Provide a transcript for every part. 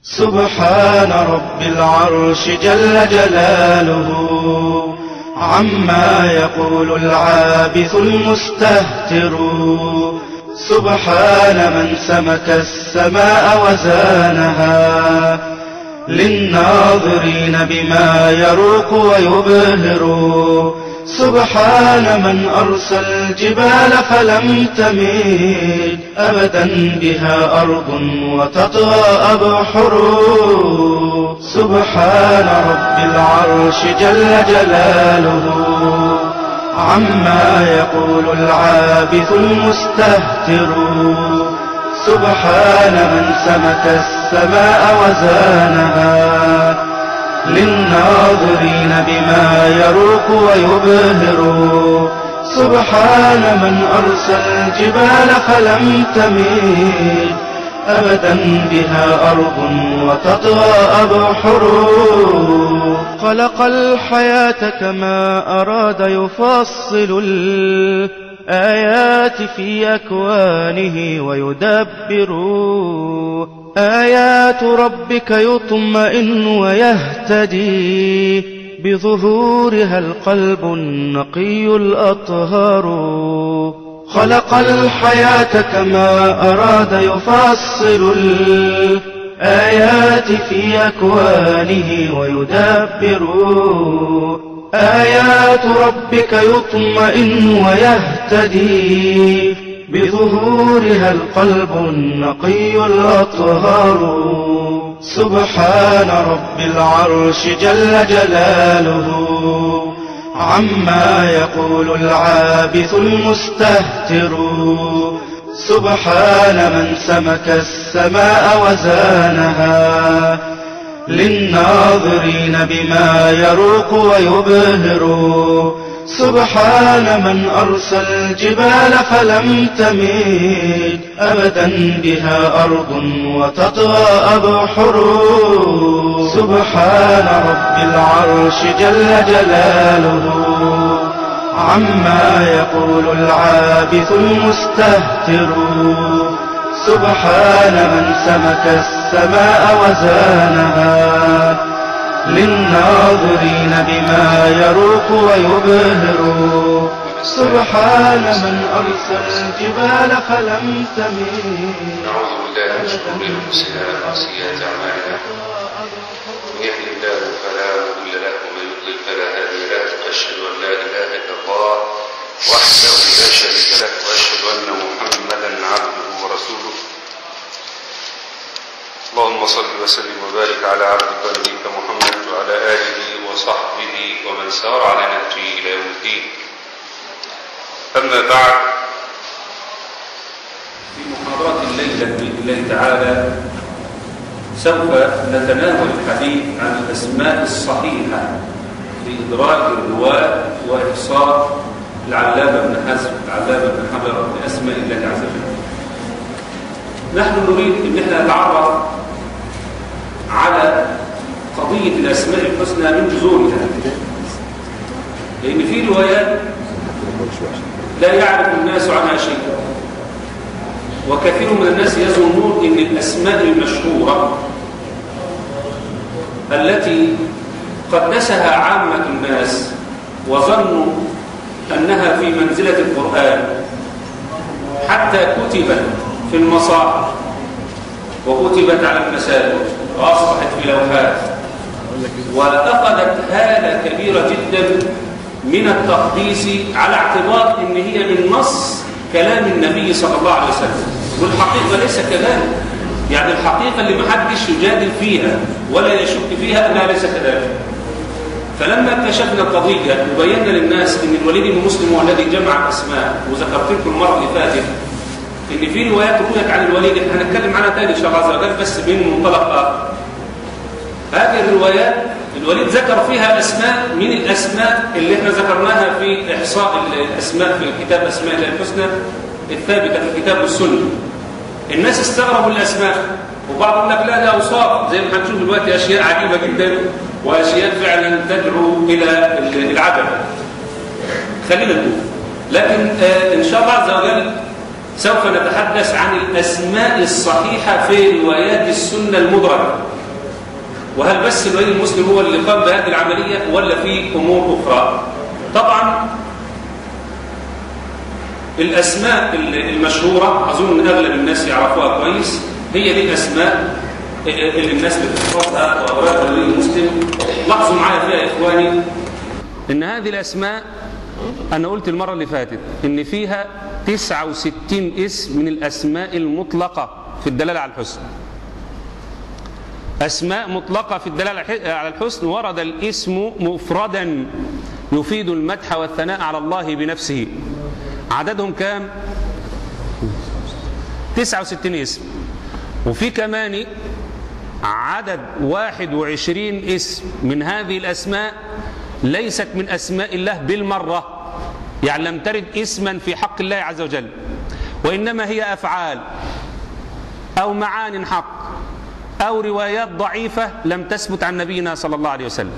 سبحان رب العرش جل جلاله عما يقول العابث المستهتر سبحان من سمك السماء وزانها للناظرين بما يروق ويبهر سبحان من أرسى الجبال فلم تميد أبدا بها أرض وتطغى أبحر سبحان رب العرش جل جلاله عما يقول العابث المستهتر سبحان من سمك السماء وزانها للناظرين بما يروق ويبهر سبحان من أرسى الجبال فلم تميد أبدا بها أرض وتطغى أبحر خلق الحياة كما أراد يفصل الآيات في أكوانه ويدبر آيات ربك يطمئن ويهتدي بظهورها القلب النقي الأطهار خلق الحياة كما أراد يفصل الآيات في أكوانه ويدبر آيات ربك يطمئن ويهتدي بظهورها القلب النقي الأطهار سبحان رب العرش جل جلاله عما يقول العابث المستهتر سبحان من سمك السماء وزانها للناظرين بما يروق ويبهر سبحان من أرسى الجبال فلم تميد أبدا بها أرض وتطغى أبحر سبحان رب العرش جل جلاله عما يقول العابث المستهتر سبحان من سمك السماء وزانها للناظرين بما يروق ويبهر سبحان من أرسل الجبال فلم تميد نعوذ بالله من شرور انفسنا وسيئات اعمالنا من يهد الله فلا مضل له ومن يضلل فلا هادي له واشهد ان لا اله الا الله وحده لا شريك له واشهد ان محمدا عبده ورسوله اللهم صل وسلم وبارك على عبدك ونبيك محمد وعلى اله وصحبه ومن سار على نهجه الى يوم الدين اما بعد في محاضرة الليلة بإذن الله تعالى سوف نتناول الحديث عن الأسماء الصحيحة لإدراك الرواة وإحصاء العلامة بن حزم العلامة بن حجر لأسماء الله عز وجل نحن نريد أن احنا نتعرف على قضية الأسماء الحسنى من جذورها لأن في روايات لا يعرف الناس عنها شيئا وكثير من الناس يظنون ان الاسماء المشهوره التي قدسها عامه الناس وظنوا انها في منزله القران حتى كتبت في المصاحف وكتبت على المساجد واصبحت في لوحات واخذت هاله كبيره جدا من التقديس على اعتبار ان هي من نص كلام النبي صلى الله عليه وسلم والحقيقة ليس كذلك يعني الحقيقة اللي محدش يجادل فيها ولا يشك فيها أنها ليس كذلك فلما اكتشفنا القضية وبينا للناس أن الوليد بن مسلم هو الذي جمع الأسماء وذكرت لكم المرة اللي فاتت أن في روايات رويت عن الوليد احنا هنتكلم عنها تاني إن شاء الله عز وجل بس من منطلق آخر هذه الروايات الوليد ذكر فيها أسماء من الأسماء اللي احنا ذكرناها في إحصاء الأسماء في كتاب أسماء الله الحسنى الثابتة في الكتاب والسنة الناس استغربوا الأسماء وبعض يقول لك لا ده أوصاف زي ما هنشوف دلوقتي أشياء عجيبة جدا وأشياء فعلا تدعو إلى العدم خلينا نقول لكن آه إن شاء الله عز وجل سوف نتحدث عن الأسماء الصحيحة في روايات السنة المدرجة وهل بس الولي المسلم هو اللي قام بهذه العملية ولا في أمور أخرى طبعا الأسماء المشهورة أظن أن أغلب الناس يعرفوها كويس هي دي الأسماء اللي الناس بتحفظها وأوراق الولي المسلم لاحظوا معايا فيها يا إخواني إن هذه الأسماء أنا قلت المرة اللي فاتت إن فيها 69 اسم من الأسماء المطلقة في الدلالة على الحسن أسماء مطلقة في الدلالة على الحسن ورد الاسم مفردا يفيد المدح والثناء على الله بنفسه عددهم كام 69 اسم وفي كمان عدد 21 اسم من هذه الأسماء ليست من أسماء الله بالمرة يعني لم ترد اسما في حق الله عز وجل وإنما هي أفعال أو معان حق أو روايات ضعيفة لم تثبت عن نبينا صلى الله عليه وسلم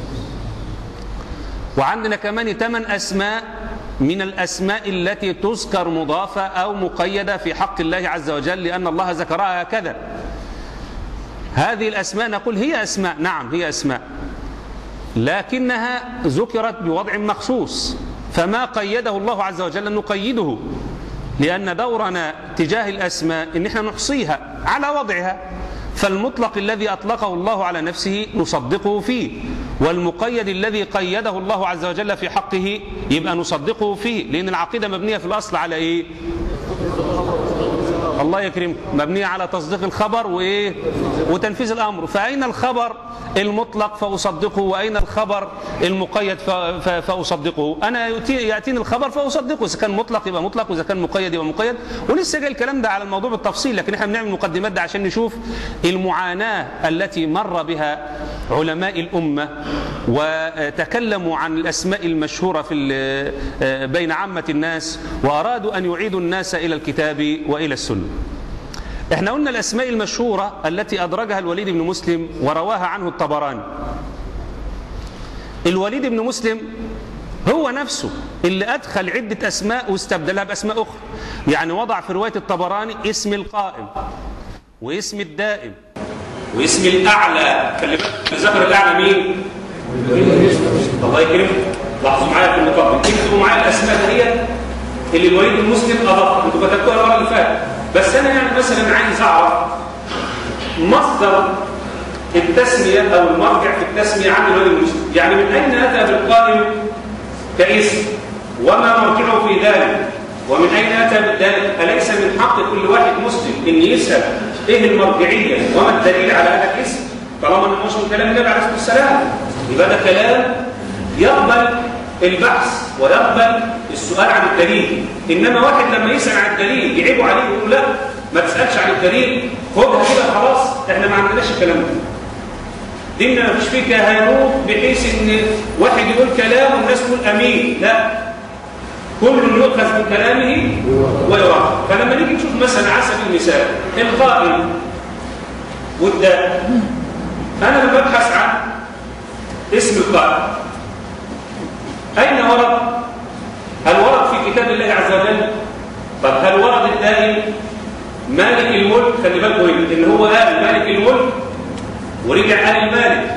وعندنا كمان ثمان أسماء من الأسماء التي تذكر مضافة أو مقيدة في حق الله عز وجل لأن الله ذكرها هكذا هذه الأسماء نقول هي أسماء نعم هي أسماء لكنها ذكرت بوضع مخصوص فما قيده الله عز وجل نقيده لأن دورنا تجاه الأسماء إن احنا نحصيها على وضعها فالمطلق الذي أطلقه الله على نفسه نصدقه فيه والمقيد الذي قيده الله عز وجل في حقه يبقى نصدقه فيه لأن العقيدة مبنية في الأصل على إيه الله يكرمك مبنية على تصديق الخبر وإيه وتنفيذ الأمر فأين الخبر المطلق فأصدقه وأين الخبر المقيد فأصدقه أنا يأتيني الخبر فأصدقه إذا كان مطلق يبقى مطلق وإذا كان مقيد يبقى مقيد ولسه جاي الكلام ده على الموضوع بالتفصيل لكن احنا بنعمل مقدمات ده عشان نشوف المعاناة التي مر بها علماء الأمة وتكلموا عن الأسماء المشهورة في بين عامة الناس وأرادوا أن يعيدوا الناس إلى الكتاب وإلى السنة احنا قلنا الأسماء المشهورة التي أدرجها الوليد بن مسلم ورواها عنه الطبراني الوليد بن مسلم هو نفسه اللي أدخل عدة أسماء واستبدلها بأسماء أخرى يعني وضع في رواية الطبراني اسم القائم واسم الدائم واسم الأعلى خلي بالك ذكر الأعلى مين؟ الله يكرمك لاحظوا معايا في المقدمة اكتبوا معايا الأسماء ديت اللي الوليد المسلم أضافها انتوا كتبتوها المرة اللي فاتت بس أنا يعني مثلا عايز أعرف مصدر التسمية أو المرجع في التسمية عن الوليد المسلم يعني من أين أتى بالقائم كاسم وما مرجعه في ذلك ومن أين أتى بالدال أليس من حق كل واحد مسلم أن يسأل إيه المرجعية وما الدليل على هذا الاسم طالما أنه مش من كلام النبي عليه الصلاة والسلام يبقى ده كلام يقبل البحث ويقبل السؤال عن الدليل إنما واحد لما يسأل عن الدليل يعيبوا عليه ويقول لا ما تسألش عن الدليل خدها كده خلاص احنا ما عندناش الكلام ده ديننا ما فيش فيه كهنوت بحيث ان واحد يقول كلام والناس تقول امين لا كل يؤخذ من كلامه ويراه فلما نيجي نشوف مثلا على سبيل المثال القائل والداء انا لما ببحث عن اسم القائل اين ورد هل ورد في كتاب الله عز وجل طب هل ورد الدائم مالك الملك خلي بالكم ان هو قال مالك الملك ورجع قال المالك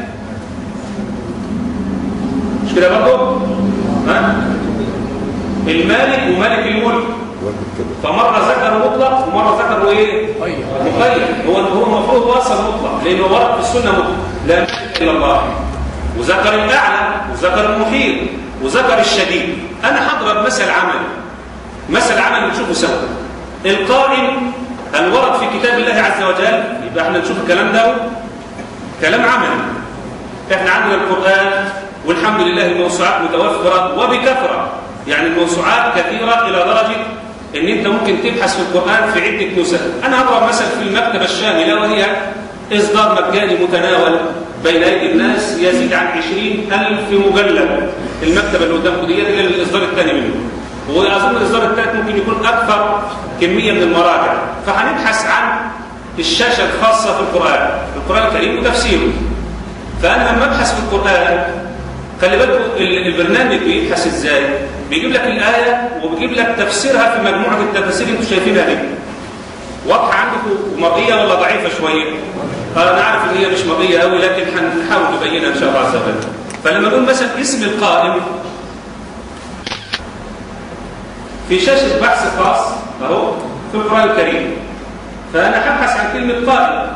مش كده برضه ها المالك ومالك الملك فمرة ذكر مطلق ومرة ذكر ايه مقيد هو هو المفروض وصل مطلق لانه ورد في السنه مطلق لا مالك الا الله وذكر الاعلى وذكر المحيط وذكر الشديد انا هضرب مثل عملي مثل عملي نشوفه سوا القائم هل ورد في كتاب الله عز وجل يبقى احنا نشوف الكلام ده كلام عملي احنا عندنا القرآن والحمد لله الموسوعات متوفرة وبكثرة يعني الموسوعات كثيرة إلى درجة ان انت ممكن تبحث في القرآن في عدة نسخ انا هضرب مثل في المكتبة الشاملة وهي اصدار مجاني متناول بين ايدي الناس يزيد عن 20000 مجلد المكتبة اللي قدامكم دي هي الاصدار الثاني منه واظن الاصدار الثالث ممكن يكون اكثر كمية من المراجع فهنبحث عن الشاشة الخاصة في القرآن القرآن الكريم وتفسيره فأنا لما أبحث في القرآن خلي بالكم البرنامج بيبحث إزاي بيجيب لك الآية وبيجيب لك تفسيرها في مجموعة التفاسير انتوا شايفينها دي واضحة عندكم مرئية ولا ضعيفة شوية؟ أنا عارف إن هي مش مرئية قوي لكن هنحاول نبينها إن شاء الله عز وجل فلما نقول مثلا اسم القائم في شاشة بحث خاص أهو في القرآن الكريم فأنا هبحث عن كلمة قائم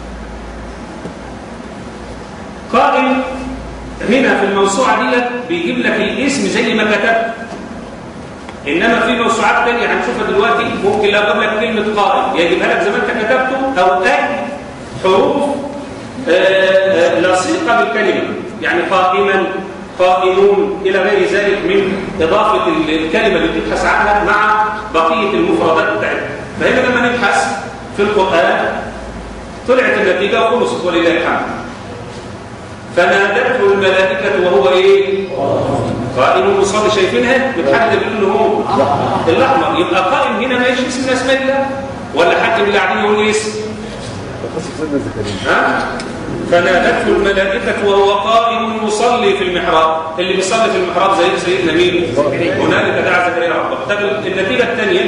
قائم هنا في الموسوعة دي بيجيب لك الاسم زي ما كتبت إنما في موسوعات تانية هنشوفها دلوقتي ممكن لو جاب لك كلمة قائم يجيبها لك زي ما أنت كتبته أو أي حروف آه، آه، لصيقة بالكلمة يعني قائما قائمون إلى غير ذلك من إضافة الكلمة اللي بتبحث عنها مع بقية المفردات بتاعتها فهنا لما نبحث في القرآن طلعت النتيجة وخلصت ولله الحمد فنادته الملائكة وهو إيه؟ قائم مصلي شايفينها بتحدد بيقول له هو الأحمر يبقى قائم هنا ما اسم من أسماء الله ولا حد من اللي قاعدين يقول اسم ها؟ فنادته الملائكة وهو قائم يصلي في المحراب اللي بيصلي في المحراب زي سيدنا مين؟ هنالك دعا زكريا ربه طب النتيجة الثانية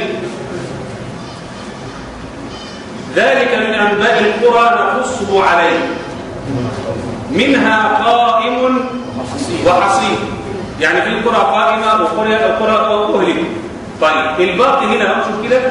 ذلك من أنباء القرى نقصه عليه منها قائم وحصيد يعني في قرى قائمة وقرى قرى أهلك طيب الباقي هنا هنشوف كده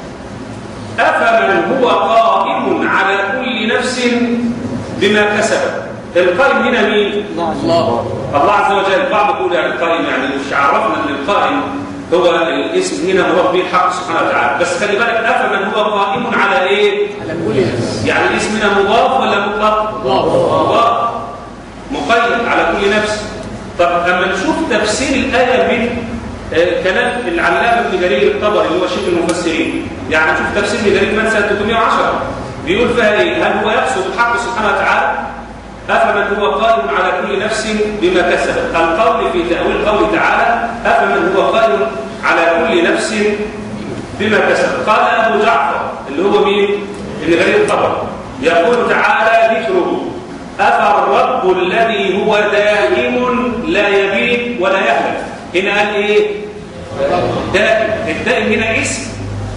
أفمن هو قائم على كل نفس بما كسبت القائم هنا مين؟ الله الله عز وجل بعض يقول يعني القائم يعني مش عرفنا ان القائم هو الاسم هنا مراد به الحق سبحانه وتعالى بس خلي بالك افمن هو قائم على ايه؟ على كل نفس يعني الاسم هنا مضاف ولا مطلق؟ مضاف مقيد على كل نفس طب اما نشوف تفسير الايه من آه، كلام العلامه ابن جرير الطبري اللي هو شيخ المفسرين يعني نشوف تفسير ابن جرير من سنه 310 بيقول فيها ايه؟ هل هو يقصد الحق سبحانه وتعالى أفمن هو قائم على كل نفس بما كسبت القول في تأويل قوله تعالى أفمن هو قائم على كل نفس بما كسبت قال أبو جعفر اللي هو مين؟ ابن غريب الطبر يقول تعالى ذكره أفالرب الذي هو دائم لا يبيد ولا يهلك هنا قال إيه؟ دائم الدائم هنا اسم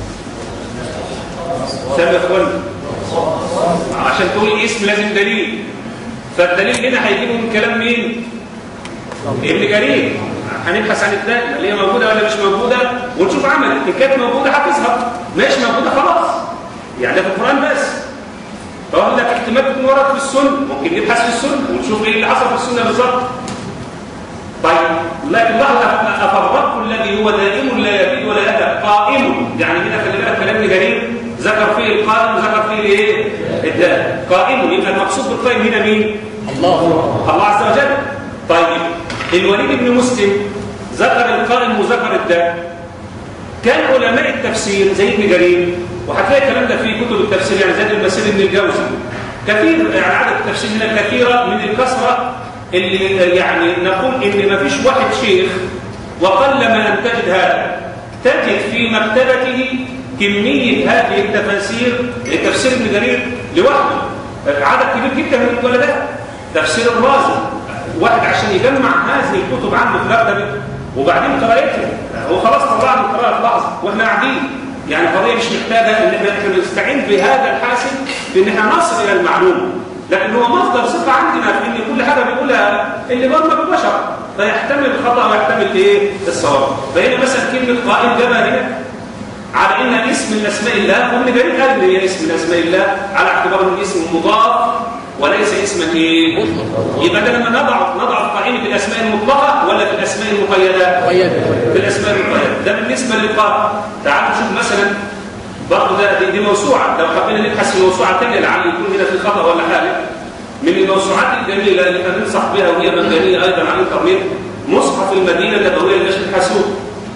سامع يا اخوانا عشان تقول اسم لازم دليل فالدليل هنا هيجيبه من كلام مين؟ ابن جرير هنبحث عن الدائمة اللي هي موجودة ولا مش موجودة ونشوف عمل إن كانت موجودة هتظهر مش موجودة خلاص يعني ده في القرآن بس فأقول لك احتمال تكون وردت في السنة ممكن نبحث في السنة ونشوف ايه اللي حصل في السنة بالظبط طيب لكن لحظة أفالرب الذي هو دائم لا يبيد ولا يهلك قائم يعني هنا خلي بالك كلام ابن جرير ذكر فيه القائم وذكر فيه الايه؟ الدائم قائم يبقى المقصود بالقائم هنا مين؟ الله الله عز وجل طيب الوليد بن مسلم ذكر القائم وذكر الدائم كان علماء التفسير زي ابن جرير وهتلاقي الكلام ده في كتب التفسير يعني زي المسير ابن الجوزي كثير يعني عدد التفسير هنا كثيره من الكثره اللي يعني نقول ان ما فيش واحد شيخ وقل ما ان تجد هذا تجد في مكتبته كميه هذه التفاسير التفسير ابن جرير لوحده عدد كبير جدا من الولدات تفسير الرازي واحد عشان يجمع هذه الكتب عنده في مكتبه وبعدين قراءتها هو خلاص طلع من قراءه لحظه واحنا قاعدين يعني قضيه مش محتاجه ان احنا إحنا نستعين بهذا الحاسب في ان احنا نصل الى المعلومه لكن هو مصدر ثقه عندنا في ان كل حاجه بيقولها اللي برمج البشر فيحتمل الخطا ويحتمل ايه الصواب فهنا مثلا كلمه قائم جابها هنا على انها اسم من اسماء الله وابن جرير قال ان هي اسم من اسماء الله على اعتبار انه اسم مضاف وليس اسما ايه يبقى ده لما نضع نضع في قائمه الاسماء المطلقه ولا في الاسماء المقيده قيد في الاسماء المقيده ده بالنسبه للقائم تعالوا نشوف مثلا برضه ده دي, دي موسوعه لو حبينا نبحث في موسوعه ثانيه لعل يكون هنا في خطا ولا حاجه من الموسوعات الجميله اللي احنا ننصح بها وهي مجانيه ايضا على الانترنت مصحف المدينه النبويه لنشر الحاسوب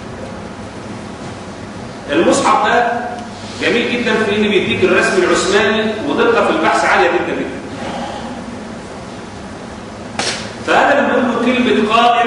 المصحف ده جميل جدا في انه بيديك الرسم العثماني ودقه في البحث عاليه جدا جدا فهذا لما نقول له كلمه قائم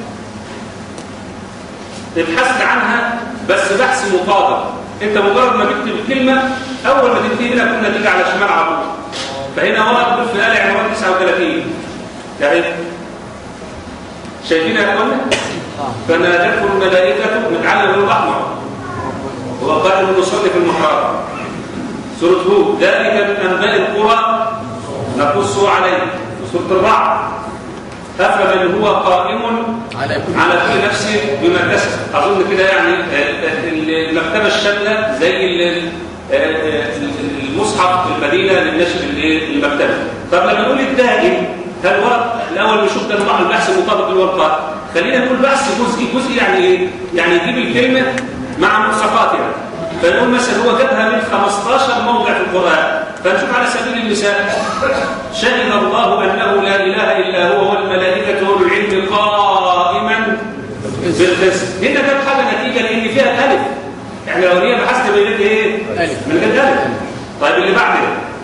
ابحثت عنها بس بحث مقابل انت مجرد ما تكتب الكلمه اول ما تنتهي هنا كنا تيجي على شمال على طول فهنا ورد في ال عمران 39 يعني شايفين يا اخوانا فنادته الملائكة نتعلم من الأحمر وقال المصلي في المحراب سورة هود ذلك من أنباء القرى نقصه عليك سورة الرعد أفمن هو قائم على كل على كل نفس بما كسب أظن كده يعني المكتبة الشاملة زي ال- المصحف المدينة للنشر الإيه؟ المكتبة طب لما نقول الدائم هل هو الأول نشوف ده نوع البحث المطابق للورقات خلينا نقول بحث جزئي جزئي يعني إيه؟ يعني يجيب الكلمة مع ملصقاتها فنقول مثلا هو جابها من 15 موضع في القرآن فنشوف على سبيل المثال شهد الله أنه لا إله إلا هو والملائكة وأولو العلم قائما بالقسط هنا جاب حاجة نتيجة لأن فيها ألف يعني لو هي بحثت بين إيه؟ ألف. من غير ألف طيب اللي بعده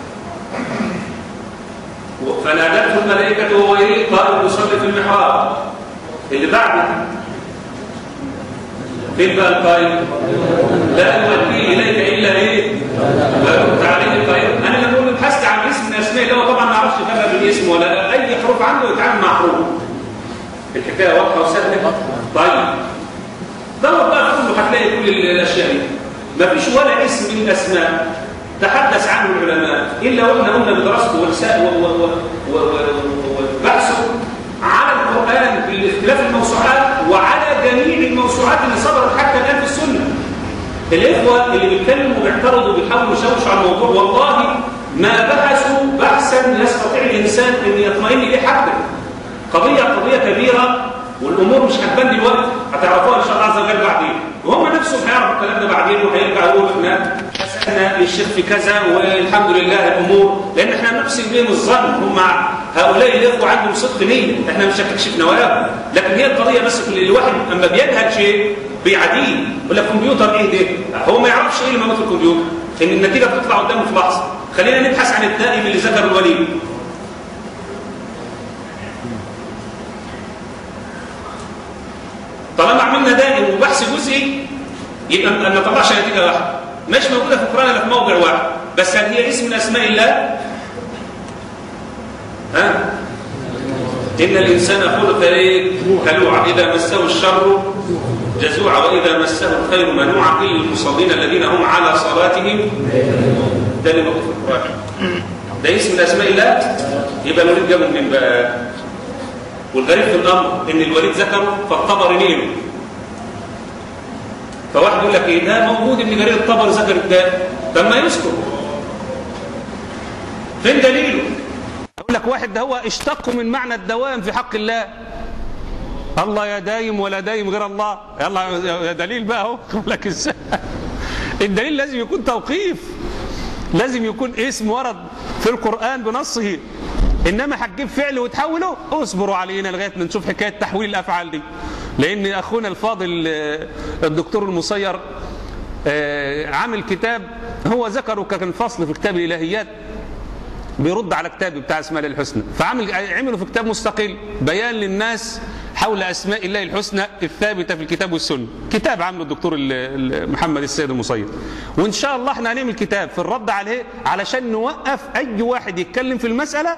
فنادته الملائكة وهو إيه؟ قائم يصلي في المحراب اللي بعده فين بقى القائم؟ لا يؤدي إليك إلا إيه؟ ويرد عليه قائم أنا لما أقول بحثت عن اسم من أسماء الله طبعا ما أعرفش يفرق بين اسم ولا أي حروف عنده يتعامل مع حروف الحكاية واضحة وسهلة طيب دور بقى كله هتلاقي كل الأشياء دي مفيش ولا اسم من الأسماء تحدث عنه العلماء إلا وإحنا قلنا بدراسته ولساء وبحثه على القرآن باختلاف الموسوعات وعلى جميع الموسوعات اللي صدرت حتى الآن في السنة الإخوة اللي بيتكلموا وبيعترضوا وبيحاولوا يشوشوا على الموضوع والله ما بحثوا بحثا يستطيع الإنسان أن يطمئن إليه حتى قضية قضية كبيرة والأمور مش هتبان دلوقتي هتعرفوها إن شاء الله عز وجل بعدين وهم نفسهم هيعرفوا الكلام ده بعدين وهيرجع يقول إحنا حسنا الشيخ في كذا والحمد لله الأمور لأن إحنا نفس بهم الظن هم هؤلاء الإخوة عندهم صدق نية إحنا مش هنكشف نواياهم لكن هي القضية بس كل الواحد أما بيجهل شيء بيعديه يقول لك كمبيوتر إيه ده هو ما يعرفش إيه اللي موجود في الكمبيوتر إن النتيجة بتطلع قدامه في لحظة خلينا نبحث عن الدائم اللي ذكر الوليد طالما عملنا دائم وبحث جزئي يبقى ما نطلعش نتيجه واحده مش موجوده في القران الا في موضع واحد بس هل هي اسم من اسماء الله ها ان الانسان خلق ايه هلوعا اذا مسه الشر جزوعا واذا مسه الخير منوعا الا المصلين الذين هم على صلاتهم ده اللي موجود في القران ده اسم من اسماء الله يبقى الوليد جابه منين بقى والغريب في الامر ان الوليد ذكره فالطبر نيله فواحد يقول لك ايه ده موجود ابن جرير الطبر ذكر الداء طب ما يذكر فين دليله يقول لك واحد ده هو اشتق من معنى الدوام في حق الله الله يا دايم ولا دايم غير الله يلا يا دليل بقى اهو لك ازاي الدليل لازم يكون توقيف لازم يكون اسم ورد في القرآن بنصه انما هتجيب فعل وتحوله اصبروا علينا لغايه ما نشوف حكايه تحويل الافعال دي لان اخونا الفاضل آه، الدكتور المصير آه، عامل كتاب هو ذكره كان فصل في كتاب الالهيات بيرد على كتاب بتاع اسماء الله الحسنى فعمل عملوا في كتاب مستقل بيان للناس حول اسماء الله الحسنى الثابته في الكتاب والسنه كتاب عامله الدكتور ال- ال- محمد السيد المصير وان شاء الله احنا هنعمل كتاب في الرد عليه علشان نوقف اي واحد يتكلم في المساله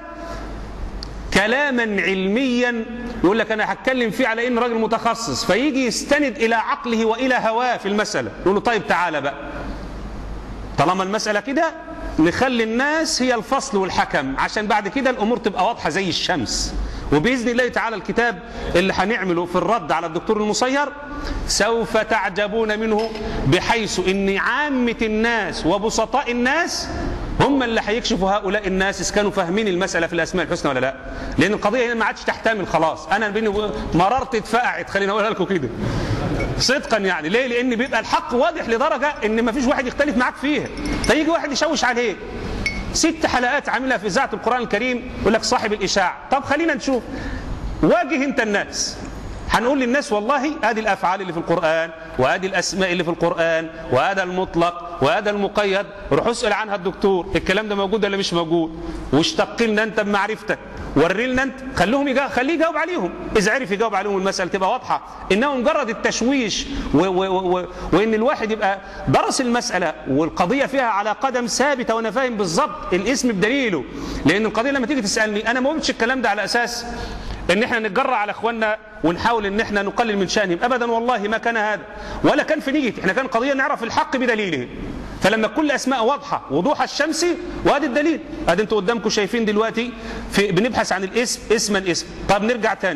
كلاما علميا يقول لك انا هتكلم فيه على ان راجل متخصص فيجي يستند الى عقله والى هواه في المساله نقول له طيب تعالى بقى طالما المساله كده نخلي الناس هي الفصل والحكم عشان بعد كده الامور تبقى واضحه زي الشمس وباذن الله تعالى الكتاب اللي هنعمله في الرد على الدكتور المصير سوف تعجبون منه بحيث ان عامه الناس وبسطاء الناس هم اللي هيكشفوا هؤلاء الناس اذا كانوا فاهمين المساله في الاسماء الحسنى ولا لا لان القضيه هنا ما عادش تحتمل خلاص انا بيني وبين- مررت اتفقعت خليني اقولها لكم كده صدقا يعني ليه لان بيبقى الحق واضح لدرجه ان ما فيش واحد يختلف معاك فيها فيجي واحد يشوش عليك ست حلقات عاملها في اذاعه القران الكريم يقول لك صاحب الاشاعه طب خلينا نشوف واجه انت الناس هنقول للناس والله ادي الافعال اللي في القران وادي الاسماء اللي في القران وهذا المطلق وهذا المقيد روح اسال عنها الدكتور الكلام ده موجود ولا مش موجود واشتق لنا انت بمعرفتك وري لنا انت خليهم يجا... خليه يجاوب عليهم اذا عرف يجاوب عليهم المساله تبقى واضحه انما مجرد التشويش و... و... و... وان الواحد يبقى درس المساله والقضيه فيها على قدم ثابته وانا فاهم بالظبط الاسم بدليله لان القضيه لما تيجي تسالني انا ما قلتش الكلام ده على اساس ان احنا نتجرأ على اخواننا ونحاول ان احنا نقلل من شانهم ابدا والله ما كان هذا ولا كان في نيتي احنا كان قضيه نعرف الحق بدليله فلما كل اسماء واضحه وضوح الشمس وادي الدليل ادي انتوا قدامكم شايفين دلوقتي في بنبحث عن الاسم اسما اسم طب نرجع تاني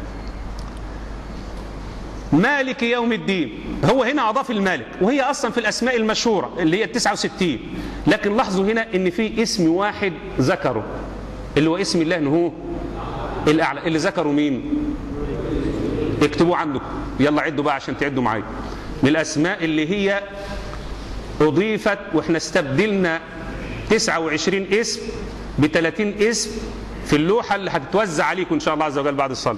مالك يوم الدين هو هنا اضاف المالك وهي اصلا في الاسماء المشهوره اللي هي ال 69 لكن لاحظوا هنا ان في اسم واحد ذكره اللي هو اسم الله ان هو الاعلى اللي ذكروا مين اكتبوه عندكم يلا عدوا بقى عشان تعدوا معايا من الاسماء اللي هي اضيفت واحنا استبدلنا 29 اسم ب 30 اسم في اللوحه اللي هتتوزع عليكم ان شاء الله عز وجل بعد الصلاه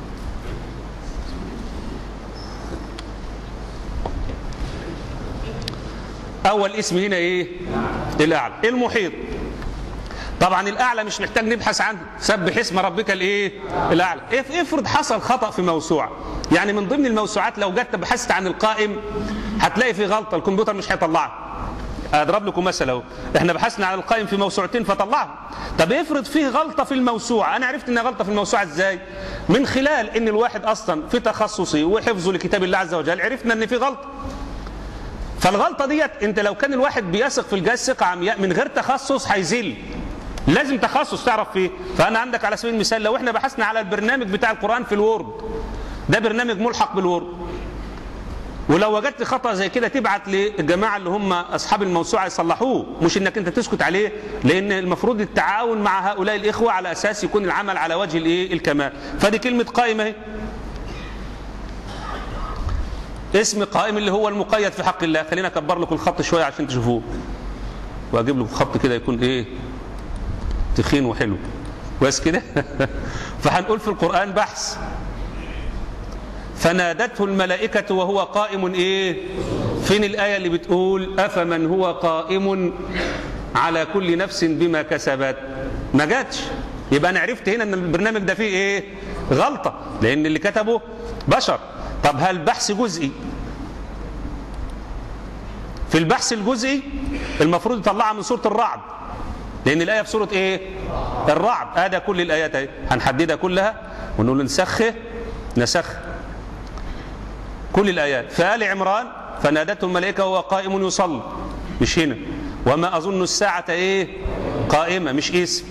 اول اسم هنا ايه الاعلى المحيط طبعا الاعلى مش محتاج نبحث عنه سبح اسم ربك الايه الاعلى اف- افرض حصل خطا في موسوعه يعني من ضمن الموسوعات لو جت بحثت عن القائم هتلاقي في غلطه الكمبيوتر مش هيطلعها اضرب لكم مثل اهو احنا بحثنا عن القائم في موسوعتين فطلعها طب افرض فيه غلطه في الموسوعه انا عرفت انها غلطه في الموسوعه ازاي من خلال ان الواحد اصلا في تخصصي وحفظه لكتاب الله عز وجل عرفنا ان في غلطه فالغلطه ديت انت لو كان الواحد بيثق في الجهاز ثقه عمياء من غير تخصص هيزل لازم تخصص تعرف فيه فانا عندك على سبيل المثال لو احنا بحثنا على البرنامج بتاع القران في الوورد ده برنامج ملحق بالوورد ولو وجدت خطا زي كده تبعت للجماعه اللي هم اصحاب الموسوعه يصلحوه مش انك انت تسكت عليه لان المفروض التعاون مع هؤلاء الاخوه على اساس يكون العمل على وجه الايه الكمال فدي كلمه قائمه اهي اسم قائم اللي هو المقيد في حق الله خلينا اكبر لكم الخط شويه عشان تشوفوه واجيب لكم خط كده يكون ايه تخين وحلو كويس كده فهنقول في القران بحث فنادته الملائكة وهو قائم إيه فين الآية اللي بتقول أفمن هو قائم على كل نفس بما كسبت ما جاتش يبقى أنا عرفت هنا أن البرنامج ده فيه إيه غلطة لأن اللي كتبه بشر طب هل بحث جزئي في البحث الجزئي المفروض يطلعها من سورة الرعد لأن الآية في سورة إيه الرعد هذا كل الآيات اهي هنحددها كلها ونقول نسخ نسخ كل الآيات في آل عمران فنادته الملائكة وهو قائم يصلي مش هنا وما أظن الساعة إيه قائمة مش اسم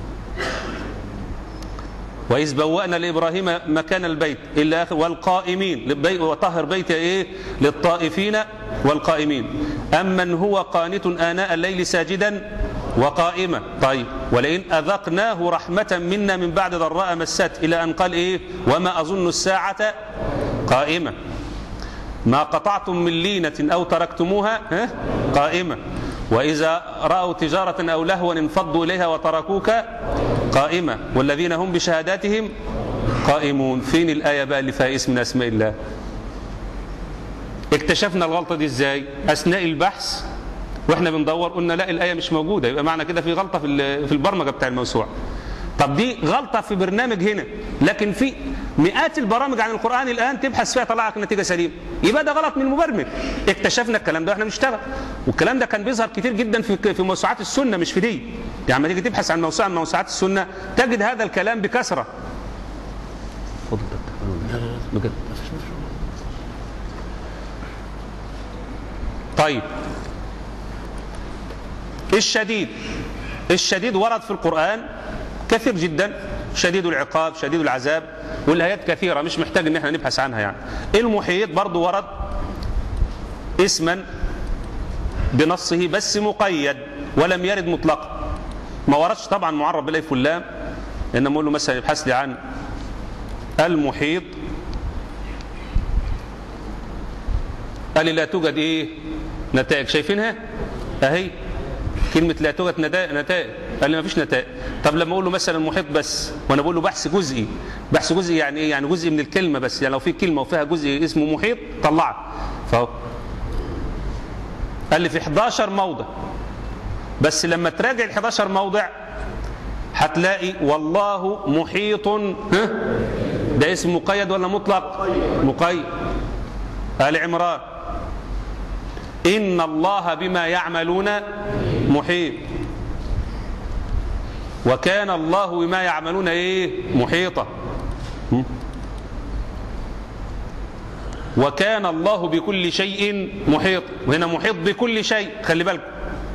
وإذ بوأنا لإبراهيم مكان البيت إلا آخر والقائمين للبيت وطهر بيت إيه للطائفين والقائمين أمن هو قانت آناء الليل ساجدا وقائما طيب ولئن أذقناه رحمة منا من بعد ضراء مست إلى أن قال إيه وما أظن الساعة قائمة ما قطعتم من لينة أو تركتموها ها؟ قائمة وإذا رأوا تجارة أو لهوا انفضوا إليها وتركوك قائمة والذين هم بشهاداتهم قائمون فين الآية بقى اللي فيها اسم من أسماء الله اكتشفنا الغلطة دي ازاي أثناء البحث واحنا بندور قلنا لا الآية مش موجودة يبقى معنى كده في غلطة في في البرمجة بتاع الموسوعة طب دي غلطة في برنامج هنا لكن في مئات البرامج عن القرآن الآن تبحث فيها طلع لك نتيجة سليمة يبقى ده غلط من المبرمج اكتشفنا الكلام ده واحنا بنشتغل والكلام ده كان بيظهر كتير جدا في في موسوعات السنة مش في دي يعني لما تيجي تبحث عن موسوعة من موسوعات السنة تجد هذا الكلام بكثرة بجد طيب الشديد الشديد ورد في القرآن كثير جدا شديد العقاب شديد العذاب والآيات كثيرة مش محتاج ان احنا نبحث عنها يعني المحيط برضو ورد اسما بنصه بس مقيد ولم يرد مطلقا ما وردش طبعا معرب بالالف واللام انما اقول له مثلا يبحث لي عن المحيط قال لي لا توجد ايه نتائج شايفينها اهي كلمة لا توجد نتائج قال لي ما فيش نتائج طب لما اقول له مثلا محيط بس وانا بقول له بحث جزئي بحث جزئي يعني ايه يعني جزء من الكلمة بس يعني لو في كلمة وفيها جزء اسمه محيط طلعها فهو قال لي في 11 موضع بس لما تراجع ال 11 موضع هتلاقي والله محيط ها ده اسم مقيد ولا مطلق مقيد آل عمران إن الله بما يعملون محيط وكان الله بما يعملون إيه محيطا وكان الله بكل شيء محيط وهنا محيط بكل شيء خلي بالكم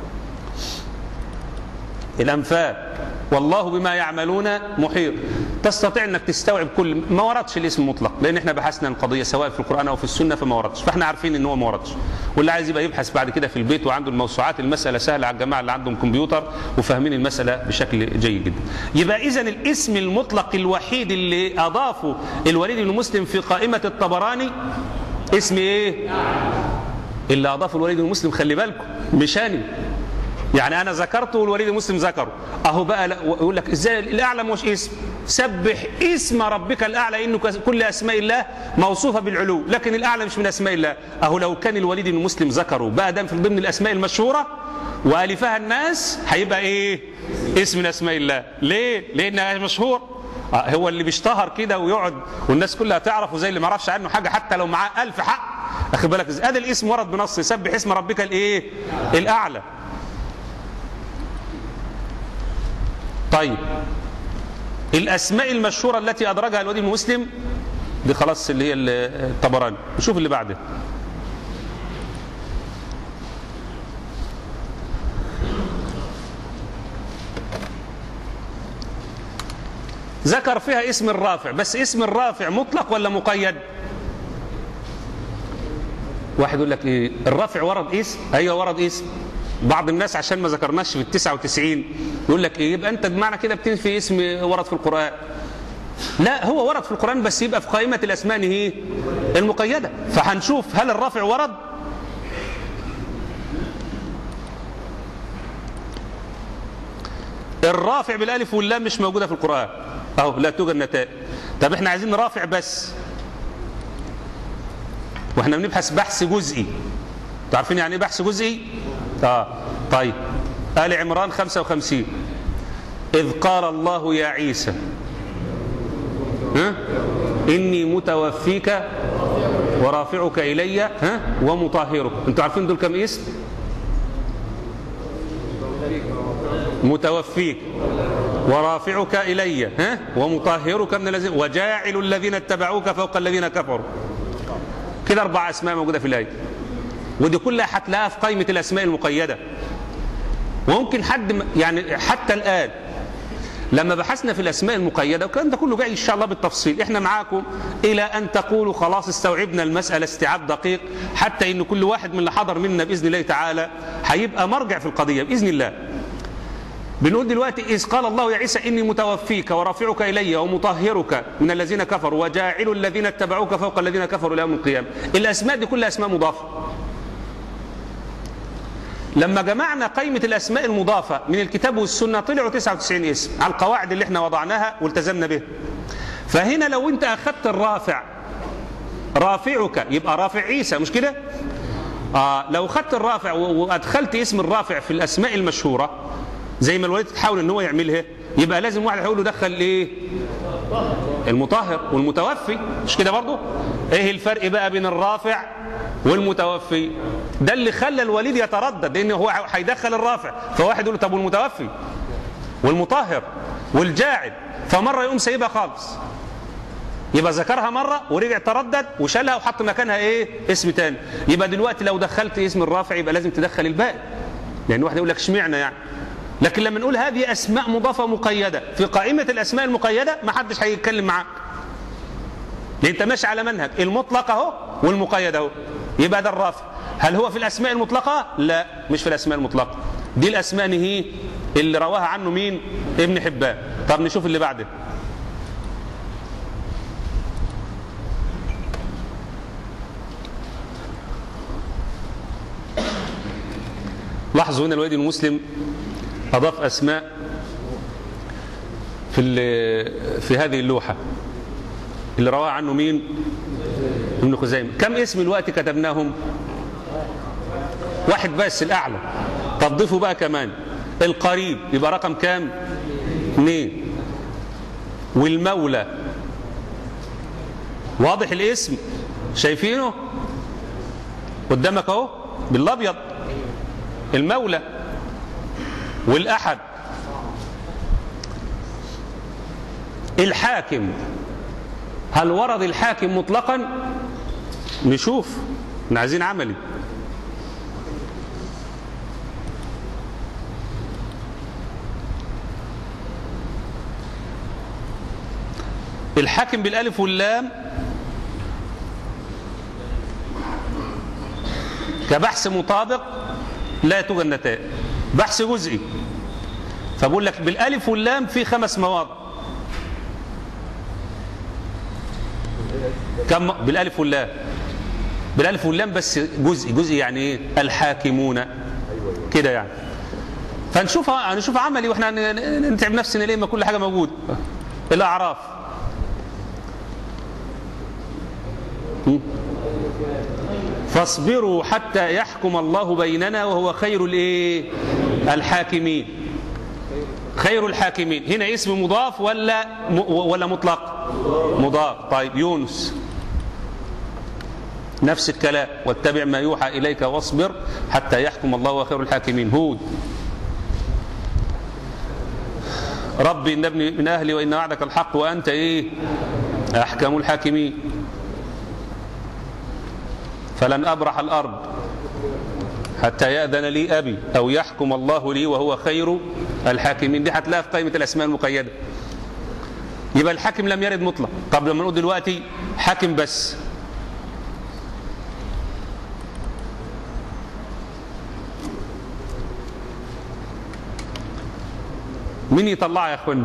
الأنفال والله بما يعملون محيط تستطيع انك تستوعب كل ما وردش الاسم مطلق لان احنا بحثنا القضيه سواء في القران او في السنه فما وردش فاحنا عارفين ان هو ما وردش واللي عايز يبقى يبحث بعد كده في البيت وعنده الموسوعات المساله سهله على الجماعه اللي عندهم كمبيوتر وفاهمين المساله بشكل جيد جدا يبقى اذا الاسم المطلق الوحيد اللي اضافه الوليد بن مسلم في قائمه الطبراني اسم ايه اللي اضافه الوليد بن مسلم خلي بالكم مش انا يعني انا ذكرته والوليد المسلم ذكره اهو بقى لا يقول لك ازاي الاعلى مش اسم سبح اسم ربك الاعلى انه كل اسماء الله موصوفه بالعلو لكن الاعلى مش من اسماء الله اهو لو كان الوليد بن مسلم ذكره بقى ده في ضمن الاسماء المشهوره والفها الناس هيبقى ايه اسم من اسماء الله ليه لانها مشهور آه هو اللي بيشتهر كده ويقعد والناس كلها تعرفه زي اللي ما يعرفش عنه حاجه حتى لو معاه ألف حق اخد بالك ازاي ادي الاسم ورد بنص سبح اسم ربك الايه الاعلى طيب الاسماء المشهوره التي ادرجها الوليد بن مسلم دي خلاص اللي هي الطبراني نشوف اللي بعده ذكر فيها اسم الرافع بس اسم الرافع مطلق ولا مقيد واحد يقول لك ايه الرافع ورد اسم ايوه ورد اسم بعض الناس عشان ما ذكرناش في التسعة وتسعين يقول لك ايه يبقى انت بمعنى كده بتنفي اسم ورد في القرآن لا هو ورد في القرآن بس يبقى في قائمة الأسماء هي المقيدة فهنشوف هل الرافع ورد الرافع بالالف واللام مش موجودة في القرآن اهو لا توجد نتائج طب احنا عايزين رافع بس واحنا بنبحث بحث جزئي عارفين يعني ايه بحث جزئي اه طيب آل عمران 55 إذ قال الله يا عيسى ها إني متوفيك ورافعك إلي ها ومطهرك أنتوا عارفين دول كم اسم متوفيك ورافعك إلي ها ومطهرك من الذين وجاعل الذين اتبعوك فوق الذين كفروا كده أربع أسماء موجودة في الآية ودي كلها هتلاقيها في قائمة الأسماء المقيدة وممكن حد يعني حتى الآن لما بحثنا في الأسماء المقيدة والكلام ده كله جاي إن شاء الله بالتفصيل إحنا معاكم إلى أن تقولوا خلاص استوعبنا المسألة استيعاب دقيق حتى إن كل واحد من اللي حضر منا بإذن الله تعالى هيبقى مرجع في القضية بإذن الله بنقول دلوقتي إذ قال الله يا عيسى إني متوفيك ورافعك إلي ومطهرك من الذين كفروا وجاعل الذين اتبعوك فوق الذين كفروا إلى يوم القيامة الأسماء دي كلها أسماء مضافة لما جمعنا قائمة الأسماء المضافة من الكتاب والسنة طلعوا 99 اسم على القواعد اللي احنا وضعناها والتزمنا بها فهنا لو انت أخذت الرافع رافعك يبقى رافع عيسى مش كده آه لو أخذت الرافع وأدخلت اسم الرافع في الأسماء المشهورة زي ما الوليد تحاول ان هو يعملها يبقى لازم واحد هيقول له دخل ايه المطهر والمتوفي مش كده برضه ايه الفرق بقى بين الرافع والمتوفي ده اللي خلى الوليد يتردد لان هو هيدخل الرافع فواحد يقول له طب والمتوفي والمطهر والجاعل فمره يقوم سايبها خالص يبقى ذكرها مره ورجع تردد وشالها وحط مكانها ايه اسم تاني يبقى دلوقتي لو دخلت اسم الرافع يبقى لازم تدخل الباقي لان واحد يقول لك اشمعنى يعني لكن لما نقول هذه اسماء مضافه مقيده في قائمه الاسماء المقيده ما حدش هيتكلم معاك لان انت ماشي على منهج المطلق اهو والمقيد اهو يبقى ده الرافع هل هو في الاسماء المطلقه لا مش في الاسماء المطلقه دي الاسماء هي اللي رواها عنه مين ابن حبان طب نشوف اللي بعده لاحظوا هنا الوليد المسلم أضاف أسماء في في هذه اللوحة اللي رواها عنه مين ابن خزيمة كم اسم الوقت كتبناهم واحد بس الأعلى طب ضيفوا بقى كمان القريب يبقى رقم كام اثنين والمولى واضح الاسم شايفينه قدامك اهو بالابيض المولى والأحد الحاكم هل ورد الحاكم مطلقا نشوف احنا عايزين عملي الحاكم بالالف واللام كبحث مطابق لا توجد نتائج بحث جزئي فبقول لك بالالف واللام في خمس مواضع كم بالالف واللام بالالف واللام بس جزء جزء يعني ايه الحاكمون كده يعني فنشوف هنشوف عملي واحنا نتعب نفسنا ليه ما كل حاجه موجود الاعراف فاصبروا حتى يحكم الله بيننا وهو خير الايه الحاكمين خير الحاكمين هنا اسم مضاف ولا ولا مطلق مضاف طيب يونس نفس الكلام واتبع ما يوحى إليك واصبر حتى يحكم الله وخير الحاكمين هود ربي إن ابني من أهلي وإن وعدك الحق وأنت إيه أحكم الحاكمين فلن أبرح الأرض حتى يأذن لي أبي أو يحكم الله لي وهو خير الحاكمين دي هتلاقيها في قائمة الأسماء المقيدة يبقى الحاكم لم يرد مطلق طب لما نقول دلوقتي حاكم بس مين يطلعها يا اخوانا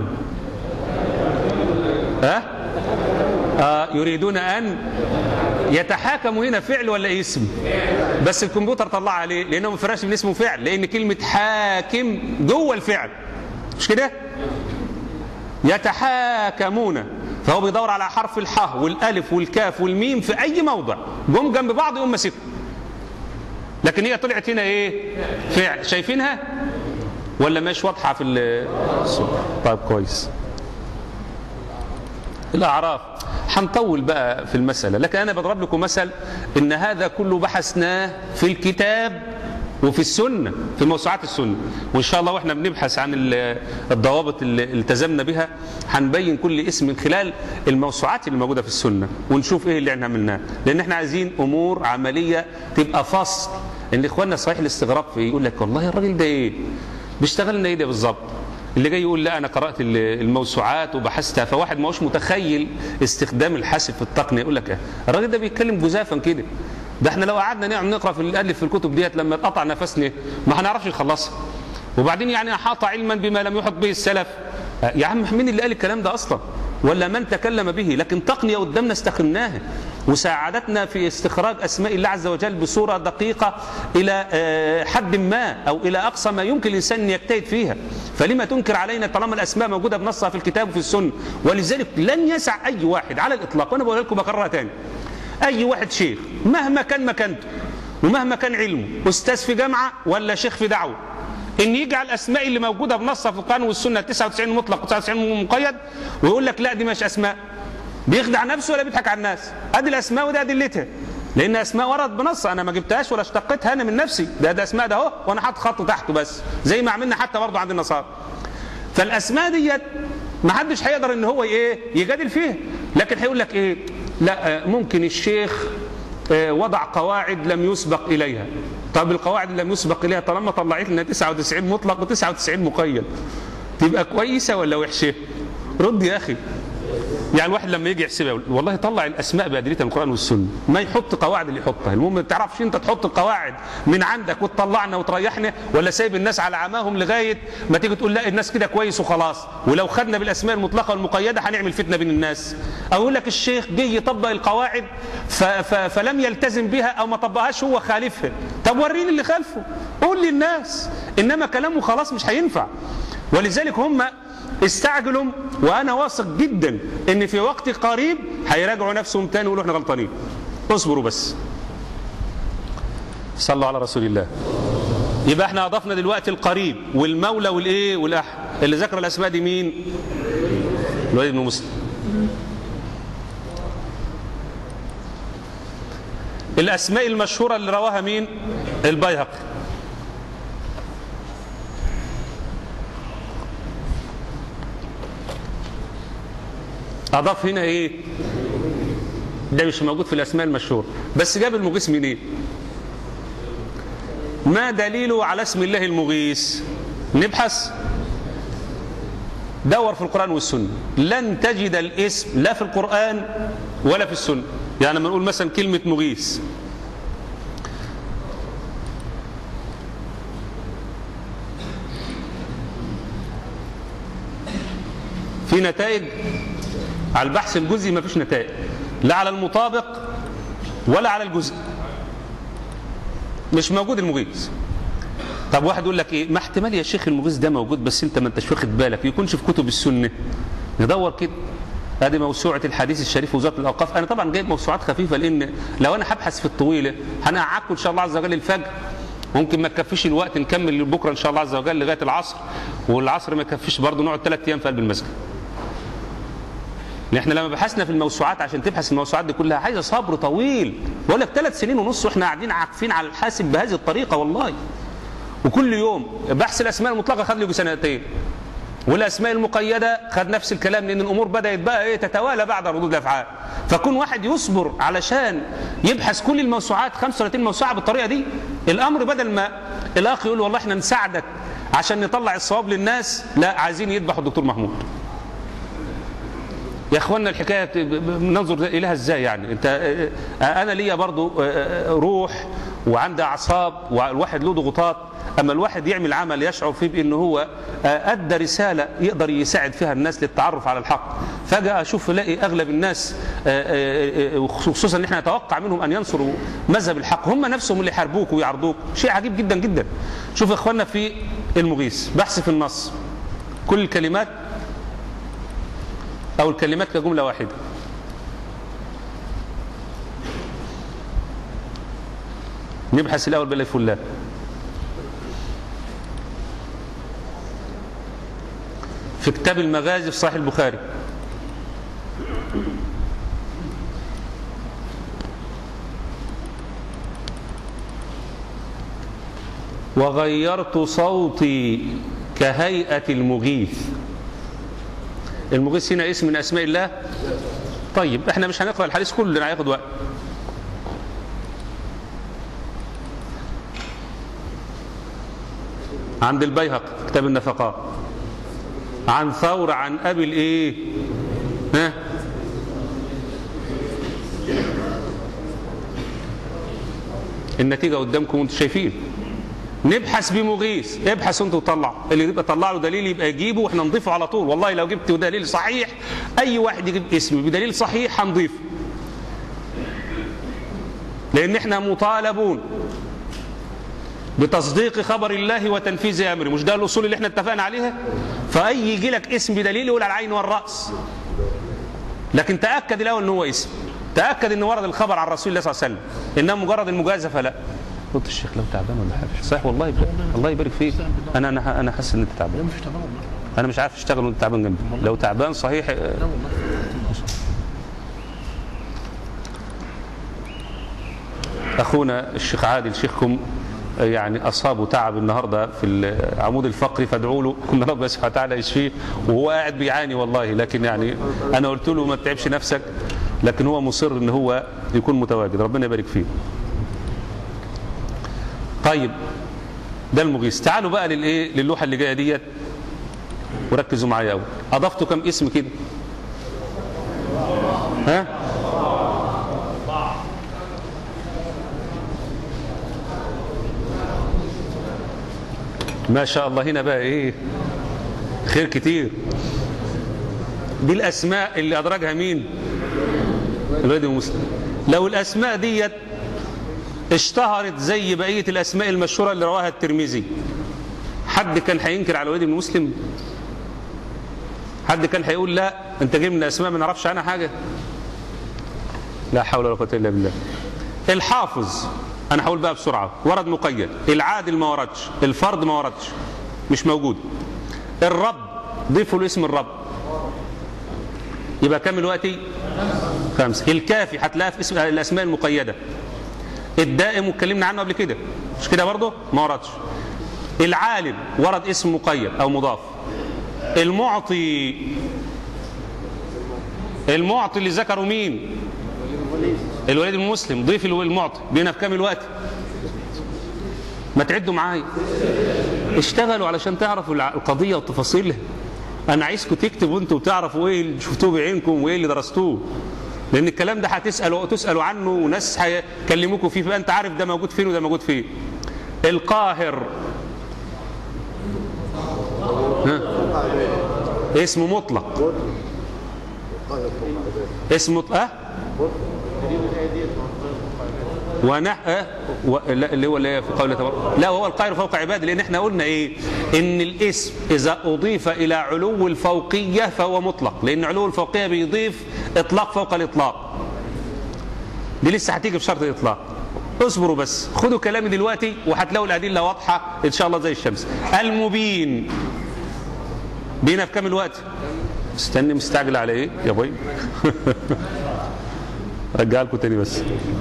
ها آه يريدون ان يتحاكموا هنا فعل ولا اسم بس الكمبيوتر طلعها ليه لانه ما فرقش من اسمه فعل لان كلمه حاكم جوه الفعل مش كده يتحاكمون فهو بيدور على حرف الحاء والالف والكاف والميم في اي موضع جم جنب بعض يقوم ماسكهم لكن هي طلعت هنا ايه فعل شايفينها ولا مش واضحه في الصوره طيب كويس الاعراف هنطول بقى في المساله لكن انا بضرب لكم مثل ان هذا كله بحثناه في الكتاب وفي السنه في موسوعات السنه وان شاء الله واحنا بنبحث عن الضوابط اللي التزمنا بها هنبين كل اسم من خلال الموسوعات اللي موجوده في السنه ونشوف ايه اللي احنا عملناه لان احنا عايزين امور عمليه تبقى فصل ان اخواننا صحيح الاستغراب في يقول لك والله الراجل ده ايه بيشتغل لنا ايه ده بالظبط اللي جاي يقول لا انا قرات الموسوعات وبحثتها فواحد ما هوش متخيل استخدام الحاسب في التقنيه يقول لك الراجل ده بيتكلم جزافا كده ده احنا لو قعدنا نعم نقرا في الالف في الكتب ديت لما اتقطع نفسنا ما هنعرفش نخلصها وبعدين يعني احاط علما بما لم يحط به السلف يا عم مين اللي قال الكلام ده اصلا ولا من تكلم به لكن تقنيه قدامنا استخدمناها وساعدتنا في استخراج اسماء الله عز وجل بصوره دقيقه الى حد ما او الى اقصى ما يمكن الانسان ان يجتهد فيها فلما تنكر علينا طالما الاسماء موجوده بنصها في الكتاب وفي السنه ولذلك لن يسع اي واحد على الاطلاق وانا بقول لكم بكررها تاني اي واحد شيخ مهما كان مكانته ومهما كان علمه استاذ في جامعه ولا شيخ في دعوه ان يجعل الاسماء اللي موجوده بنصها في القران والسنه 99 مطلق و99 مقيد ويقول لك لا دي مش اسماء بيخدع نفسه ولا بيضحك على الناس ادي الاسماء وده ادلتها لان اسماء ورد بنص انا ما جبتهاش ولا اشتقتها انا من نفسي ده ده اسماء ده اهو وانا حاطط خط تحته بس زي ما عملنا حتى برضه عند النصارى فالاسماء ديت ما حدش هيقدر ان هو ايه يجادل فيها لكن هيقول لك ايه لا ممكن الشيخ وضع قواعد لم يسبق اليها طب القواعد اللي لم يسبق اليها طالما طلعت لنا 99 مطلق و99 مقيد تبقى كويسه ولا وحشه رد يا اخي يعني الواحد لما يجي يحسبها والله يطلع الاسماء بادلتها من القران والسنه ما يحط قواعد اللي يحطها المهم ما تعرفش انت تحط القواعد من عندك وتطلعنا وتريحنا ولا سايب الناس على عماهم لغايه ما تيجي تقول لا الناس كده كويس وخلاص ولو خدنا بالاسماء المطلقه والمقيده هنعمل فتنه بين الناس او يقول لك الشيخ جه يطبق القواعد ف ف فلم يلتزم بها او ما طبقهاش هو خالفها طب وريني اللي خالفه قول للناس انما كلامه خلاص مش هينفع ولذلك هم استعجلوا وانا واثق جدا ان في وقت قريب هيراجعوا نفسهم تاني ويقولوا احنا غلطانين اصبروا بس صلوا على رسول الله يبقى احنا اضفنا دلوقتي القريب والمولى والايه والاح اللي ذكر الاسماء دي مين الوليد بن مسلم الاسماء المشهوره اللي رواها مين البيهقي اضاف هنا ايه ده مش موجود في الاسماء المشهوره بس جاب المغيث منين إيه؟ ما دليله على اسم الله المغيث نبحث دور في القرآن والسنة لن تجد الاسم لا في القرآن ولا في السنة يعني لما نقول مثلا كلمة مغيث في نتائج على البحث الجزئي ما فيش نتائج لا على المطابق ولا على الجزء مش موجود المغيث طب واحد يقول لك ايه ما احتمال يا شيخ المغيث ده موجود بس انت ما انتش واخد بالك يكونش في كتب السنه ندور كده ادي موسوعه الحديث الشريف وزاره الاوقاف انا طبعا جايب موسوعات خفيفه لان لو انا هبحث في الطويله هنقعدكم ان شاء الله عز وجل الفجر ممكن ما تكفيش الوقت نكمل بكره ان شاء الله عز وجل لغايه العصر والعصر ما يكفيش برضه نقعد ثلاث ايام في قلب المسجد احنا لما بحثنا في الموسوعات عشان تبحث الموسوعات دي كلها عايزه صبر طويل بقول لك ثلاث سنين ونص واحنا قاعدين عاكفين على الحاسب بهذه الطريقه والله وكل يوم بحث الاسماء المطلقه خد له سنتين والاسماء المقيده خد نفس الكلام لان الامور بدات بقى ايه تتوالى بعد ردود الافعال فكون واحد يصبر علشان يبحث كل الموسوعات 35 موسوعه بالطريقه دي الامر بدل ما الاخ يقول والله احنا نساعدك عشان نطلع الصواب للناس لا عايزين يذبحوا الدكتور محمود يا اخوانا الحكايه ننظر اليها ازاي يعني انت انا ليا برضو روح وعندي اعصاب والواحد له ضغوطات اما الواحد يعمل عمل يشعر فيه بان هو ادى رساله يقدر يساعد فيها الناس للتعرف على الحق فجاه اشوف الاقي اغلب الناس خصوصا ان احنا نتوقع منهم ان ينصروا مذهب الحق هم نفسهم اللي يحاربوك ويعرضوك شيء عجيب جدا جدا شوف يا اخوانا في المغيث بحث في النص كل الكلمات أو الكلمات كجملة واحدة نبحث الأول بالألف واللام في كتاب المغازي في صحيح البخاري وغيرت صوتي كهيئة المغيث المغيث هنا اسم من اسماء الله طيب احنا مش هنقرا الحديث كله لان هياخد وقت عند البيهق كتاب النفقات عن ثور عن ابي الايه ها النتيجه قدامكم وانتم شايفين نبحث بمغيث ابحث انت وطلع اللي يبقى طلع له دليل يبقى يجيبه واحنا نضيفه على طول والله لو جبت دليل صحيح اي واحد يجيب اسم بدليل صحيح هنضيفه لان احنا مطالبون بتصديق خبر الله وتنفيذ امره مش ده الاصول اللي احنا اتفقنا عليها فاي يجي لك اسم بدليل يقول على العين والراس لكن تاكد الاول ان هو اسم تاكد ان ورد الخبر عن رسول الله صلى الله عليه وسلم انما مجرد المجازفه لا قلت الشيخ لو تعبان ولا حاجه صحيح والله يبقى. الله يبارك فيك انا انا انا حاسس ان انت تعبان مش تمام والله انا مش عارف اشتغل وانت تعبان جنبي لو تعبان صحيح لا والله اخونا الشيخ عادل شيخكم يعني اصابه تعب النهارده في العمود الفقري فادعوا له ان ربنا سبحانه وتعالى يشفيه وهو قاعد بيعاني والله لكن يعني انا قلت له ما تتعبش نفسك لكن هو مصر ان هو يكون متواجد ربنا يبارك فيه طيب ده المغيث تعالوا بقى للايه للوحه اللي جايه ديت وركزوا معايا قوي اضفتوا كم اسم كده ها ما شاء الله هنا بقى ايه خير كتير دي الاسماء اللي ادرجها مين الوالد مسلم لو الاسماء ديت اشتهرت زي بقيه الاسماء المشهوره اللي رواها الترمذي حد كان هينكر على الوليد بن مسلم حد كان هيقول لا انت جايب من اسماء ما نعرفش عنها حاجه لا حول ولا قوه الا بالله الحافظ انا هقول بقى بسرعه ورد مقيد العادل ما وردش الفرد ما وردش مش موجود الرب ضيفوا له اسم الرب يبقى كام دلوقتي خمسه الكافي هتلاقيها في اسم الاسماء المقيده الدائم واتكلمنا عنه قبل كده مش كده برضه ما وردش العالم ورد اسم مقيد او مضاف المعطي المعطي اللي ذكره مين الوليد المسلم ضيف الو- المعطي بينا في كام الوقت ما تعدوا معايا اشتغلوا علشان تعرفوا الع- القضية وتفاصيلها انا عايزكم تكتبوا انتوا وتعرفوا ايه اللي شفتوه بعينكم وايه اللي درستوه لان الكلام ده هتسالوا تسالوا عنه وناس هيكلموكم فيه فانت عارف ده موجود فين وده موجود فين القاهر ها؟ اسمه مطلق اسمه اه ونح أه؟ و... لا اللي هو اللي هي في قوله تبارك لا وهو القاهر فوق عباده لان احنا قلنا ايه ان الاسم اذا اضيف الى علو الفوقيه فهو مطلق لان علو الفوقيه بيضيف اطلاق فوق الاطلاق دي لسه هتيجي بشرط الاطلاق اصبروا بس خدوا كلامي دلوقتي وهتلاقوا الادله واضحه ان شاء الله زي الشمس المبين بينا في كام الوقت استني مستعجل على ايه يا بوي رجع لكم تاني بس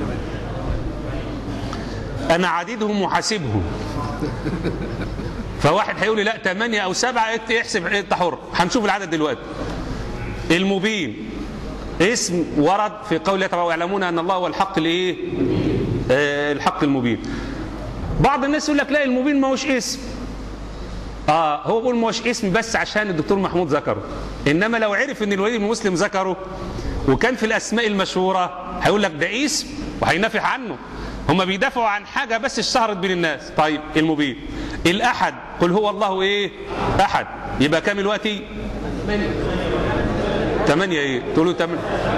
انا عديدهم وحاسبهم فواحد هيقول لي لا 8 او 7 احسب انت حر هنشوف العدد دلوقتي المبين اسم ورد في قول الله تعالى ويعلمون ان الله هو الحق الايه آه الحق المبين بعض الناس يقول لك لا المبين ما هوش اسم اه هو بيقول ما هوش اسم بس عشان الدكتور محمود ذكره انما لو عرف ان الوليد بن مسلم ذكره وكان في الاسماء المشهوره هيقول لك ده اسم وهينافح عنه هم بيدافعوا عن حاجه بس اشتهرت بين الناس طيب المبين الاحد قل هو الله ايه احد يبقى كام الوقت ثمانية ايه تقولوا ثمانية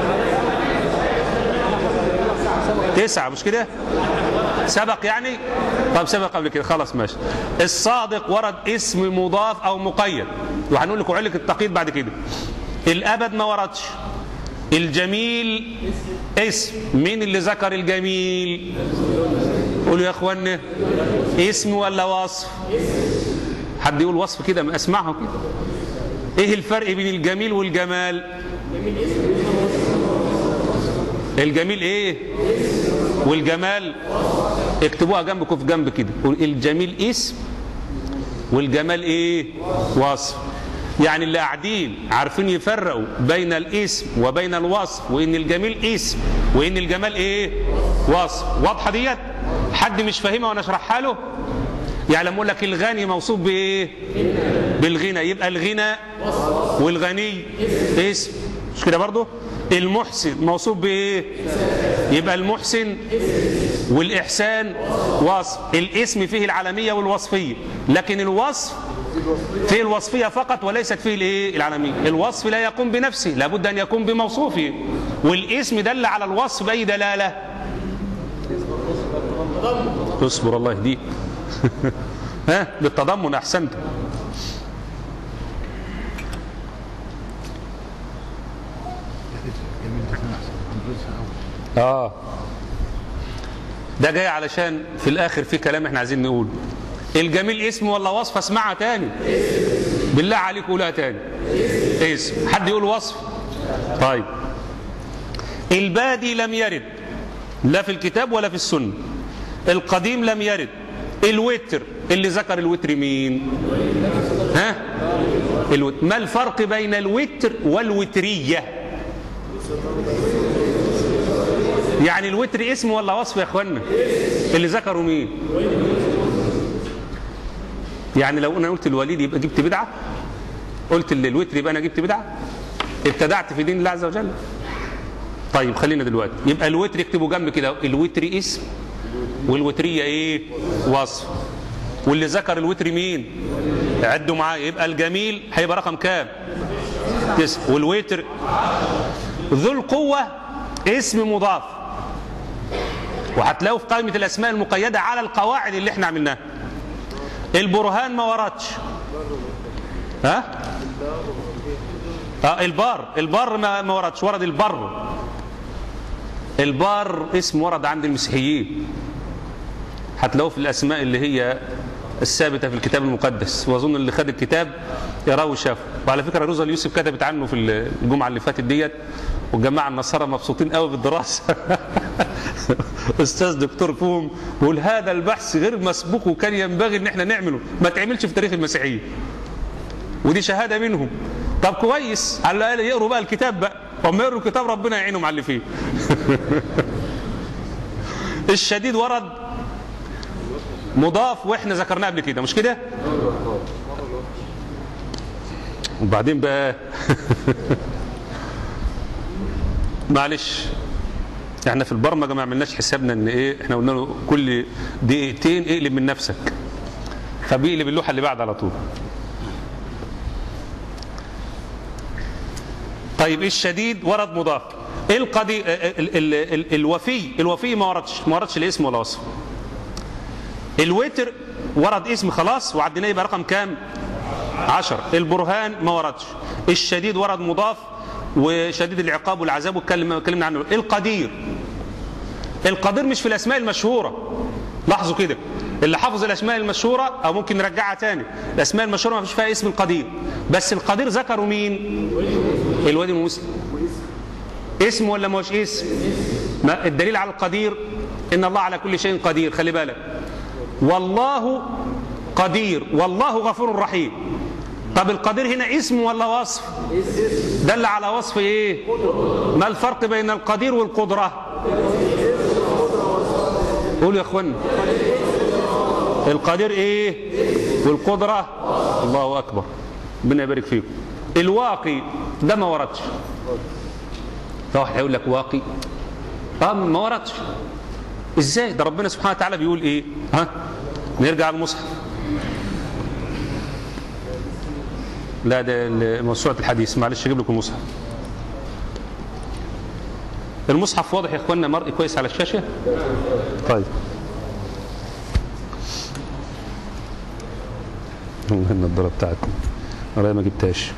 تسعة مش كده سبق يعني طب سبق قبل كده خلاص ماشي الصادق ورد اسم مضاف او مقيد وهنقول لكم علة التقييد بعد كده الابد ما وردش الجميل اسم مين اللي ذكر الجميل قولوا يا اخوانا اسم ولا وصف حد يقول وصف كده ما اسمعه كده ايه الفرق بين الجميل والجمال الجميل ايه والجمال اكتبوها جنبكم في جنب كده قول الجميل اسم والجمال ايه وصف يعني اللي قاعدين عارفين يفرقوا بين الاسم وبين الوصف وان الجميل اسم وان الجمال ايه وصف واضحه ديت حد مش فاهمها وانا اشرحها له يعني لما اقول لك الغني موصوف بايه بالغنى يبقى الغنى والغني اسم مش كده برضه المحسن موصوف بايه يبقى المحسن والاحسان وصف الاسم فيه العالميه والوصفيه لكن الوصف فيه الوصفيه فقط وليست فيه الايه العالميه الوصف لا يقوم بنفسه لابد ان يقوم بموصوفه والاسم دل على الوصف باي دلاله اصبر الله يهديك ها بالتضمن احسنت اه ده جاي علشان في الاخر في كلام احنا عايزين نقوله الجميل اسم ولا وصف اسمعها تاني بالله عليك قولها تاني اسم حد يقول وصف طيب البادي لم يرد لا في الكتاب ولا في السنه القديم لم يرد الوتر اللي ذكر الوتر مين ها الوتر ما الفرق بين الوتر والوتريه يعني الوتر اسم ولا وصف يا اخوانا اللي ذكروا مين يعني لو انا قلت الوليد يبقى جبت بدعه قلت الوتر يبقى انا جبت بدعه ابتدعت في دين الله عز وجل طيب خلينا دلوقتي يبقى الوتر اكتبوا جنب كده الوتر اسم والوتريه ايه وصف واللي ذكر الوتر مين عدوا معايا يبقى الجميل هيبقى رقم كام تسعة والوتر ذو القوة اسم مضاف وهتلاقوا في قائمة الأسماء المقيدة على القواعد اللي احنا عملناها البرهان ما وردش ها آه البار البار ما ما وردش ورد البر البار اسم ورد عند المسيحيين هتلاقوه في الأسماء اللي هي الثابتة في الكتاب المقدس وأظن اللي خد الكتاب يراه وشافه وعلى فكرة روزا اليوسف كتبت عنه في الجمعة اللي فاتت ديت والجماعة النصارى مبسوطين قوي بالدراسة أستاذ دكتور فوم بيقول هذا البحث غير مسبوق وكان ينبغي إن احنا نعمله ما تعملش في تاريخ المسيحية ودي شهادة منهم طب كويس على الأقل يقروا بقى الكتاب بقى هم يقروا كتاب ربنا يعينهم على اللي فيه الشديد ورد مضاف واحنا ذكرناه قبل كده مش كده وبعدين بقى معلش احنا في البرمجه ما عملناش حسابنا ان ايه احنا قلنا له كل دقيقتين اقلب من نفسك فبيقلب اللوحه اللي بعد على طول طيب الشديد ورد مضاف القدي ال ال ال الوفي الوفي ما وردش ما وردش الاسم ولا وصف الوتر ورد اسم خلاص وعديناه يبقى رقم كام عشر البرهان ما وردش الشديد ورد مضاف وشديد العقاب والعذاب واتكلم اتكلمنا عنه القدير القدير مش في الاسماء المشهوره لاحظوا كده اللي حافظ الاسماء المشهوره او ممكن نرجعها تاني الاسماء المشهوره ما فيش فيها اسم القدير بس القدير ذكروا مين الوادي المسلم اسم ولا مش اسم ما الدليل على القدير ان الله على كل شيء قدير خلي بالك والله قدير والله غفور رحيم طب القدير هنا اسم ولا وصف دل على وصف ايه ما الفرق بين القدير والقدرة قولوا يا اخوانا القدير ايه والقدرة الله اكبر ربنا يبارك فيكم الواقي ده ما وردش فواحد هيقول لك واقي اه ما وردش ازاي ده ربنا سبحانه وتعالى بيقول ايه ها نرجع المصحف لا ده موسوعة الحديث معلش اجيب لكم المصحف المصحف واضح يا اخوانا مرئي كويس على الشاشة طيب النضارة بتاعتكم انا ما جبتهاش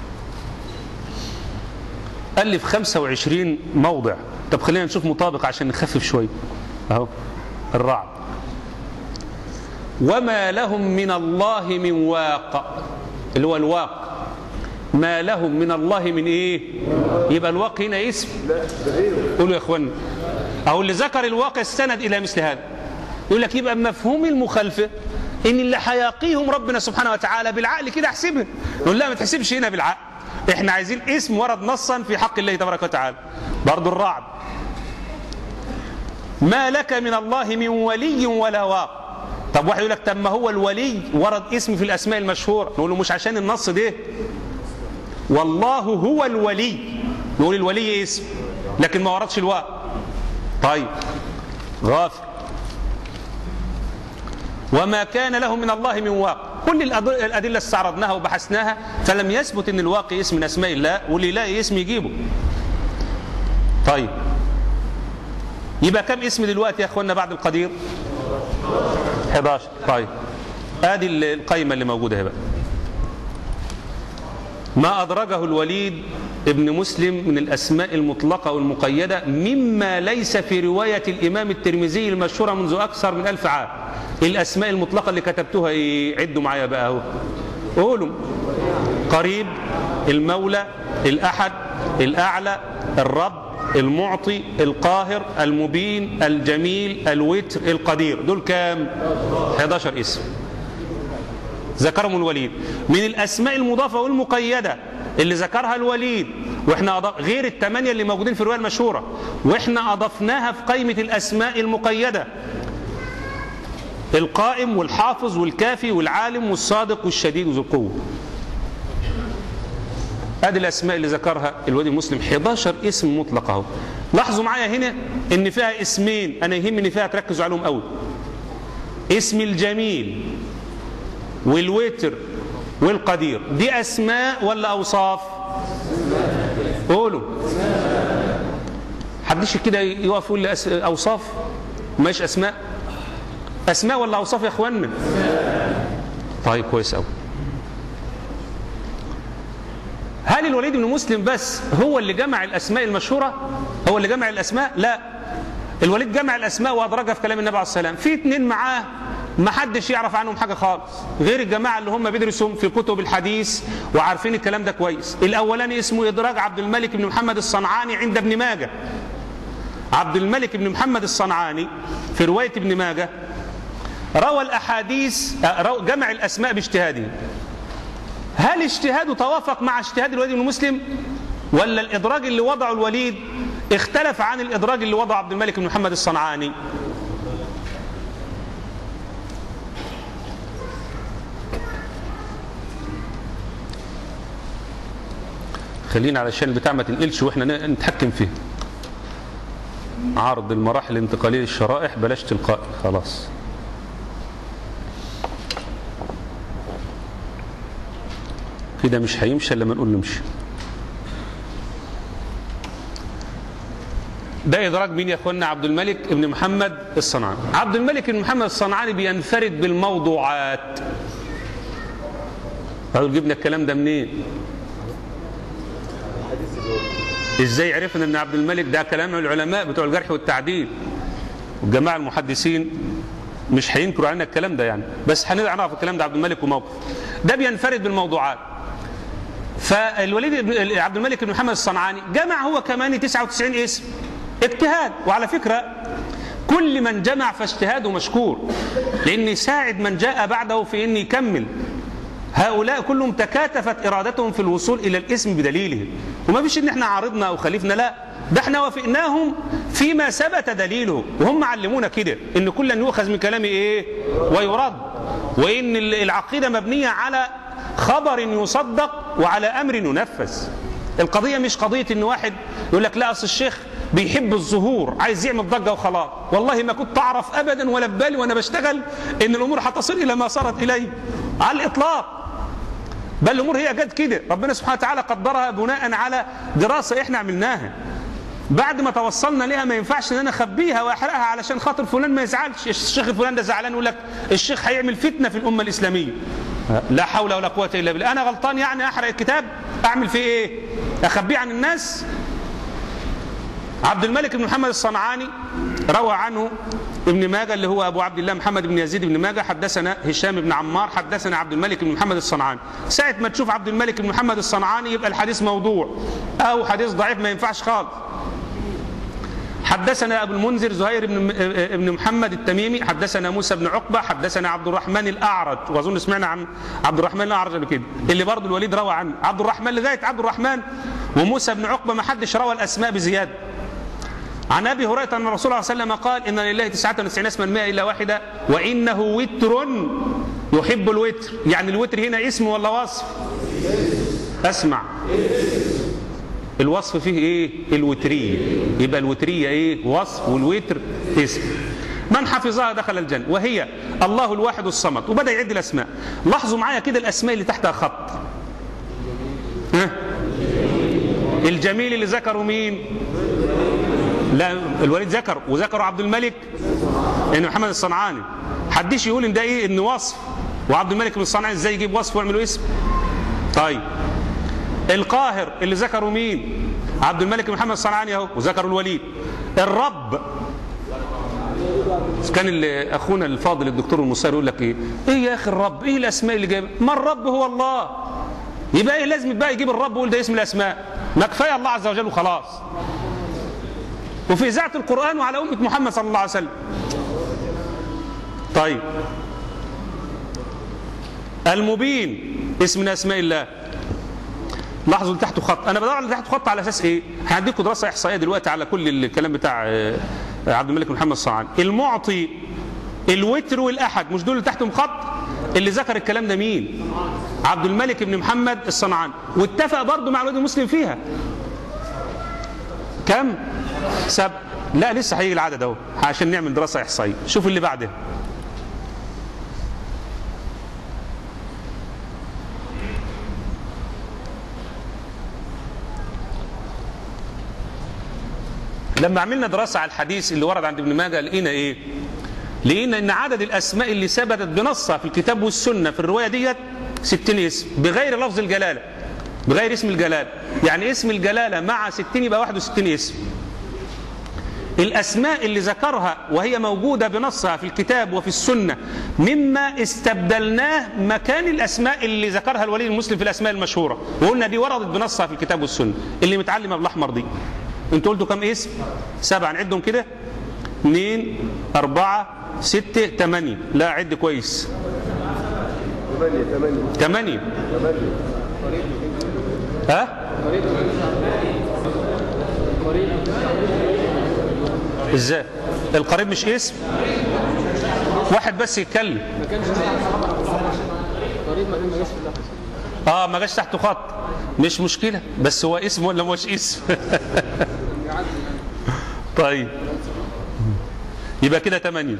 قال لي في 25 موضع طب خلينا نشوف مطابق عشان نخفف شويه اهو الرعد وما لهم من الله من واق اللي هو الواق ما لهم من الله من ايه يبقى الواق هنا اسم قولوا يا اخوانا او اللي ذكر الواقع استند الى مثل هذا يقول لك يبقى مفهوم المخالفه ان اللي هيقيهم ربنا سبحانه وتعالى بالعقل كده احسبها نقول لا ما تحسبش هنا بالعقل احنا عايزين اسم ورد نصا في حق الله تبارك وتعالى برضو الرعد ما لك من الله من ولي ولا واق طب واحد يقول لك طب ما هو الولي ورد اسم في الاسماء المشهوره نقول له مش عشان النص ده والله هو الولي نقول الولي اسم لكن ما وردش الواء طيب غافر وما كان له من الله من واق كل الأدلة استعرضناها وبحثناها فلم يثبت أن الواقي اسم من أسماء الله واللي يلاقي اسم يجيبه طيب يبقى كم اسم دلوقتي يا أخوانا بعد القدير 11 طيب ادي القائمة اللي موجودة بقى ما أدرجه الوليد ابن مسلم من الأسماء المطلقة والمقيدة مما ليس في رواية الإمام الترمذي المشهورة منذ أكثر من ألف عام الأسماء المطلقة اللي كتبتها إيه؟ عدوا معايا بقى أهو قولوا قريب المولى الأحد الأعلى الرب المعطي القاهر المبين الجميل الوتر القدير دول كام 11 اسم ذكرهم الوليد من الأسماء المضافة والمقيدة اللي ذكرها الوليد واحنا أضف غير الثمانية اللي موجودين في الرواية المشهورة واحنا أضفناها في قائمة الأسماء المقيدة القائم والحافظ والكافي والعالم والصادق والشديد وذو القوة ادي الاسماء اللي ذكرها الوادي المسلم 11 اسم مطلق اهو لاحظوا معايا هنا ان فيها اسمين انا يهمني فيها تركزوا عليهم قوي اسم الجميل والوتر والقدير دي اسماء ولا اوصاف قولوا حدش كده يقف يقول لي أس... اوصاف مش اسماء اسماء ولا اوصاف يا اخوانا طيب كويس قوي هل الوليد بن مسلم بس هو اللي جمع الاسماء المشهوره هو اللي جمع الاسماء لا الوليد جمع الاسماء وادرجها في كلام النبي عليه السلام في اتنين معاه ما حدش يعرف عنهم حاجه خالص غير الجماعه اللي هم بيدرسوا في كتب الحديث وعارفين الكلام ده كويس الاولاني اسمه ادراج عبد الملك بن محمد الصنعاني عند ابن ماجه عبد الملك بن محمد الصنعاني في روايه ابن ماجه روى الاحاديث جمع الاسماء باجتهاده هل اجتهاده توافق مع اجتهاد الوليد بن مسلم ولا الإدراج اللي وضعه الوليد اختلف عن الإدراج اللي وضعه عبد الملك بن محمد الصنعاني خلينا علشان البتاع ما تنقلش واحنا ن- نتحكم فيه عرض المراحل الانتقالية للشرائح بلاش تلقائي خلاص كده مش هيمشي الا لما نقول نمشي ده ادراج مين يا اخوانا عبد الملك بن محمد الصنعاني عبد الملك بن محمد الصنعاني بينفرد بالموضوعات قالوا جبنا الكلام ده منين ازاي عرفنا ان عبد الملك ده كلام العلماء بتوع الجرح والتعديل والجماعه المحدثين مش هينكروا علينا الكلام ده يعني بس هنعرف الكلام ده عبد الملك وموقف ده بينفرد بالموضوعات فالوليد بن- عبد الملك بن محمد الصنعاني جمع هو كمان 99 اسم اجتهاد وعلى فكرة كل من جمع فاجتهاده مشكور لأن يساعد من جاء بعده في أن يكمل هؤلاء كلهم تكاتفت إرادتهم في الوصول إلى الاسم بدليله وما فيش إن احنا عارضنا أو خالفنا لا ده احنا وافقناهم فيما ثبت دليله وهم علمونا كده ان كلا يؤخذ من كلامه ايه ويرد وان العقيده مبنيه على خبر يصدق وعلى امر ينفذ القضيه مش قضيه ان واحد يقول لك لا اصل الشيخ بيحب الظهور عايز يعمل ضجه وخلاص والله ما كنت اعرف ابدا ولا ببالي وانا بشتغل ان الامور هتصل الى ما صارت اليه على الاطلاق بل الامور هي جت كده ربنا سبحانه وتعالى قدرها بناء على دراسه احنا عملناها بعد ما توصلنا ليها ما ينفعش ان انا اخبيها واحرقها علشان خاطر فلان ما يزعلش الشيخ فلان ده زعلان يقول لك الشيخ هيعمل فتنه في الامه الاسلاميه لا حول ولا قوه الا بالله انا غلطان يعني احرق الكتاب اعمل فيه ايه اخبيه عن الناس عبد الملك بن محمد الصنعاني روى عنه ابن ماجه اللي هو ابو عبد الله محمد بن يزيد بن ماجه حدثنا هشام بن عمار حدثنا عبد الملك بن محمد الصنعاني ساعه ما تشوف عبد الملك بن محمد الصنعاني يبقى الحديث موضوع او حديث ضعيف ما ينفعش خالص حدثنا ابو المنذر زهير بن ابن محمد التميمي حدثنا موسى بن عقبه حدثنا عبد الرحمن الاعرج واظن سمعنا عن عبد الرحمن الاعرج قبل كده اللي برضه الوليد روى عنه عبد الرحمن لغايه عبد الرحمن وموسى بن عقبه ما حدش روى الاسماء بزياده عن ابي هريره ان الرسول صلى الله عليه وسلم قال ان لله 99 اسما 100 الا واحده وانه وتر يحب الوتر يعني الوتر هنا اسم ولا وصف اسمع الوصف فيه ايه الوتريه يبقى الوتريه ايه وصف والوتر اسم من حفظها دخل الجنه وهي الله الواحد الصمد وبدا يعد الاسماء لاحظوا معايا كده الاسماء اللي تحتها خط ها الجميل اللي ذكروا مين لا الوليد ذكر وذكروا عبد الملك ان محمد الصنعاني حدش يقول ان ده ايه ان وصف وعبد الملك بن الصنعاني ازاي يجيب وصف ويعملوا اسم طيب القاهر اللي ذكروا مين عبد الملك بن محمد الصنعاني اهو وذكروا الوليد الرب كان اللي اخونا الفاضل الدكتور المصير يقول لك ايه ايه يا اخي الرب ايه الاسماء اللي جايبها ما الرب هو الله يبقى ايه لازم بقى يجيب الرب ويقول ده اسم الاسماء ما كفايه الله عز وجل وخلاص وفي إذاعة القرآن وعلى أمة محمد صلى الله عليه وسلم طيب المبين اسم من أسماء الله لاحظوا اللي تحته خط أنا بدور على اللي تحته خط على أساس إيه هديكم دراسة إحصائية دلوقتي على كل الكلام بتاع عبد الملك محمد الصنعاني المعطي الوتر والأحد مش دول اللي تحتهم خط اللي ذكر الكلام ده مين عبد الملك بن محمد الصنعاني واتفق برضه مع الواد المسلم فيها كم سب لا لسه هيجي العدد اهو عشان نعمل دراسه احصائيه شوف اللي بعده لما عملنا دراسه على الحديث اللي ورد عند ابن ماجه لقينا ايه لقينا ان عدد الاسماء اللي ثبتت بنصها في الكتاب والسنه في الروايه ديت 60 اسم بغير لفظ الجلاله بغير اسم الجلاله يعني اسم الجلاله مع 60 يبقى 61 اسم الأسماء اللي ذكرها وهي موجودة بنصها في الكتاب وفي السنة مما استبدلناه مكان الأسماء اللي ذكرها الولي المسلم في الأسماء المشهورة وقلنا دي وردت بنصها في الكتاب والسنة اللي متعلمة بالأحمر دي انتوا قلتوا كم اسم سبعة نعدهم كده اثنين أربعة ستة ثمانية لا عد كويس ثمانية ثمانية ثمانية ها ازاي القريب مش اسم واحد بس يتكلم ما كانش قريب ما ما جاش في اللحظه اه ما جاش تحته خط مش مشكلة بس هو اسم ولا مش اسم طيب يبقى كده 8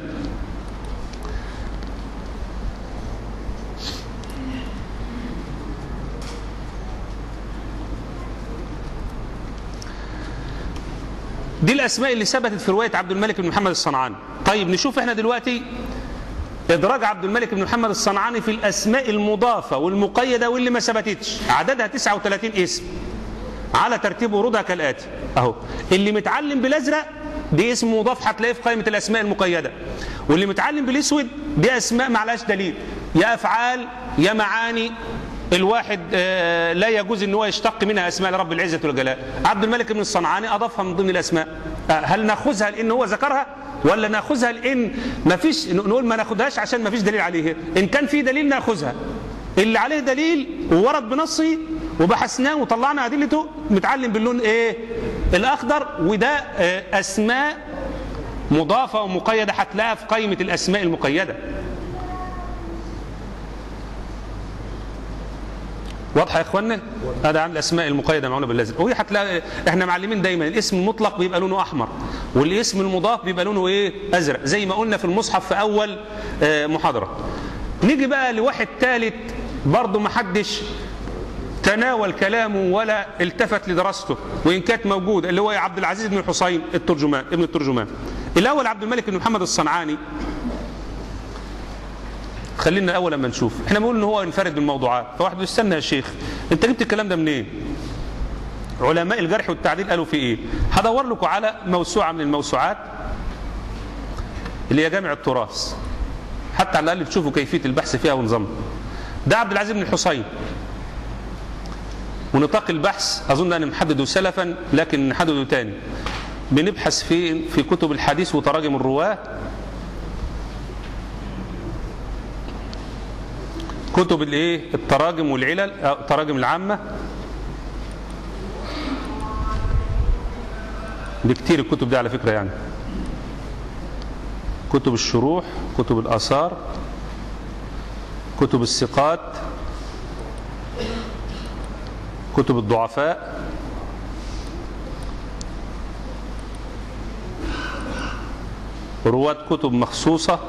دي الاسماء اللي ثبتت في روايه عبد الملك بن محمد الصنعاني طيب نشوف احنا دلوقتي ادراج عبد الملك بن محمد الصنعاني في الاسماء المضافه والمقيده واللي ما ثبتتش عددها 39 اسم على ترتيب ورودها كالاتي اهو اللي متعلم بالازرق دي اسم مضاف هتلاقيه في قائمه الاسماء المقيده واللي متعلم بالاسود دي اسماء ما عليهاش دليل يا افعال يا معاني الواحد آه، لا يجوز ان هو يشتق منها اسماء لرب العزه والجلال عبد الملك بن الصنعاني اضافها من ضمن الاسماء آه، هل ناخذها لان هو ذكرها ولا ناخذها لان ما فيش نقول ما ناخذهاش عشان ما فيش دليل عليه ان كان في دليل ناخذها اللي عليه دليل وورد بنصه وبحثناه وطلعنا ادلته متعلم باللون ايه الاخضر وده آه، اسماء مضافه ومقيده هتلاقيها في قائمه الاسماء المقيده واضحه يا اخوانا هذا عن الاسماء المقيده معونه باللازم وهي هتلاقي احنا معلمين دايما الاسم المطلق بيبقى لونه احمر والاسم المضاف بيبقى لونه ايه ازرق زي ما قلنا في المصحف في اول آه، محاضره نيجي بقى لواحد ثالث برضه ما حدش تناول كلامه ولا التفت لدراسته وان كانت موجوده اللي هو عبد العزيز بن الحسين الترجمان ابن الترجمان الاول عبد الملك بن محمد الصنعاني خلينا الاول لما نشوف احنا بنقول ان هو ينفرد بالموضوعات فواحد بيقول استنى يا شيخ انت جبت الكلام ده منين علماء الجرح والتعديل قالوا في ايه هدور لكم على موسوعه من الموسوعات اللي هي جامع التراث حتى على الاقل تشوفوا كيفيه البحث فيها ونظامها ده عبد العزيز بن الحسين ونطاق البحث اظن ان محدده سلفا لكن نحدده تاني بنبحث في في كتب الحديث وتراجم الرواه كتب الايه التراجم والعلل أو التراجم العامه دي كتير الكتب دي على فكره يعني كتب الشروح كتب الاثار كتب الثقات كتب الضعفاء رواة كتب مخصوصة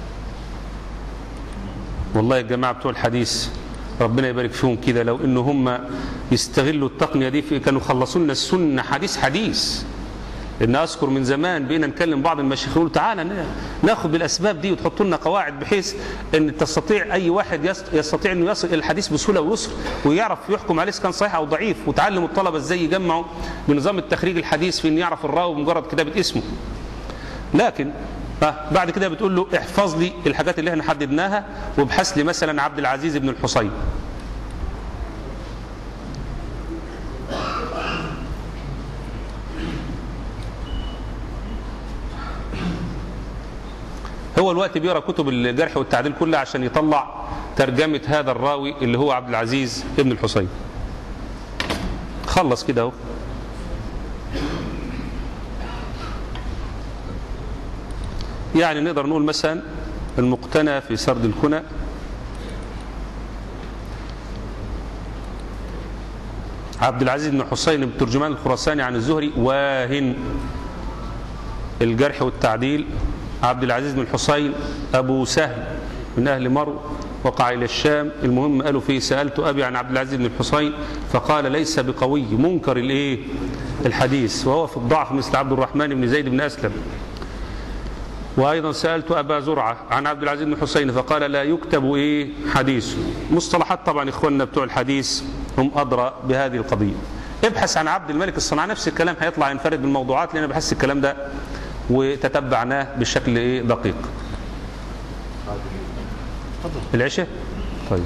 والله يا جماعة بتوع الحديث ربنا يبارك فيهم كده لو ان هم يستغلوا التقنية دي في كانوا خلصوا لنا السنة حديث حديث ان اذكر من زمان بقينا نكلم بعض المشايخ يقولوا تعالى نا- ناخد بالاسباب دي وتحطوا لنا قواعد بحيث ان تستطيع اي واحد يست- يستطيع انه يصل الى الحديث بسهوله ويسر ويعرف يحكم عليه اذا كان صحيح او ضعيف وتعلم الطلبه ازاي يجمعوا بنظام التخريج الحديث في ان يعرف الراوي بمجرد كتابه اسمه لكن آه بعد كده بتقول له احفظ لي الحاجات اللي احنا حددناها وابحث لي مثلا عبد العزيز بن الحصين هو الوقت بيقرا كتب الجرح والتعديل كلها عشان يطلع ترجمه هذا الراوي اللي هو عبد العزيز ابن الحصين خلص كده اهو يعني نقدر نقول مثلا المقتنى في سرد الكنى عبد العزيز بن حسين بن ترجمان الخراساني عن الزهري واهن الجرح والتعديل عبد العزيز بن الحسين أبو سهل من أهل مرو وقع إلى الشام المهم قالوا فيه سألت أبي عن عبد العزيز بن الحسين فقال ليس بقوي منكر الإيه الحديث وهو في الضعف مثل عبد الرحمن بن زيد بن أسلم وأيضا سألت أبا زرعة عن عبد العزيز بن حسين فقال لا يكتب إيه حديث مصطلحات طبعا إخواننا بتوع الحديث هم أدرى بهذه القضية ابحث عن عبد الملك الصنعاني نفس الكلام هيطلع ينفرد بالموضوعات لأن بحس الكلام ده وتتبعناه بشكل إيه دقيق العشاء طيب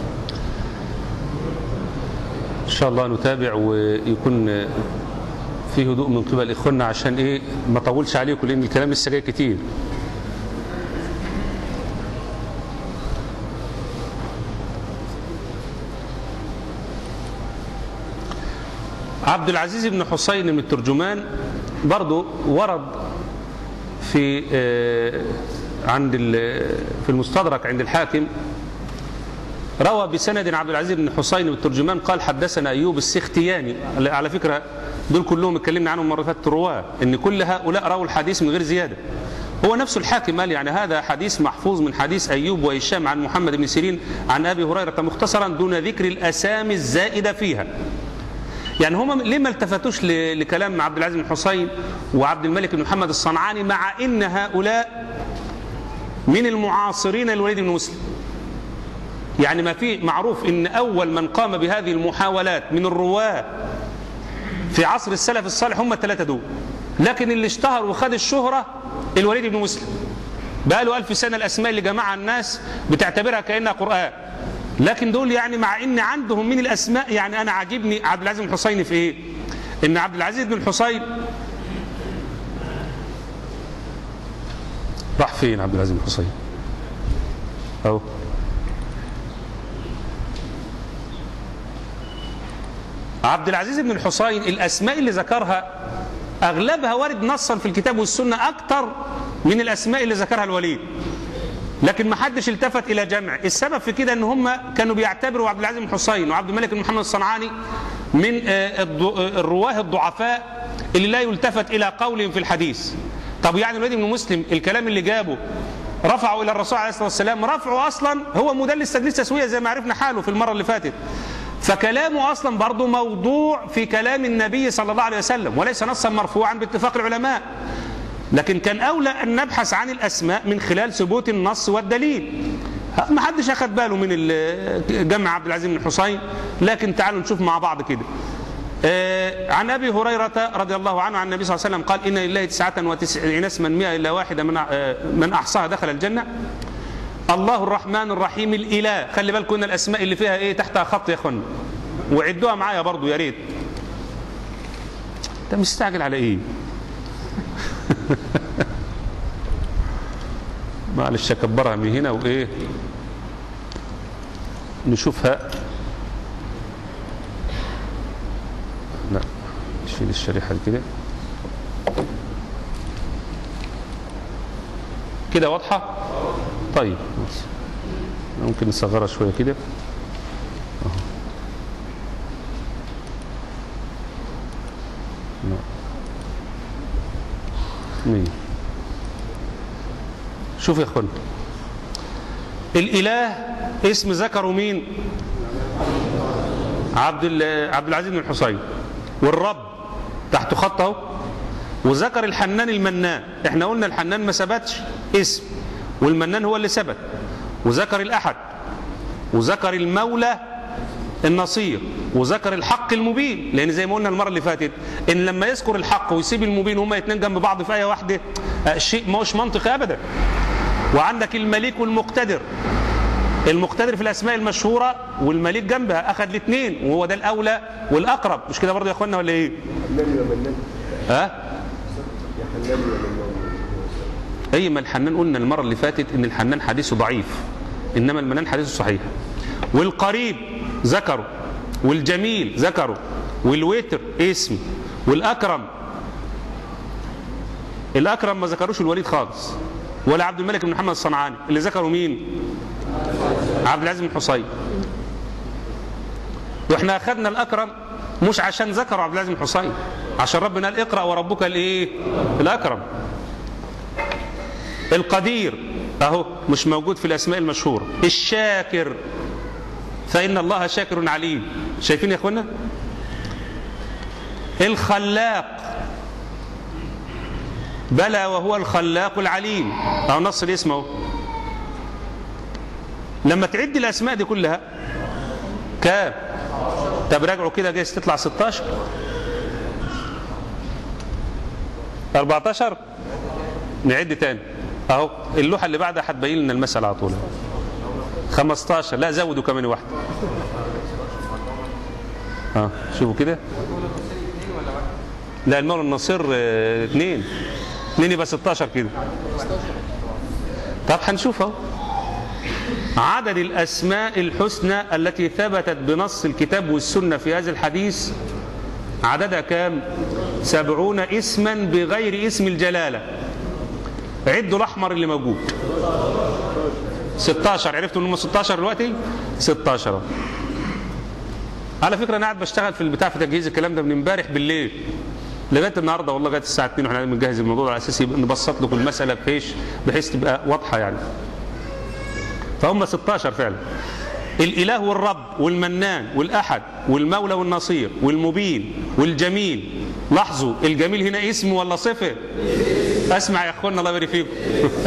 إن شاء الله نتابع ويكون في هدوء من قبل إخواننا عشان إيه ما طولش عليكم لأن الكلام لسه جاي كتير عبد العزيز بن حسين من الترجمان برضه ورد في آه، عند ال- في المستدرك عند الحاكم روى بسند عبد العزيز بن حسين بالترجمان قال حدثنا ايوب السختياني على فكره دول كلهم اتكلمنا عنهم مره فاتت الرواه ان كل هؤلاء رووا الحديث من غير زياده هو نفسه الحاكم قال يعني هذا حديث محفوظ من حديث ايوب وهشام عن محمد بن سيرين عن ابي هريره مختصرا دون ذكر الاسامي الزائده فيها يعني هم ليه ما التفتوش ل- لكلام عبد العزيز بن حسين وعبد الملك بن محمد الصنعاني مع ان هؤلاء من المعاصرين للوليد بن مسلم يعني ما في معروف ان اول من قام بهذه المحاولات من الرواه في عصر السلف الصالح هم الثلاثه دول لكن اللي اشتهر وخد الشهره الوليد بن مسلم بقى له ألف سنة الأسماء اللي جمعها الناس بتعتبرها كأنها قرآن لكن دول يعني مع إن عندهم من الأسماء يعني أنا عاجبني عبد العزيز بن الحسين في إيه إن عبد العزيز بن الحسين راح فين عبد العزيز بن الحسين أهو عبد العزيز بن الحسين الأسماء اللي ذكرها أغلبها وارد نصا في الكتاب والسنة أكثر من الأسماء اللي ذكرها الوليد لكن ما حدش التفت إلى جمع السبب في كده أن هم كانوا بيعتبروا عبد العزيز بن الحسين وعبد الملك بن محمد الصنعاني من آه، الض- آه، الرواه الضعفاء اللي لا يلتفت إلى قولهم في الحديث طب يعني الوليد بن مسلم الكلام اللي جابه رفعوا إلى الرسول عليه الصلاة والسلام رفعه أصلا هو مدلس تدليس تسوية زي ما عرفنا حاله في المرة اللي فاتت فكلامه اصلا برضه موضوع في كلام النبي صلى الله عليه وسلم وليس نصا مرفوعا باتفاق العلماء لكن كان اولى ان نبحث عن الاسماء من خلال ثبوت النص والدليل ما حدش اخذ باله من ال- جمع عبد العزيز بن الحسين لكن تعالوا نشوف مع بعض كده آه، عن ابي هريره رضي الله عنه عن النبي صلى الله عليه وسلم قال ان لله تسعه وتسعين اسما مئة الا واحده من آه، من احصاها دخل الجنه الله الرحمن الرحيم الاله خلي بالكم ان الاسماء اللي فيها ايه تحتها خط يا اخوانا وعدوها معايا برضو يا ريت انت مستعجل على ايه معلش اكبرها من هنا وايه نشوفها لا نشيل الشريحه دي كده كده واضحه طيب بس. ممكن نصغرها شويه كده أهو. لا. مية. شوف يا اخوان الاله اسم ذكره مين عبد ال- عبد العزيز بن الحسين والرب تحت خط اهو وذكر الحنان المنان احنا قلنا الحنان ما ثبتش اسم والمنان هو اللي ثبت وذكر الاحد وذكر المولى النصير وذكر الحق المبين لان زي ما قلنا المره اللي فاتت ان لما يذكر الحق ويسيب المبين هما الاثنين جنب بعض في ايه واحده آه، شيء ما هوش منطقي ابدا وعندك المليك والمقتدر المقتدر في الاسماء المشهوره والمليك جنبها اخذ الاثنين وهو ده الاولى والاقرب مش كده برضه يا اخوانا ولا ايه ها اي ما الحنان قلنا المره اللي فاتت ان الحنان حديثه ضعيف انما المنان حديثه صحيح والقريب ذكره والجميل ذكره والوتر اسم والاكرم الاكرم ما ذكروش الوليد خالص ولا عبد الملك بن محمد الصنعاني اللي ذكروا مين عبد العزيز بن حسين واحنا اخذنا الاكرم مش عشان ذكروا عبد العزيز بن حسين عشان ربنا قال اقرا وربك الايه الاكرم القدير اهو مش موجود في الاسماء المشهوره الشاكر فان الله شاكر عليم شايفين يا اخوانا الخلاق بلى وهو الخلاق العليم اهو نص الاسم اهو لما تعد الاسماء دي كلها كام طب راجعوا كده جايز تطلع 16 14 نعد تاني اهو اللوحه اللي بعدها هتبين لنا المساله على طول 15 لا زودوا كمان واحده اه شوفوا كده لا المولى النصير آه، اثنين اثنين يبقى 16 كده طب هنشوف اهو عدد الأسماء الحسنى التي ثبتت بنص الكتاب والسنة في هذا الحديث عددها كام سبعون اسما بغير اسم الجلالة عدوا الأحمر اللي موجود 16 عرفتوا ان هم 16 دلوقتي 16 أهو. على فكرة أنا قاعد بشتغل في البتاع في تجهيز الكلام ده من امبارح بالليل لغايه النهارده والله لغايه الساعه 2 واحنا بنجهز الموضوع على اساس يبقى نبسط لكم المساله بحيث بحيث تبقى واضحه يعني. فهم 16 فعلا. الاله والرب والمنان والاحد والمولى والنصير والمبين والجميل لاحظوا الجميل هنا اسم ولا صفه؟ اسمع يا اخوانا الله يبارك فيكم.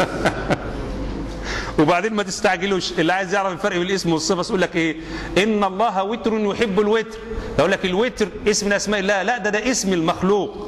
وبعدين ما تستعجلوش اللي عايز يعرف الفرق بين الاسم والصفه يقول لك ايه ان الله وتر يحب الوتر يقول لك الوتر اسم من اسماء الله لا ده ده اسم المخلوق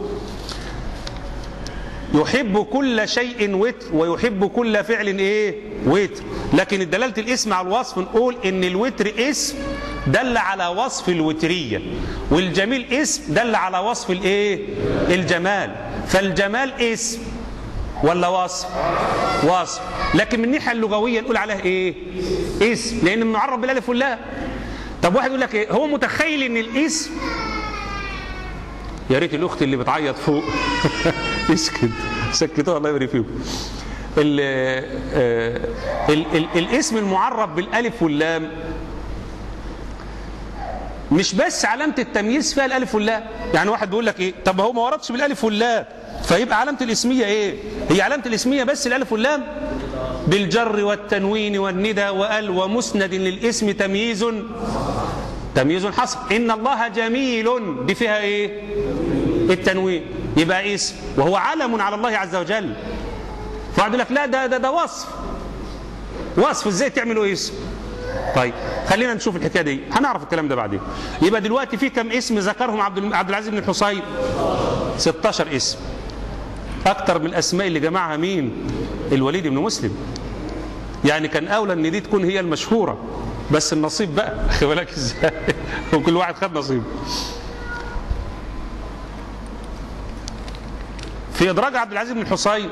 يحب كل شيء وتر ويحب كل فعل ايه وتر لكن دلاله الاسم على الوصف نقول ان الوتر اسم دل على وصف الوتريه والجميل اسم دل على وصف الايه الجمال فالجمال اسم ولا وصف وصف لكن من الناحيه اللغويه نقول عليها ايه اسم لان معرب بالالف واللام طب واحد يقول لك ايه هو متخيل ان الاسم يا ريت الاخت اللي بتعيط فوق اسكت سكتوها الله يبارك فيكم ال ال ال الاسم المعرب بالالف واللام مش بس علامة التمييز فيها الألف واللام يعني واحد بيقول لك إيه طب هو ما وردش بالألف واللام فيبقى علامة الاسمية إيه هي علامة الاسمية بس الألف واللام بالجر والتنوين والندى وال ومسند للاسم تمييز تمييز حصر إن الله جميل دي فيها إيه التنوين يبقى اسم وهو علم على الله عز وجل فواحد يقول لك لا ده ده ده وصف وصف ازاي تعملوا اسم طيب خلينا نشوف الحكايه دي هنعرف الكلام ده بعدين يبقى دلوقتي في كم اسم ذكرهم عبد عبد العزيز بن الحصين 16 اسم اكتر من الاسماء اللي جمعها مين الوليد بن مسلم يعني كان اولى ان دي تكون هي المشهوره بس النصيب بقى خد بالك ازاي وكل واحد خد نصيب في ادراج عبد العزيز بن الحصين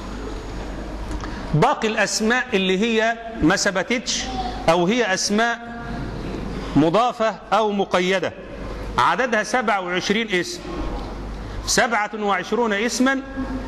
باقي الاسماء اللي هي ما ثبتتش او هي اسماء مضافه او مقيده عددها 27 اسم 27 اسما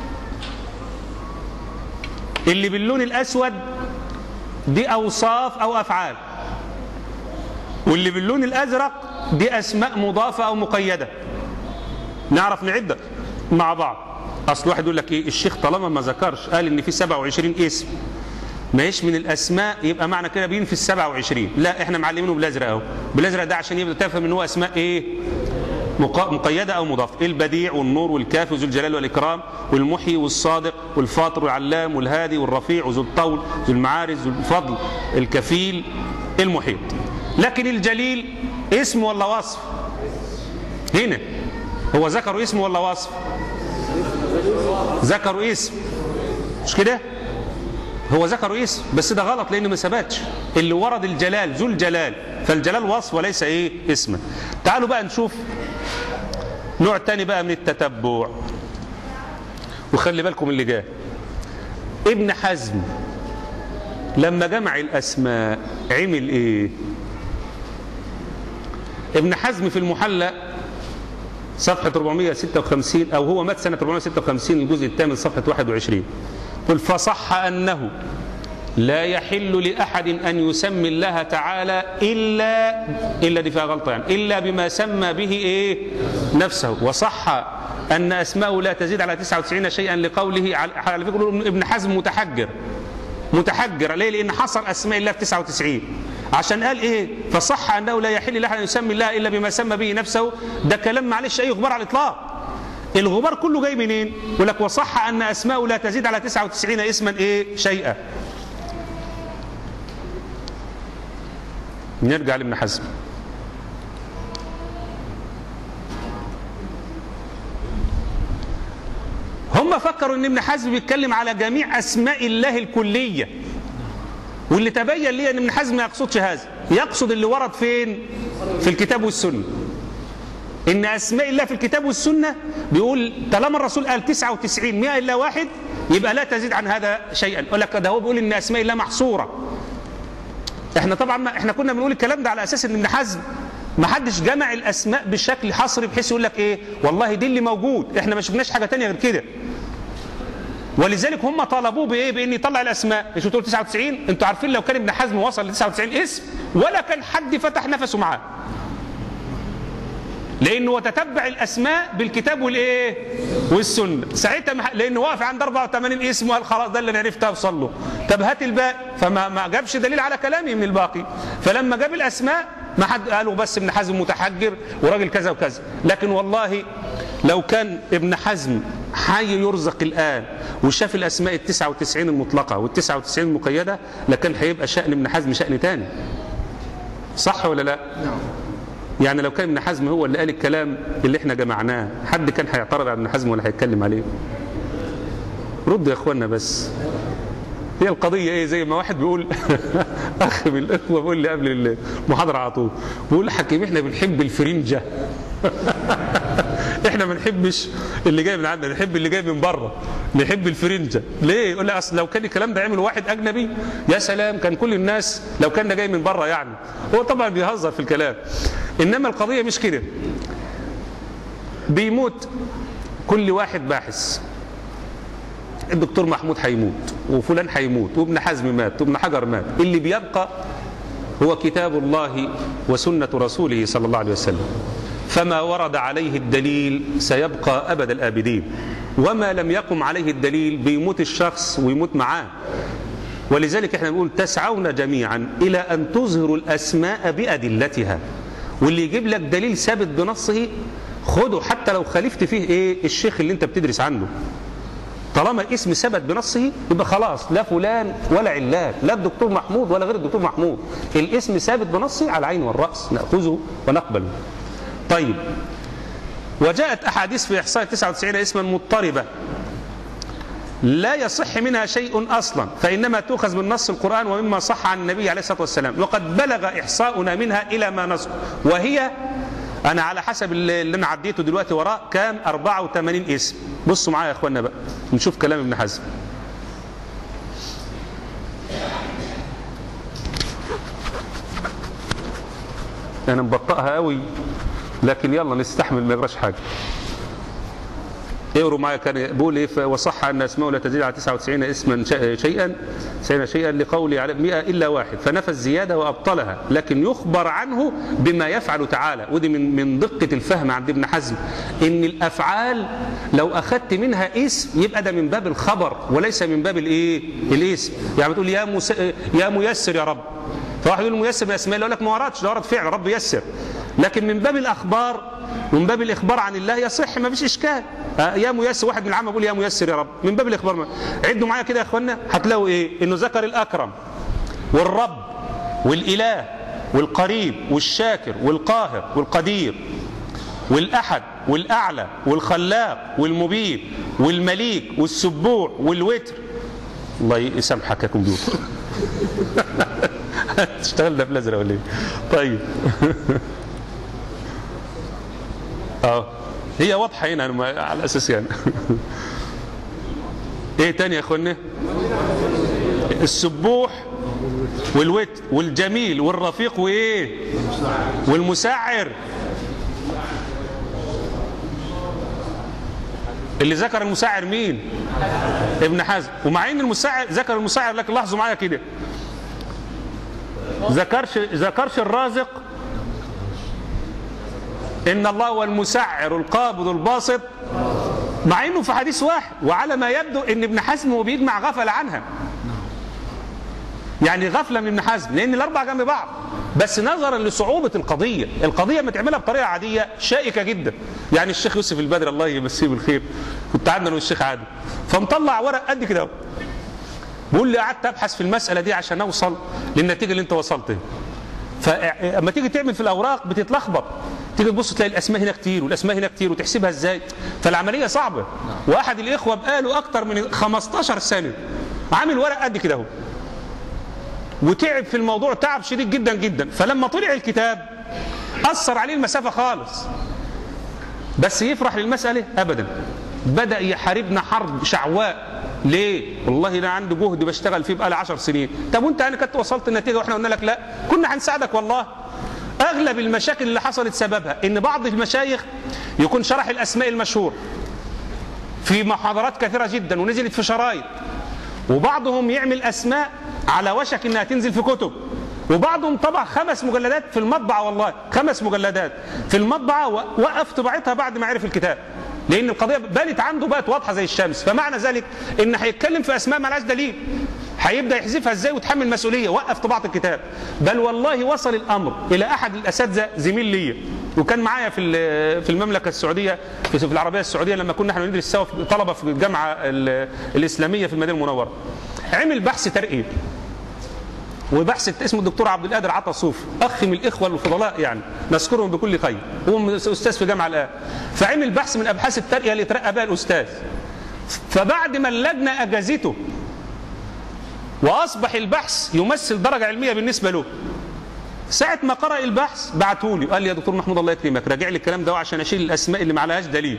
اللي باللون الاسود دي اوصاف او افعال واللي باللون الازرق دي اسماء مضافه او مقيده نعرف نعد مع بعض اصل واحد يقول لك ايه الشيخ طالما ما ذكرش قال ان في 27 اسم ماهيش من الاسماء يبقى معنى كده بين في ال 27 لا احنا معلمينه بالازرق اهو بالازرق ده عشان يبدا تفهم ان هو اسماء ايه مق- مقيده او مضافه البديع والنور والكافي وذو الجلال والاكرام والمحيي والصادق والفاطر والعلام والهادي والرفيع وذو الطول ذو المعارج ذو الفضل الكفيل المحيط لكن الجليل اسم ولا وصف هنا هو ذكروا اسم ولا وصف ذكروا اسم مش كده هو ذكروا اسم بس ده غلط لان ما ثبتش اللي ورد الجلال ذو الجلال فالجلال وصف وليس ايه اسما تعالوا بقى نشوف نوع تاني بقى من التتبع وخلي بالكم اللي جاي ابن حزم لما جمع الاسماء عمل ايه ابن حزم في المحلى صفحة 456 أو هو مات سنة 456 الجزء الثامن صفحة 21 قل فصح أنه لا يحل لأحد أن يسمي الله تعالى إلا إلا دي فيها غلطة يعني إلا بما سمى به إيه نفسه وصح أن أسماءه لا تزيد على 99 شيئا لقوله على على فكرة ابن حزم متحجر متحجر ليه لأن حصر أسماء الله في 99 عشان قال ايه فصح انه لا يحل لاحد ان يسمي الله الا بما سمى به نفسه ده كلام معلش اي غبار على الاطلاق الغبار كله جاي منين يقول لك وصح ان اسماءه لا تزيد على 99 اسما ايه شيئا نرجع لابن حزم هم فكروا ان ابن حزم بيتكلم على جميع اسماء الله الكليه واللي تبين لي ان ابن حزم ما يقصدش هذا يقصد اللي ورد فين في الكتاب والسنه ان اسماء الله في الكتاب والسنه بيقول طالما الرسول قال 99 100 الا واحد يبقى لا تزيد عن هذا شيئا يقول لك ده هو بيقول ان اسماء الله محصوره احنا طبعا ما احنا كنا بنقول الكلام ده على اساس ان ابن حزم ما حدش جمع الاسماء بشكل حصري بحيث يقول لك ايه والله دي اللي موجود احنا ما شفناش حاجه تانية غير كده ولذلك هم طالبوه بايه بان يطلع الاسماء مش بتقول 99 انتوا عارفين لو كان ابن حزم وصل ل 99 اسم ولا كان حد فتح نفسه معاه لانه تتبع الاسماء بالكتاب والايه والسنه ساعتها مح... لانه واقف عند 84 اسم وقال خلاص ده اللي انا عرفت اوصل له طب هات الباقي فما ما جابش دليل على كلامي من الباقي فلما جاب الاسماء ما حد قالوا بس ابن حزم متحجر وراجل كذا وكذا لكن والله لو كان ابن حزم حي يرزق الان وشاف الاسماء ال 99 المطلقه وال 99 المقيده لكان هيبقى شان ابن حزم شان تاني صح ولا لا؟ نعم يعني لو كان ابن حزم هو اللي قال الكلام اللي احنا جمعناه حد كان هيعترض على ابن حزم ولا هيتكلم عليه رد يا اخوانا بس هي القضية ايه زي ما واحد بيقول اخ من الاخوة بيقول لي قبل المحاضرة على طول بيقول حكيم احنا بنحب الفرنجة احنا ما نحبش اللي جاي من عندنا نحب اللي جاي من بره نحب الفرنجة ليه يقول لي اصل لو كان الكلام ده عمل واحد اجنبي يا سلام كان كل الناس لو كان ده جاي من بره يعني هو طبعا بيهزر في الكلام انما القضية مش كده بيموت كل واحد باحث الدكتور محمود هيموت وفلان هيموت وابن حزم مات وابن حجر مات اللي بيبقى هو كتاب الله وسنة رسوله صلى الله عليه وسلم فما ورد عليه الدليل سيبقى أبد الآبدين وما لم يقم عليه الدليل بيموت الشخص ويموت معاه ولذلك احنا نقول تسعون جميعا إلى أن تظهروا الأسماء بأدلتها واللي يجيب لك دليل ثابت بنصه خده حتى لو خالفت فيه ايه الشيخ اللي انت بتدرس عنه طالما الاسم ثبت بنصه يبقى خلاص لا فلان ولا علان لا الدكتور محمود ولا غير الدكتور محمود الاسم ثابت بنصه على العين والرأس نأخذه ونقبله طيب وجاءت أحاديث في إحصاء 99 اسما مضطربة لا يصح منها شيء أصلا فإنما تؤخذ من نص القرآن ومما صح عن النبي عليه الصلاة والسلام وقد بلغ إحصاؤنا منها إلى ما نذكر وهي أنا على حسب اللي أنا عديته دلوقتي وراء كام 84 اسم بصوا معايا يا إخوانا بقى نشوف كلام ابن حزم أنا مبطئها قوي لكن يلا نستحمل ما يجراش حاجة اقروا معايا كان بيقول ايه وصح ان اسماء لا تزيد على 99 اسما شيئا شيئا شيئا لقولي على 100 الا واحد فنفى الزياده وابطلها لكن يخبر عنه بما يفعل تعالى ودي من من دقه الفهم عند ابن حزم ان الافعال لو اخذت منها اسم يبقى ده من باب الخبر وليس من باب الايه الاسم يعني بتقول يا مس... يا ميسر يا رب فواحد يقول ميسر من اسماء يقول لك ما وردش ده ورد فعل رب يسر لكن من باب الاخبار من باب الاخبار عن الله يصح ما فيش اشكال يا ميسر واحد من العامه بيقول يا ميسر يا رب من باب الاخبار ما. عدوا معايا كده يا اخوانا هتلاقوا ايه انه ذكر الاكرم والرب والاله والقريب والشاكر والقاهر والقدير والاحد والاعلى والخلاق والمبين والمليك والسبوع والوتر الله يسامحك يا كمبيوتر تشتغلنا في الازرق ولا ايه طيب اه هي واضحه هنا أنا على اساس يعني ايه تاني يا اخوانا السبوح والوت والجميل والرفيق وايه والمسعر اللي ذكر المسعر مين ابن حزم ومع ان المسعر ذكر المسعر لكن لاحظوا معايا كده ذكرش ذكرش الرازق ان الله هو المسعر القابض الباسط مع انه في حديث واحد وعلى ما يبدو ان ابن حزم هو بيجمع غفل عنها يعني غفله من ابن حزم لان الاربعه جنب بعض بس نظرا لصعوبه القضيه القضيه ما تعملها بطريقه عاديه شائكه جدا يعني الشيخ يوسف البدر الله يمسيه بالخير كنت قعدنا انا والشيخ عادل فمطلع ورق قد كده بيقول لي قعدت ابحث في المساله دي عشان اوصل للنتيجه اللي انت وصلت فاما تيجي تعمل في الاوراق بتتلخبط تيجي تبص تلاقي الاسماء هنا كتير والاسماء هنا كتير وتحسبها ازاي فالعمليه صعبه واحد الاخوه بقاله اكتر من 15 سنه عامل ورق قد كده اهو وتعب في الموضوع تعب شديد جدا جدا فلما طلع الكتاب اثر عليه المسافه خالص بس يفرح للمسألة أبدا بدأ يحاربنا حرب شعواء ليه؟ والله أنا عندي جهد بشتغل فيه بقالي 10 سنين طب وأنت أنا كنت وصلت النتيجة وإحنا قلنا لك لا كنا هنساعدك والله أغلب المشاكل اللي حصلت سببها إن بعض المشايخ يكون شرح الأسماء المشهور في محاضرات كثيرة جدا ونزلت في شرايط وبعضهم يعمل أسماء على وشك إنها تنزل في كتب وبعضهم طبع خمس مجلدات في المطبعة والله خمس مجلدات في المطبعة وقف طباعتها بعد ما عرف الكتاب لأن القضية بانت عنده بقت واضحة زي الشمس فمعنى ذلك إن هيتكلم في أسماء مالهاش دليل هيبدا يحذفها ازاي وتحمل مسؤوليه وقف طباعه الكتاب بل والله وصل الامر الى احد الاساتذه زميل لي وكان معايا في في المملكه السعوديه في في العربيه السعوديه لما كنا احنا ندرس سوا في طلبه في الجامعه الاسلاميه في المدينه المنوره عمل بحث ترقيه وبحث اسمه الدكتور عبد القادر عطا صوف اخ من الاخوه الفضلاء يعني نذكرهم بكل خير هو استاذ في جامعه الان فعمل بحث من ابحاث الترقيه اللي ترقى بها الاستاذ فبعد ما اللجنه اجازته واصبح البحث يمثل درجه علميه بالنسبه له ساعة ما قرأ البحث بعته لي قال لي يا دكتور محمود الله يكرمك راجع لي الكلام ده عشان اشيل الاسماء اللي ما عليهاش دليل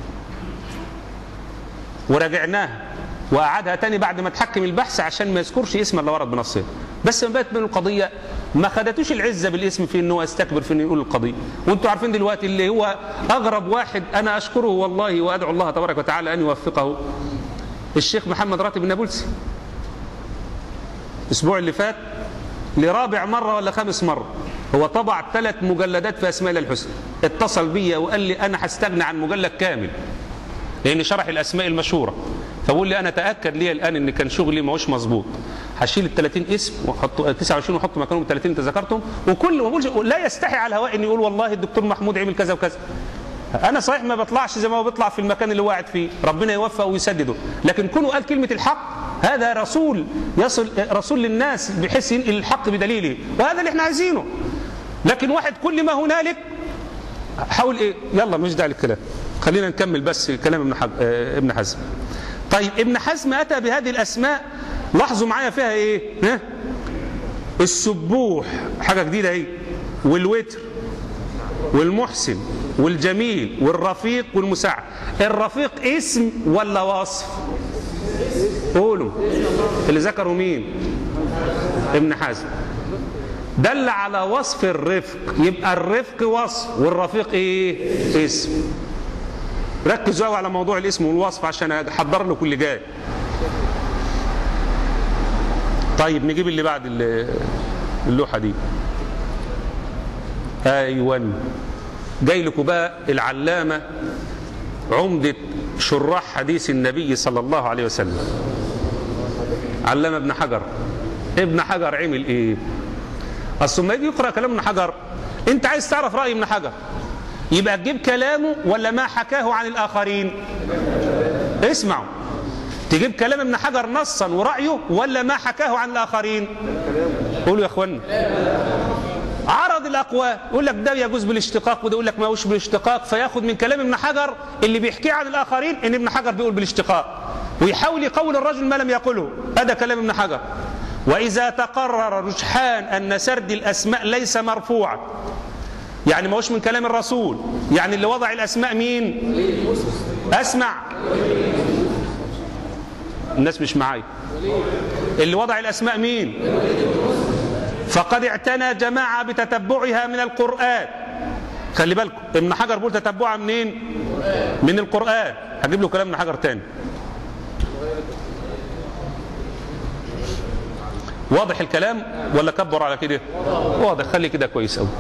وراجعناها وقعدها تاني بعد ما تحكم البحث عشان ما يذكرش اسم اللي ورد بنصه بس ما بقت من القضيه ما خدتوش العزه بالاسم في ان هو يستكبر في انه يقول القضيه وانتم عارفين دلوقتي اللي هو اغرب واحد انا اشكره والله وادعو الله تبارك وتعالى ان يوفقه الشيخ محمد راتب النابلسي الاسبوع اللي فات لرابع مره ولا خامس مره هو طبع ثلاث مجلدات في اسماء الله الحسنى اتصل بيا وقال لي انا هستغنى عن مجلد كامل لان شرح الاسماء المشهوره فبقول لي انا تاكد لي الان ان كان شغلي ما هوش مظبوط هشيل ال 30 اسم واحط 29 واحط مكانهم ال 30 انت ذكرتهم وكل ما بقولش لا يستحي على الهواء ان يقول والله الدكتور محمود عمل كذا وكذا انا صحيح ما بطلعش زي ما هو بيطلع في المكان اللي هو قاعد فيه ربنا يوفقه ويسدده لكن كونه قال كلمه الحق هذا رسول يصل رسول للناس بحيث ينقل الحق بدليله وهذا اللي احنا عايزينه لكن واحد كل ما هنالك حاول ايه يلا مش داعي للكلام خلينا نكمل بس كلام ابن حب... اه ابن حزم طيب ابن حزم اتى بهذه الاسماء لاحظوا معايا فيها ايه ها؟ السبوح حاجه جديده اهي والوتر والمحسن والجميل والرفيق والمساعد الرفيق اسم ولا وصف قولوا اللي ذكروا مين ابن حزم دل على وصف الرفق يبقى الرفق وصف والرفيق ايه اسم ركزوا قوي على موضوع الاسم والوصف عشان احضر له كل جاي طيب نجيب اللي بعد اللوحه دي ايوه جاي لكم بقى العلامه عمده شراح حديث النبي صلى الله عليه وسلم علامه ابن حجر ابن حجر عمل ايه اصل ما يجي يقرا كلام ابن حجر انت عايز تعرف راي ابن حجر يبقى تجيب كلامه ولا ما حكاه عن الاخرين اسمعوا تجيب كلام ابن حجر نصا ورايه ولا ما حكاه عن الاخرين قولوا يا اخوانا عرض الاقوال يقول لك ده يجوز بالاشتقاق وده يقول لك ما هوش بالاشتقاق فياخد من كلام ابن حجر اللي بيحكيه عن الاخرين ان ابن حجر بيقول بالاشتقاق ويحاول يقول الرجل ما لم يقله هذا كلام ابن حجر واذا تقرر رجحان ان سرد الاسماء ليس مرفوعا يعني ما هوش من كلام الرسول يعني اللي وضع الاسماء مين اسمع الناس مش معايا اللي وضع الاسماء مين فقد اعتنى جماعة بتتبعها من القرآن خلي بالكم ابن حجر بيقول تتبعها منين من القرآن هجيب له كلام ابن حجر تاني واضح الكلام ولا كبر على كده واضح خلي كده كويس قوي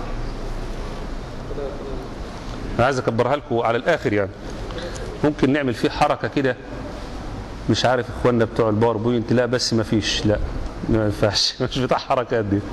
انا عايز اكبرها لكم على الاخر يعني ممكن نعمل فيه حركه كده مش عارف اخواننا بتوع الباوربوينت لا بس ما فيش لا ما ينفعش مش بتاع حركات دي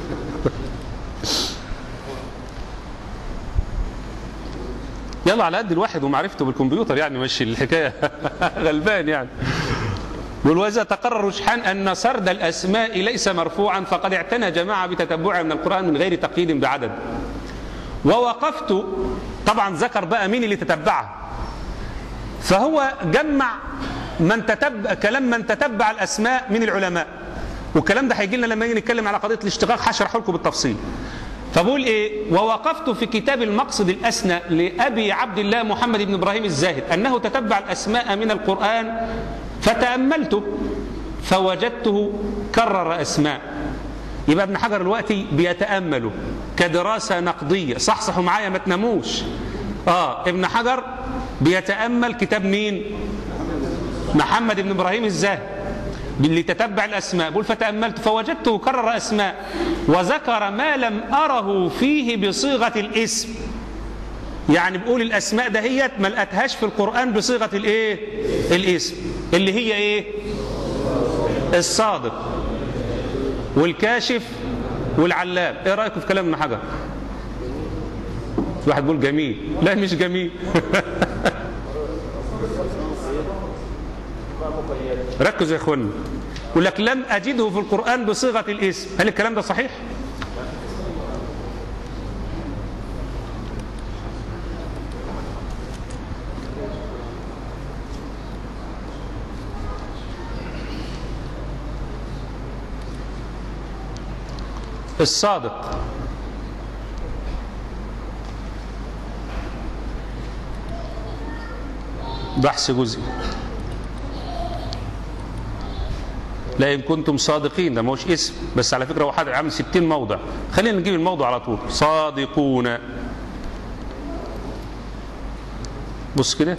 يلا على قد الواحد ومعرفته بالكمبيوتر يعني ماشي الحكايه غلبان يعني يقول واذا تقرر رجحان ان سرد الاسماء ليس مرفوعا فقد اعتنى جماعه بتتبعها من القران من غير تقييد بعدد ووقفت طبعا ذكر بقى مين اللي تتبعها فهو جمع من تتبع كلام من تتبع الاسماء من العلماء والكلام ده هيجي لنا لما نيجي نتكلم على قضيه الاشتقاق هشرحه لكم بالتفصيل فبقول ايه ووقفت في كتاب المقصد الاسنى لابي عبد الله محمد بن ابراهيم الزاهد انه تتبع الاسماء من القران فتاملته فوجدته كرر اسماء يبقى ابن حجر دلوقتي بيتاملوا كدراسه نقديه صحصحوا معايا ما تناموش اه ابن حجر بيتامل كتاب مين محمد بن ابراهيم الزاهد اللي تتبع الاسماء بقول فتاملت فوجدته كرر اسماء وذكر ما لم اره فيه بصيغه الاسم يعني بقول الاسماء دهيت ما لقتهاش في القران بصيغه الايه الاسم اللي هي ايه الصادق والكاشف والعلام ايه رايكم في كلام ابن حجر واحد بيقول جميل لا مش جميل ركزوا يا اخوانا يقول لك لم اجده في القران بصيغه الاسم هل الكلام ده صحيح الصادق بحث جزئي لا إن كنتم صادقين ده ما هوش اسم بس على فكرة هو حد عامل 60 موضع خلينا نجيب الموضع على طول صادقون بص كده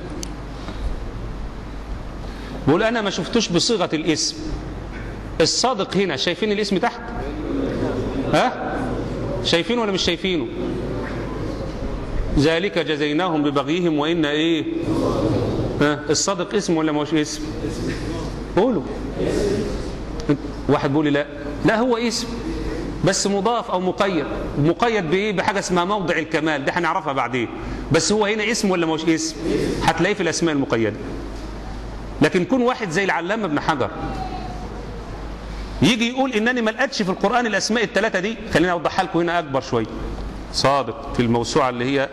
بقول أنا ما شفتوش بصيغة الاسم الصادق هنا شايفين الاسم تحت ها شايفينه ولا مش شايفينه ذلك جزيناهم ببغيهم وإن إيه ها الصادق اسم ولا ما هوش اسم قولوا واحد بيقول لي لا لا هو اسم بس مضاف او مقيد مقيد بايه بحاجه اسمها موضع الكمال ده هنعرفها بعدين بس هو هنا اسم ولا مش اسم هتلاقيه في الاسماء المقيده لكن كون واحد زي العلامه ابن حجر يجي يقول انني ما لقيتش في القران الاسماء الثلاثه دي خليني اوضحها لكم هنا اكبر شويه صادق في الموسوعه اللي هي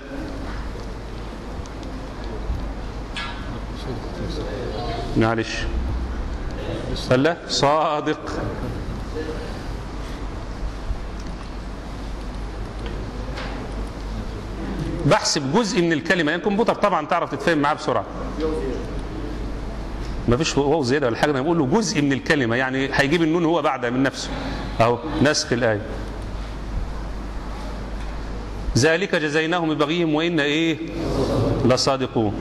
معلش لا صادق بحسب جزء من الكلمة يعني الكمبيوتر طبعا تعرف تتفاهم معاه بسرعة ما فيش واو زيادة ولا حاجة انا بقول له جزء من الكلمة يعني هيجيب النون هو بعدها من نفسه اهو نسخ الآية ذلك جزيناهم ببغيهم وإن إيه لصادقون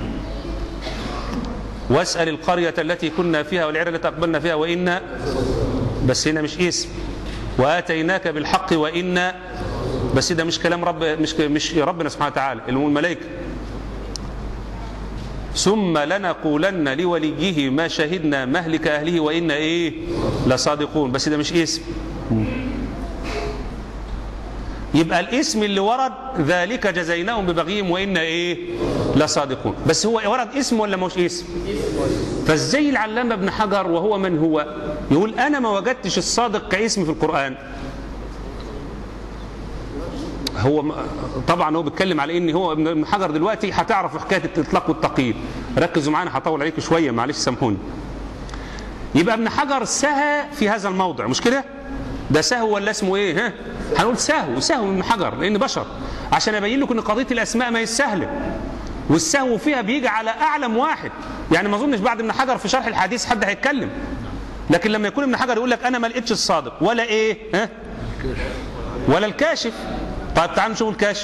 واسأل القرية التي كنا فيها والعير التي أقبلنا فيها وإنا بس هنا مش اسم وآتيناك بالحق وإنا بس ده مش كلام رب مش مش ربنا سبحانه وتعالى اللي هو الملائكة ثم لنقولن لوليه ما شهدنا مهلك أهله وإنا إيه لصادقون بس ده مش اسم يبقى الاسم اللي ورد ذلك جزيناهم ببغيهم وإنا إيه لصادقون بس هو ورد اسم ولا مش اسم فازاي العلامة ابن حجر وهو من هو يقول أنا ما وجدتش الصادق كاسم في القرآن هو م- طبعا هو بيتكلم على ان هو ابن حجر دلوقتي هتعرفوا حكايه الاطلاق والتقييد ركزوا معانا هطول عليكم شويه معلش سامحوني يبقى ابن حجر سهى في هذا الموضع مش كده ده سهو ولا اسمه ايه ها هنقول سهو سهو من حجر لان بشر عشان ابين لكم ان قضيه الاسماء ما هي سهله والسهو فيها بيجي على اعلم واحد يعني ما اظنش بعد ابن حجر في شرح الحديث حد هيتكلم لكن لما يكون ابن حجر يقول لك انا ما لقيتش الصادق ولا ايه ها ولا الكاشف طيب تعالوا نشوف الكاشف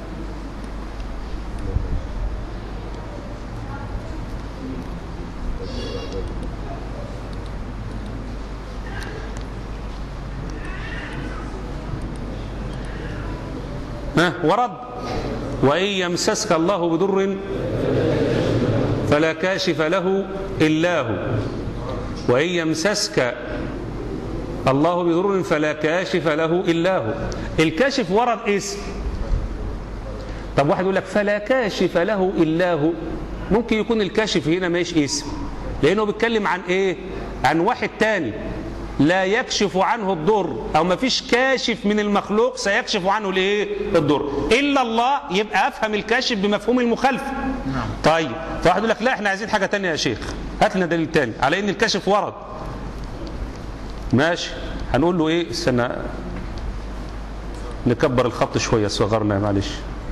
ها ورد وإن يمسسك الله بضر فلا كاشف له إلا هو وإن يمسسك الله بضر فلا كاشف له إلا هو الكاشف ورد اسم طب واحد يقول لك فلا كاشف له إلا هو ممكن يكون الكاشف هنا ماش اسم لأنه بيتكلم عن إيه عن واحد تاني لا يكشف عنه الضر أو ما فيش كاشف من المخلوق سيكشف عنه الإيه الضر إلا الله يبقى أفهم الكاشف بمفهوم المخالفة طيب فواحد يقول لك لا احنا عايزين حاجة تانية يا شيخ هات لنا دليل تاني على إن الكاشف ورد ماشي هنقول له ايه استنى نكبر الخط شوية صغرنا معلش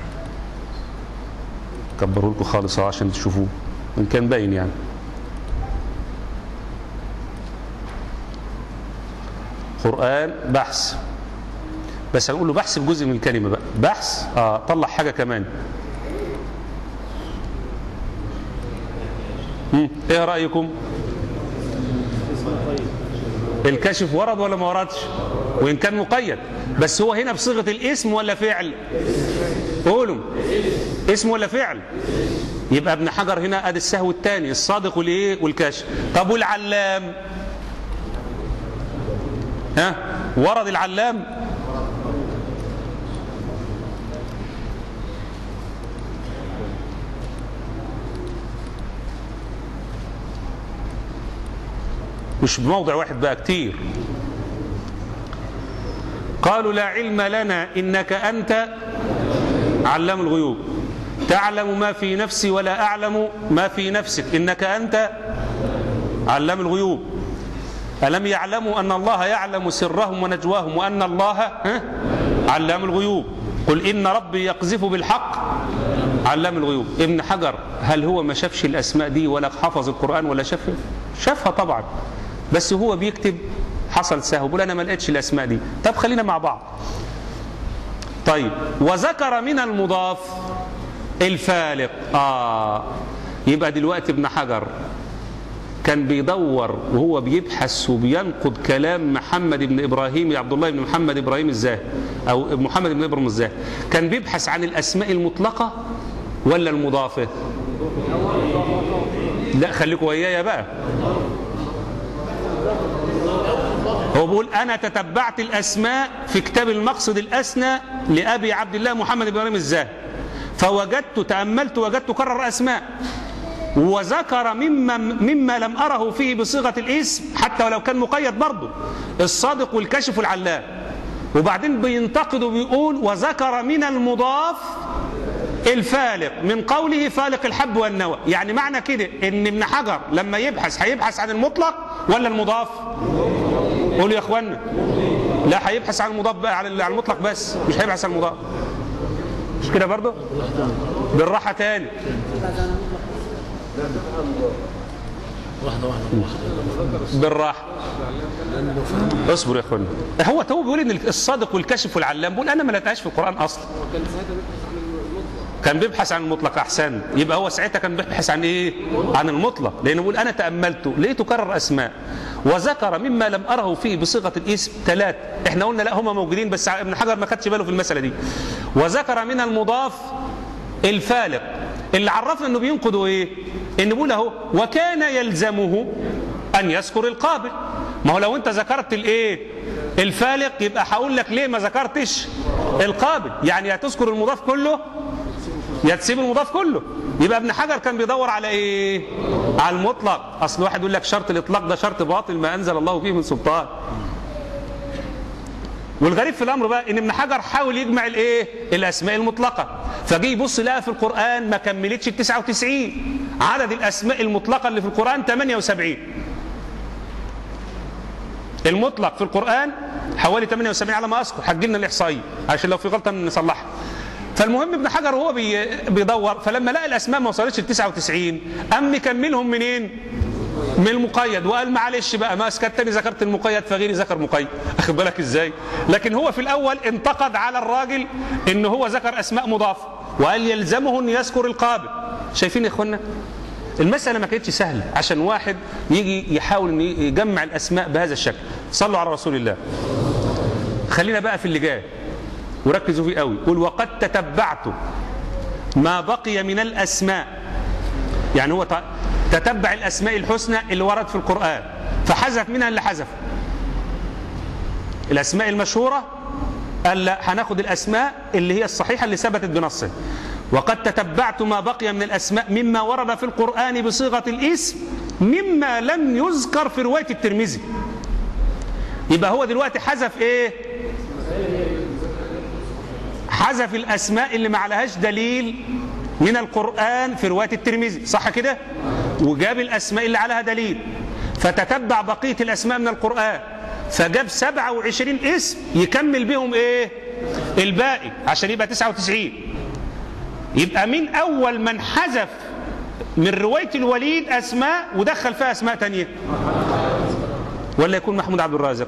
كبروا لكم خالص اهو عشان تشوفوه ان كان باين يعني قرآن بحث بس هنقول له بحث بجزء من الكلمة بقى بحث اه طلع حاجة كمان مم. ايه رأيكم الكشف ورد ولا ما وردش وإن كان مقيد بس هو هنا بصيغة الاسم ولا فعل قولوا اسم ولا فعل يبقى ابن حجر هنا ادي السهو الثاني الصادق والايه والكاشف طب والعلام ها ورد العلام مش بموضع واحد بقى كتير قالوا لا علم لنا إنك أنت علام الغيوب تعلم ما في نفسي ولا أعلم ما في نفسك إنك أنت علام الغيوب ألم يعلموا أن الله يعلم سرهم ونجواهم وأن الله ها؟ علام الغيوب قل إن ربي يقذف بالحق علام الغيوب ابن حجر هل هو ما شافش الأسماء دي ولا حفظ القرآن ولا شافها شافها طبعا بس هو بيكتب حصل سهو بيقول أنا ما لقيتش الأسماء دي طب خلينا مع بعض طيب وذكر من المضاف الفالق آه يبقى دلوقتي ابن حجر كان بيدور وهو بيبحث وبينقد كلام محمد بن ابراهيم عبد الله بن محمد ابراهيم الزاهد او محمد بن ابراهيم الزاهد كان بيبحث عن الاسماء المطلقه ولا المضافه لا خليكم ويايا بقى هو بيقول انا تتبعت الاسماء في كتاب المقصد الاسنى لابي عبد الله محمد بن ابراهيم الزاهد فوجدت تاملت وجدت كرر اسماء وذكر مما مما لم اره فيه بصيغه الاسم حتى ولو كان مقيد برضه الصادق والكشف والعلام وبعدين بينتقد وبيقول وذكر من المضاف الفالق من قوله فالق الحب والنوى يعني معنى كده ان ابن حجر لما يبحث هيبحث عن المطلق ولا المضاف قولوا يا اخوانا لا هيبحث عن المضاف بقى على المطلق بس مش هيبحث عن المضاف مش كده برضه بالراحه تاني واحدة واحدة بالراحه اصبر يا اخوانا هو تو بيقول ان الصادق والكشف والعلام بيقول انا ما لقيتهاش في القران اصلا كان بيبحث عن المطلق احسن يبقى هو ساعتها كان بيبحث عن ايه عن المطلق لانه بيقول انا تاملته لقيته كرر اسماء وذكر مما لم اره فيه بصيغه الاسم ثلاث احنا قلنا لا هم موجودين بس ابن حجر ما خدش باله في المساله دي وذكر من المضاف الفالق اللي عرفنا انه بينقضوا ايه ان بيقول اهو وكان يلزمه ان يذكر القابل ما هو لو انت ذكرت الايه الفالق يبقى هقول لك ليه ما ذكرتش القابل يعني هتذكر المضاف كله يا تسيب المضاف كله يبقى ابن حجر كان بيدور على ايه على المطلق اصل واحد يقول لك شرط الاطلاق ده شرط باطل ما انزل الله فيه من سلطان والغريب في الامر بقى ان ابن حجر حاول يجمع الايه الاسماء المطلقه فجه يبص لقى في القران ما كملتش ال 99 عدد الاسماء المطلقه اللي في القران 78 المطلق في القران حوالي 78 على ما اذكر هتجي لنا الاحصائيه عشان لو في غلطه نصلحها فالمهم ابن حجر وهو بي بيدور فلما لقى الاسماء ما وصلتش ل 99 قام مكملهم منين؟ من المقيد وقال معلش بقى ما اسكتني ذكرت المقيد فغيري ذكر مقيد اخد بالك ازاي لكن هو في الاول انتقد على الراجل ان هو ذكر اسماء مضافه وقال يلزمه ان يذكر القابل شايفين يا اخوانا المسألة ما كانتش سهلة عشان واحد يجي يحاول ان يجمع الاسماء بهذا الشكل صلوا على رسول الله خلينا بقى في اللي جاي وركزوا فيه قوي قل وقد تتبعت ما بقي من الاسماء يعني هو تتبع الاسماء الحسنى اللي ورد في القران فحذف منها اللي حذف الاسماء المشهوره قال لا هناخد الاسماء اللي هي الصحيحه اللي ثبتت بنصه وقد تتبعت ما بقي من الاسماء مما ورد في القران بصيغه الاسم مما لم يذكر في روايه الترمذي يبقى هو دلوقتي حذف ايه حذف الاسماء اللي ما عليهاش دليل من القرآن في رواية الترمذي صح كده وجاب الأسماء اللي عليها دليل فتتبع بقية الأسماء من القرآن فجاب 27 اسم يكمل بهم ايه الباقي عشان يبقى 99 يبقى مين اول من حذف من روايه الوليد اسماء ودخل فيها اسماء تانية ولا يكون محمود عبد الرازق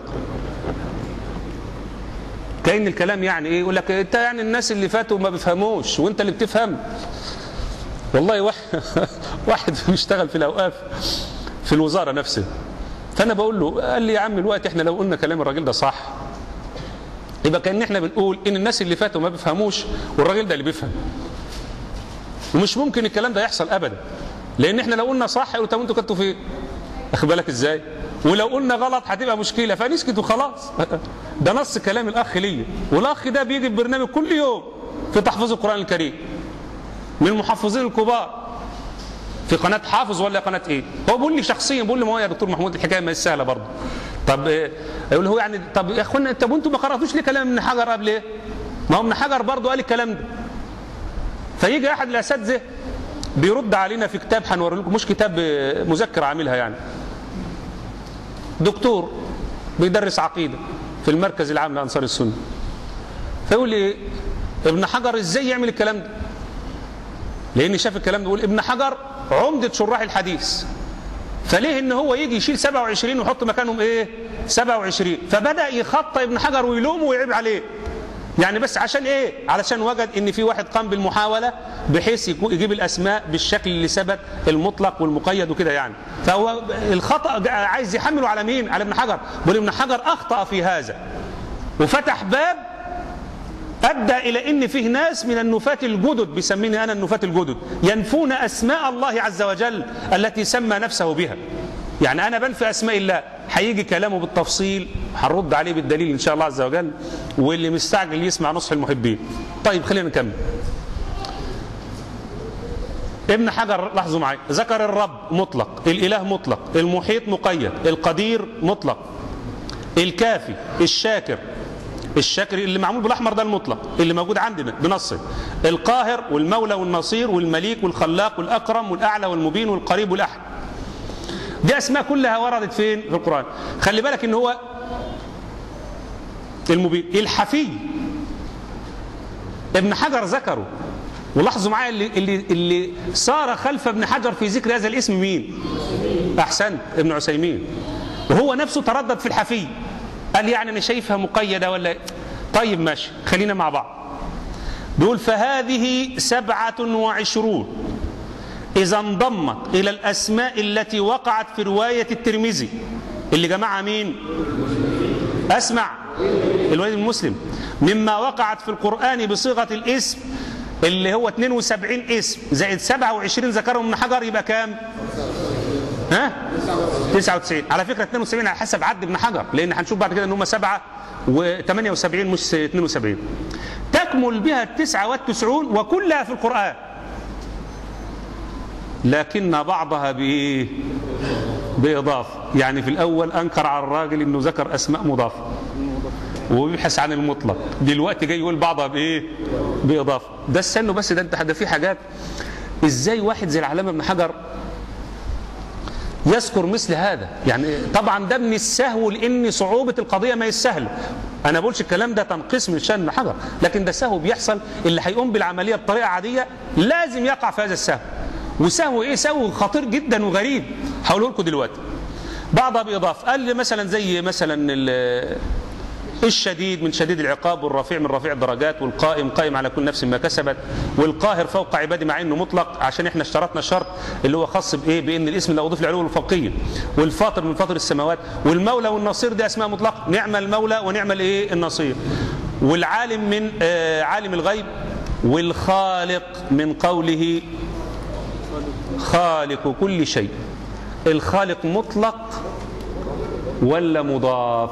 كأن الكلام يعني ايه يقول لك انت يعني الناس اللي فاتوا ما بيفهموش وانت اللي بتفهم والله واحد واحد بيشتغل في الاوقاف في الوزاره نفسها فانا بقول له قال لي يا عم الوقت احنا لو قلنا كلام الراجل ده صح يبقى كان احنا بنقول ان الناس اللي فاتوا ما بيفهموش والراجل ده اللي بيفهم ومش ممكن الكلام ده يحصل ابدا لان احنا لو قلنا صح يقولوا طب انتوا كنتوا فين اخد بالك ازاي ولو قلنا غلط هتبقى مشكله فنسكت وخلاص ده نص كلام الاخ ليا والاخ ده بيجي في برنامج كل يوم في تحفيظ القران الكريم من المحفظين الكبار في قناه حافظ ولا قناه ايه هو بيقول لي شخصيا بيقول لي ما هو يا دكتور محمود الحكايه ما هي سهله برضه طب إيه؟ يقول هو يعني طب يا اخوانا طب انتوا ما قراتوش ليه كلام ابن حجر قبل ايه ما هو ابن حجر برضه قال الكلام ده فيجي احد الاساتذه بيرد علينا في كتاب هنوري لكم مش كتاب آه، مذكر عاملها يعني دكتور بيدرس عقيده في المركز العام لانصار السنه فيقول لي ابن حجر ازاي يعمل الكلام ده لان شاف الكلام ده يقول ابن حجر عمده شراح الحديث فليه ان هو يجي يشيل 27 ويحط مكانهم ايه 27 فبدا يخطى ابن حجر ويلومه ويعيب عليه يعني بس عشان ايه علشان وجد ان في واحد قام بالمحاوله بحيث يكون- يجيب الاسماء بالشكل اللي ثبت المطلق والمقيد وكده يعني فهو الخطا جا- عايز يحمله على مين على ابن حجر بيقول ابن حجر اخطا في هذا وفتح باب ادى الى ان فيه ناس من النفاة الجدد بيسميني انا النفاة الجدد ينفون اسماء الله عز وجل التي سمى نفسه بها يعني انا بنفي اسماء الله هيجي كلامه بالتفصيل هنرد عليه بالدليل ان شاء الله عز وجل واللي مستعجل يسمع نصح المحبين طيب خلينا نكمل ابن حجر لاحظوا معي ذكر الرب مطلق الاله مطلق المحيط مقيد القدير مطلق الكافي الشاكر الشاكر اللي معمول بالاحمر ده المطلق اللي موجود عندنا بنصه القاهر والمولى والنصير والمليك والخلاق والاكرم والاعلى والمبين والقريب والاحد دي اسماء كلها وردت فين في القران خلي بالك ان هو المبين الحفي ابن حجر ذكره ولاحظوا معايا اللي, اللي, اللي صار خلف ابن حجر في ذكر هذا الاسم مين احسنت ابن عثيمين وهو نفسه تردد في الحفي قال يعني انا شايفها مقيده ولا طيب ماشي خلينا مع بعض بيقول فهذه سبعة وعشرون إذا انضمت إلى الأسماء التي وقعت في رواية الترمذي اللي جمعها مين؟ أسمع الوليد المسلم مما وقعت في القرآن بصيغة الاسم اللي هو 72 اسم زائد 27 ذكرهم ابن حجر يبقى كام؟ ها؟ 99 على فكرة 72 على حسب عد ابن حجر لأن هنشوف بعد كده إن هم سبعة و78 مش 72 تكمل بها التسعة والتسعون وكلها في القرآن لكن بعضها بإيه؟ بإضافة يعني في الأول أنكر على الراجل إنه ذكر أسماء مضافة وبيبحث عن المطلق دلوقتي جاي يقول بعضها بإيه؟ بإضافة ده استنوا بس ده أنت ده في حاجات إزاي واحد زي العلامة ابن حجر يذكر مثل هذا يعني طبعا ده من السهو لان صعوبه القضيه ما هي سهله انا بقولش الكلام ده تنقيص من شان ابن حجر لكن ده سهو بيحصل اللي هيقوم بالعمليه بطريقه عاديه لازم يقع في هذا السهو وسهو ايه سهو خطير جدا وغريب هقوله لكم دلوقتي بعضها باضافه قال لي مثلا زي مثلا ال- الشديد من شديد العقاب والرفيع من رفيع الدرجات والقائم قائم على كل نفس ما كسبت والقاهر فوق عبادي مع انه مطلق عشان احنا اشترطنا شرط اللي هو خاص بايه بان الاسم لا يضيف العلو الفوقيه والفاطر من فاطر السماوات والمولى والنصير دي اسماء مطلق نعم المولى ونعم الايه النصير والعالم من آه عالم الغيب والخالق من قوله خالق كل شيء الخالق مطلق ولا مضاف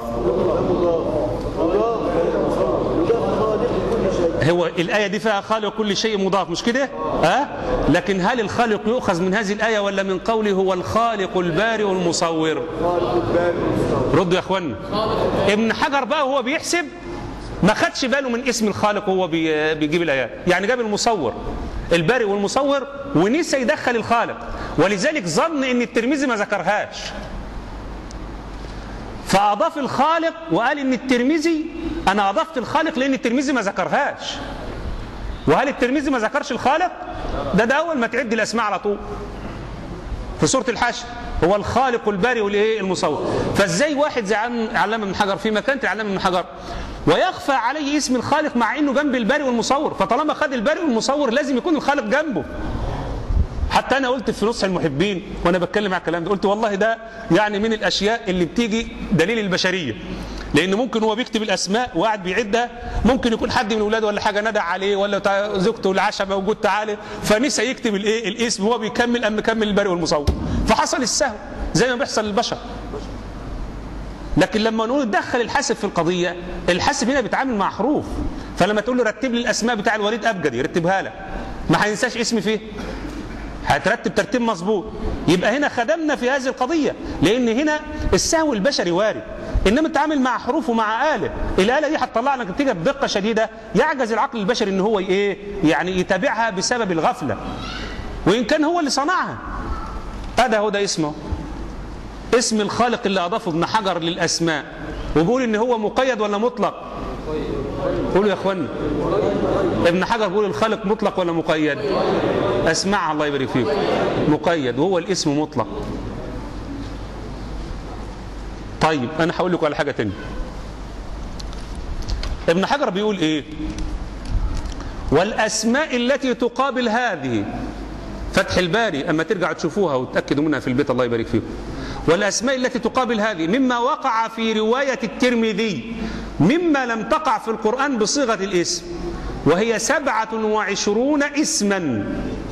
هو الآية دي فيها خالق كل شيء مضاف مش كده؟ أه؟ لكن هل الخالق يؤخذ من هذه الآية ولا من قوله هو الخالق البارئ المصور؟ ردوا يا اخوانا ابن حجر بقى وهو بيحسب ما خدش باله من اسم الخالق وهو بي- بيجيب الآيات يعني جاب المصور البارئ والمصور ونسى يدخل الخالق ولذلك ظن ان الترمذي ما ذكرهاش فأضاف الخالق وقال إن الترمذي أنا أضفت الخالق لأن الترمذي ما ذكرهاش وهل الترمذي ما ذكرش الخالق ده ده أول ما تعد الأسماء على طول في سورة الحشر هو الخالق البارئ والايه المصور فازاي واحد زي عم- علامه ابن حجر في مكانه العلامه ابن حجر ويخفى عليه اسم الخالق مع انه جنب البارئ والمصور فطالما خد البارئ والمصور لازم يكون الخالق جنبه حتى انا قلت في نصح المحبين وانا بتكلم على الكلام ده قلت والله ده يعني من الاشياء اللي بتيجي دليل البشريه لان ممكن هو بيكتب الاسماء وقاعد بيعدها ممكن يكون حد من اولاده ولا حاجه ندى عليه ولا تع- زوجته العشاء موجود تعالى فنسى يكتب الايه الاسم وهو بيكمل ام مكمل البارئ والمصور فحصل السهو زي ما بيحصل للبشر لكن لما نقول دخل الحاسب في القضيه الحاسب هنا بيتعامل مع حروف فلما تقول له رتب لي الاسماء بتاع الوليد ابجدي يرتبها لك ما هينساش اسمي فيه هترتب ترتيب مظبوط يبقى هنا خدمنا في هذه القضية لأن هنا السهو البشري وارد إنما التعامل مع حروف ومع آلة الآلة دي هتطلع لك نتيجة بدقة شديدة يعجز العقل البشري إن هو إيه يعني يتابعها بسبب الغفلة وإن كان هو اللي صنعها هذا هو ده اسمه اسم الخالق اللي أضافه ابن حجر للأسماء وبيقول إن هو مقيد ولا مطلق قولوا يا اخوانا ابن حجر بيقول الخالق مطلق ولا مقيد اسمع الله يبارك فيكم مقيد وهو الاسم مطلق طيب انا هقول لكم على حاجه تانية ابن حجر بيقول ايه والاسماء التي تقابل هذه فتح الباري اما ترجعوا تشوفوها وتاكدوا منها في البيت الله يبارك فيكم والاسماء التي تقابل هذه مما وقع في روايه الترمذي مما لم تقع في القران بصيغه الاسم وهي سبعه وعشرون اسما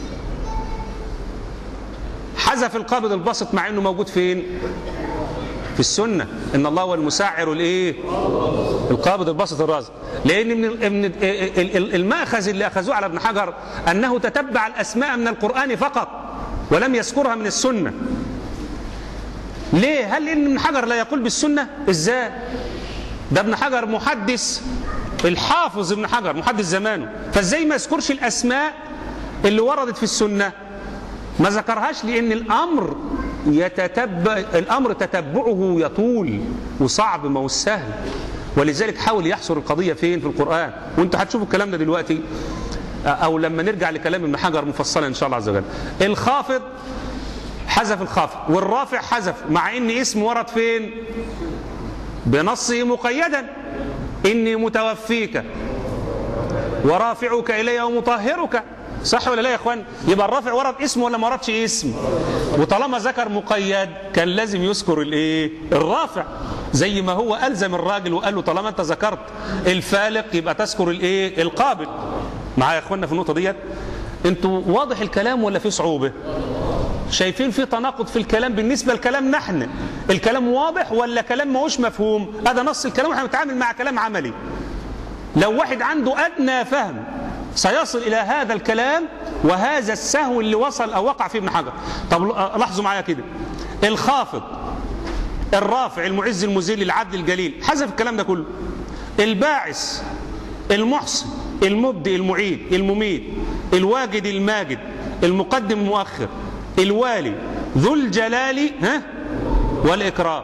حذف القابض البسط مع انه موجود فين في السنه ان الله هو المسعر الايه القابض البسط الرازق لان من ال- من ال- ال- ال- الماخذ اللي اخذوه على ابن حجر انه تتبع الاسماء من القران فقط ولم يذكرها من السنه ليه هل لان ابن حجر لا يقول بالسنه ازاي ده ابن حجر محدث الحافظ ابن حجر محدث زمانه فازاي ما يذكرش الاسماء اللي وردت في السنه ما ذكرهاش لان الامر يتتبع الامر تتبعه يطول وصعب ما هو سهل ولذلك حاول يحصر القضيه فين في القران وانتوا هتشوفوا الكلام ده دلوقتي او لما نرجع لكلام ابن حجر مفصلا ان شاء الله عز وجل الخافض حذف الخافض والرافع حذف مع ان اسم ورد فين بنصه مقيدا اني متوفيك ورافعك الي ومطهرك صح ولا لا يا اخوان يبقى الرافع ورد اسم ولا ما وردش اسم وطالما ذكر مقيد كان لازم يذكر الايه الرافع زي ما هو الزم الراجل وقال له طالما انت ذكرت الفالق يبقى تذكر الايه القابل معايا يا اخوانا في النقطه ديت انتوا واضح الكلام ولا في صعوبه شايفين في تناقض في الكلام بالنسبه لكلام نحن الكلام واضح ولا كلام ماهوش مفهوم هذا نص الكلام واحنا بنتعامل مع كلام عملي لو واحد عنده ادنى فهم سيصل الى هذا الكلام وهذا السهو اللي وصل او وقع فيه ابن حجر طب لاحظوا معايا كده الخافض الرافع المعز المذل العدل الجليل حذف الكلام ده كله الباعث المحسن المبدئ المعيد المميت الواجد الماجد المقدم المؤخر الوالي ذو الجلال ها والإكرام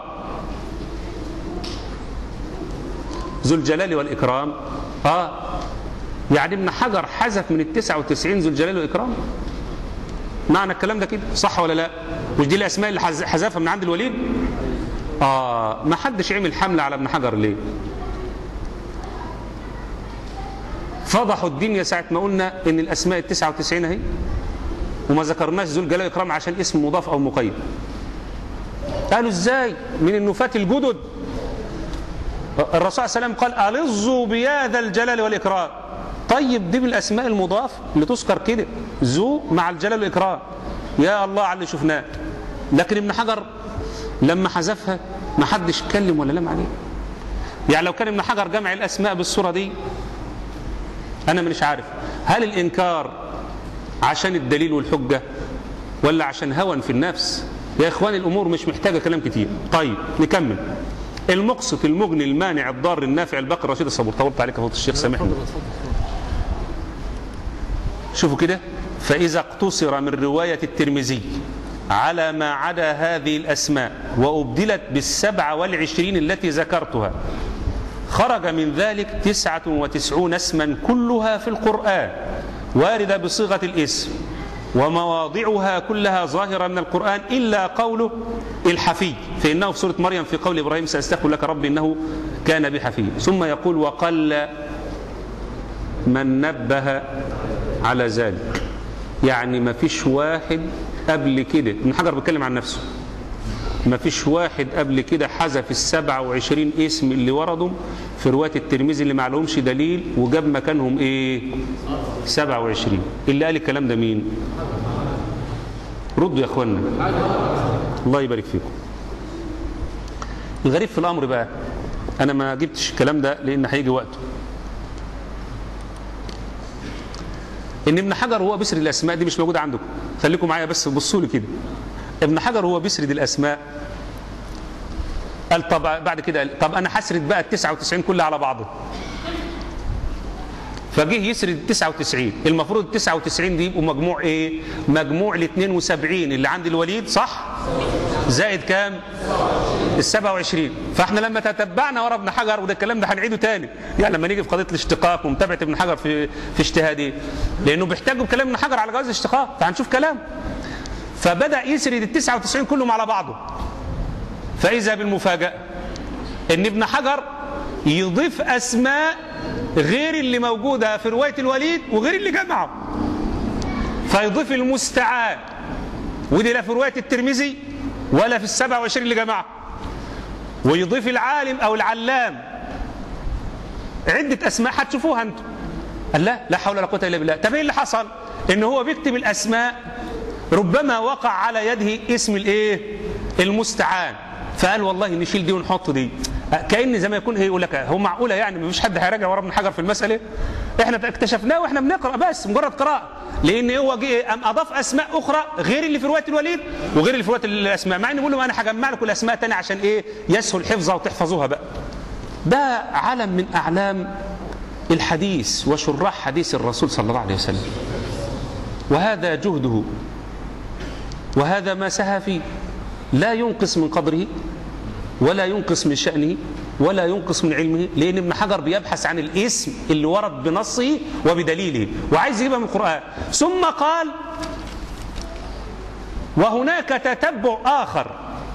ذو الجلال والإكرام آه يعني ابن حجر حذف من التسعة وتسعين ذو الجلال والإكرام معنى الكلام ده كده صح ولا لا مش دي الأسماء اللي حز- حذفها من عند الوليد آه ما حدش عمل حملة على ابن حجر ليه فضحوا الدنيا ساعة ما قلنا ان الاسماء التسعة وتسعين اهي وما ذكرناش ذو الجلال والإكرام عشان اسم مضاف او مقيد قالوا ازاي من النفاة الجدد الرسول صلى الله عليه وسلم قال ألظوا بيا ذا الجلال والإكرام طيب دي من الأسماء المضاف اللي تذكر كده ذو مع الجلال والإكرام يا الله على اللي شفناه لكن ابن حجر لما حذفها ما حدش اتكلم ولا لم عليه يعني لو كان ابن حجر جمع الأسماء بالصورة دي أنا مش عارف هل الإنكار عشان الدليل والحجة ولا عشان هوى في النفس يا إخواني الأمور مش محتاجة كلام كتير طيب نكمل المقسط المغني المانع الضار النافع الباقي الرشيد الصبور طولت عليك يا فضيلة الشيخ سامحني شوفوا كده فإذا اقتصر من رواية الترمذي على ما عدا هذه الأسماء وأبدلت بالسبع والعشرين التي ذكرتها خرج من ذلك تسعة وتسعون اسما كلها في القرآن واردة بصيغة الاسم ومواضعها كلها ظاهرة من القرآن إلا قوله الحفي فإنه في سورة مريم في قول إبراهيم سأستغفر لك ربي إنه كان بحفي ثم يقول وقل من نبه على ذلك يعني ما فيش واحد قبل كده ابن حجر بيتكلم عن نفسه ما فيش واحد قبل كده حذف السبع وعشرين اسم اللي وردوا في رواية الترمذي اللي ما لهمش دليل وجاب مكانهم ايه سبع وعشرين اللي قال الكلام ده مين ردوا يا اخوانا الله يبارك فيكم الغريب في الامر بقى انا ما جبتش الكلام ده لان هيجي وقته ان ابن حجر هو بيسرد الاسماء دي مش موجوده عندكم خليكم معايا بس بصوا لي كده ابن حجر هو بيسرد الاسماء قال طب بعد كده قال طب انا هسرد بقى ال 99 كلها على بعضها فجه يسرد ال 99 المفروض ال 99 دي يبقوا مجموع ايه مجموع ال 72 اللي عند الوليد صح زائد كام ال 27 فاحنا لما تتبعنا ورا ابن حجر وده الكلام ده هنعيده تاني يعني لما نيجي في قضيه الاشتقاق ومتابعه ابن حجر في في اجتهاده لانه بيحتاجوا بكلام ابن حجر على جواز الاشتقاق فهنشوف كلام فبدا يسرد ال 99 كلهم على بعضه فاذا بالمفاجاه ان ابن حجر يضيف اسماء غير اللي موجوده في روايه الوليد وغير اللي جمعه فيضيف المستعان ودي لا في روايه الترمذي ولا في السبع وعشرين اللي جمعه ويضيف العالم او العلام عده اسماء هتشوفوها انتم قال لا لا حول ولا قوه الا بالله طب ايه اللي حصل ان هو بيكتب الاسماء ربما وقع على يده اسم الايه المستعان فقال والله نشيل دي ونحط دي كان زي ما يكون ايه يقول لك هو معقوله يعني مفيش حد هيراجع ورا ابن حجر في المساله احنا اكتشفناه واحنا بنقرا بس مجرد قراءه لان هو جه ام اضاف اسماء اخرى غير اللي في روايه الوليد وغير اللي في روايه الاسماء مع انه بيقول لهم انا هجمع لكم الاسماء تاني عشان ايه يسهل حفظها وتحفظوها بقى ده علم من اعلام الحديث وشراح حديث الرسول صلى الله عليه وسلم وهذا جهده وهذا ما سهى فيه لا ينقص من قدره ولا ينقص من شأنه ولا ينقص من علمه لأن ابن حجر بيبحث عن الاسم اللي ورد بنصه وبدليله وعايز يجيبها من القرآن ثم قال وهناك تتبع آخر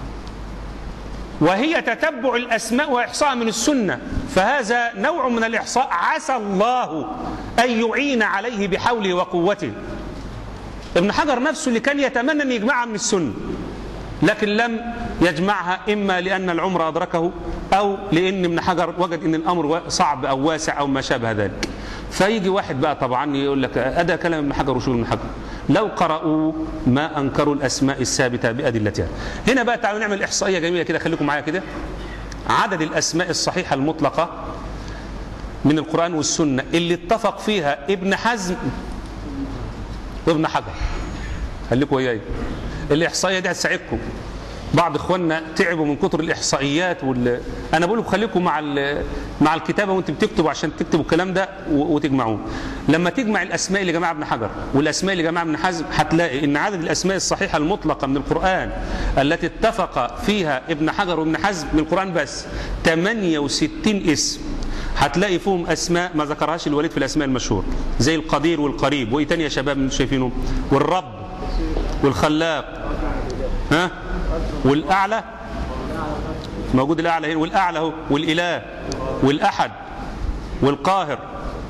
وهي تتبع الأسماء وإحصاء من السنة فهذا نوع من الإحصاء عسى الله أن يعين عليه بحوله وقوته ابن حجر نفسه اللي كان يتمنى أن يجمعها من السنة لكن لم يجمعها إما لأن العمر أدركه أو لأن ابن حجر وجد أن الأمر صعب أو واسع أو ما شابه ذلك فيجي واحد بقى طبعا يقول لك أدا كلام ابن حجر وشغل ابن حجر لو قرأوا ما أنكروا الأسماء الثابتة بأدلتها هنا بقى تعالوا نعمل إحصائية جميلة كده خليكم معايا كده عدد الأسماء الصحيحة المطلقة من القرآن والسنة اللي اتفق فيها ابن حزم وابن حجر خليكم وياي الإحصائية دي هتساعدكم بعض اخواننا تعبوا من كتر الاحصائيات وال... انا بقول لكم خليكم مع ال... مع الكتابه وانتم بتكتبوا عشان تكتبوا الكلام ده و... وتجمعوه لما تجمع الاسماء اللي جمعها ابن حجر والاسماء اللي جمعها ابن حزم هتلاقي ان عدد الاسماء الصحيحه المطلقه من القران التي اتفق فيها ابن حجر وابن حزم من القران بس 68 اسم هتلاقي فيهم اسماء ما ذكرهاش الوليد في الاسماء المشهوره زي القدير والقريب وايه تاني يا شباب من شايفينهم والرب والخلاق ها والاعلى موجود الاعلى هنا والاعلى اهو والاله والاحد والقاهر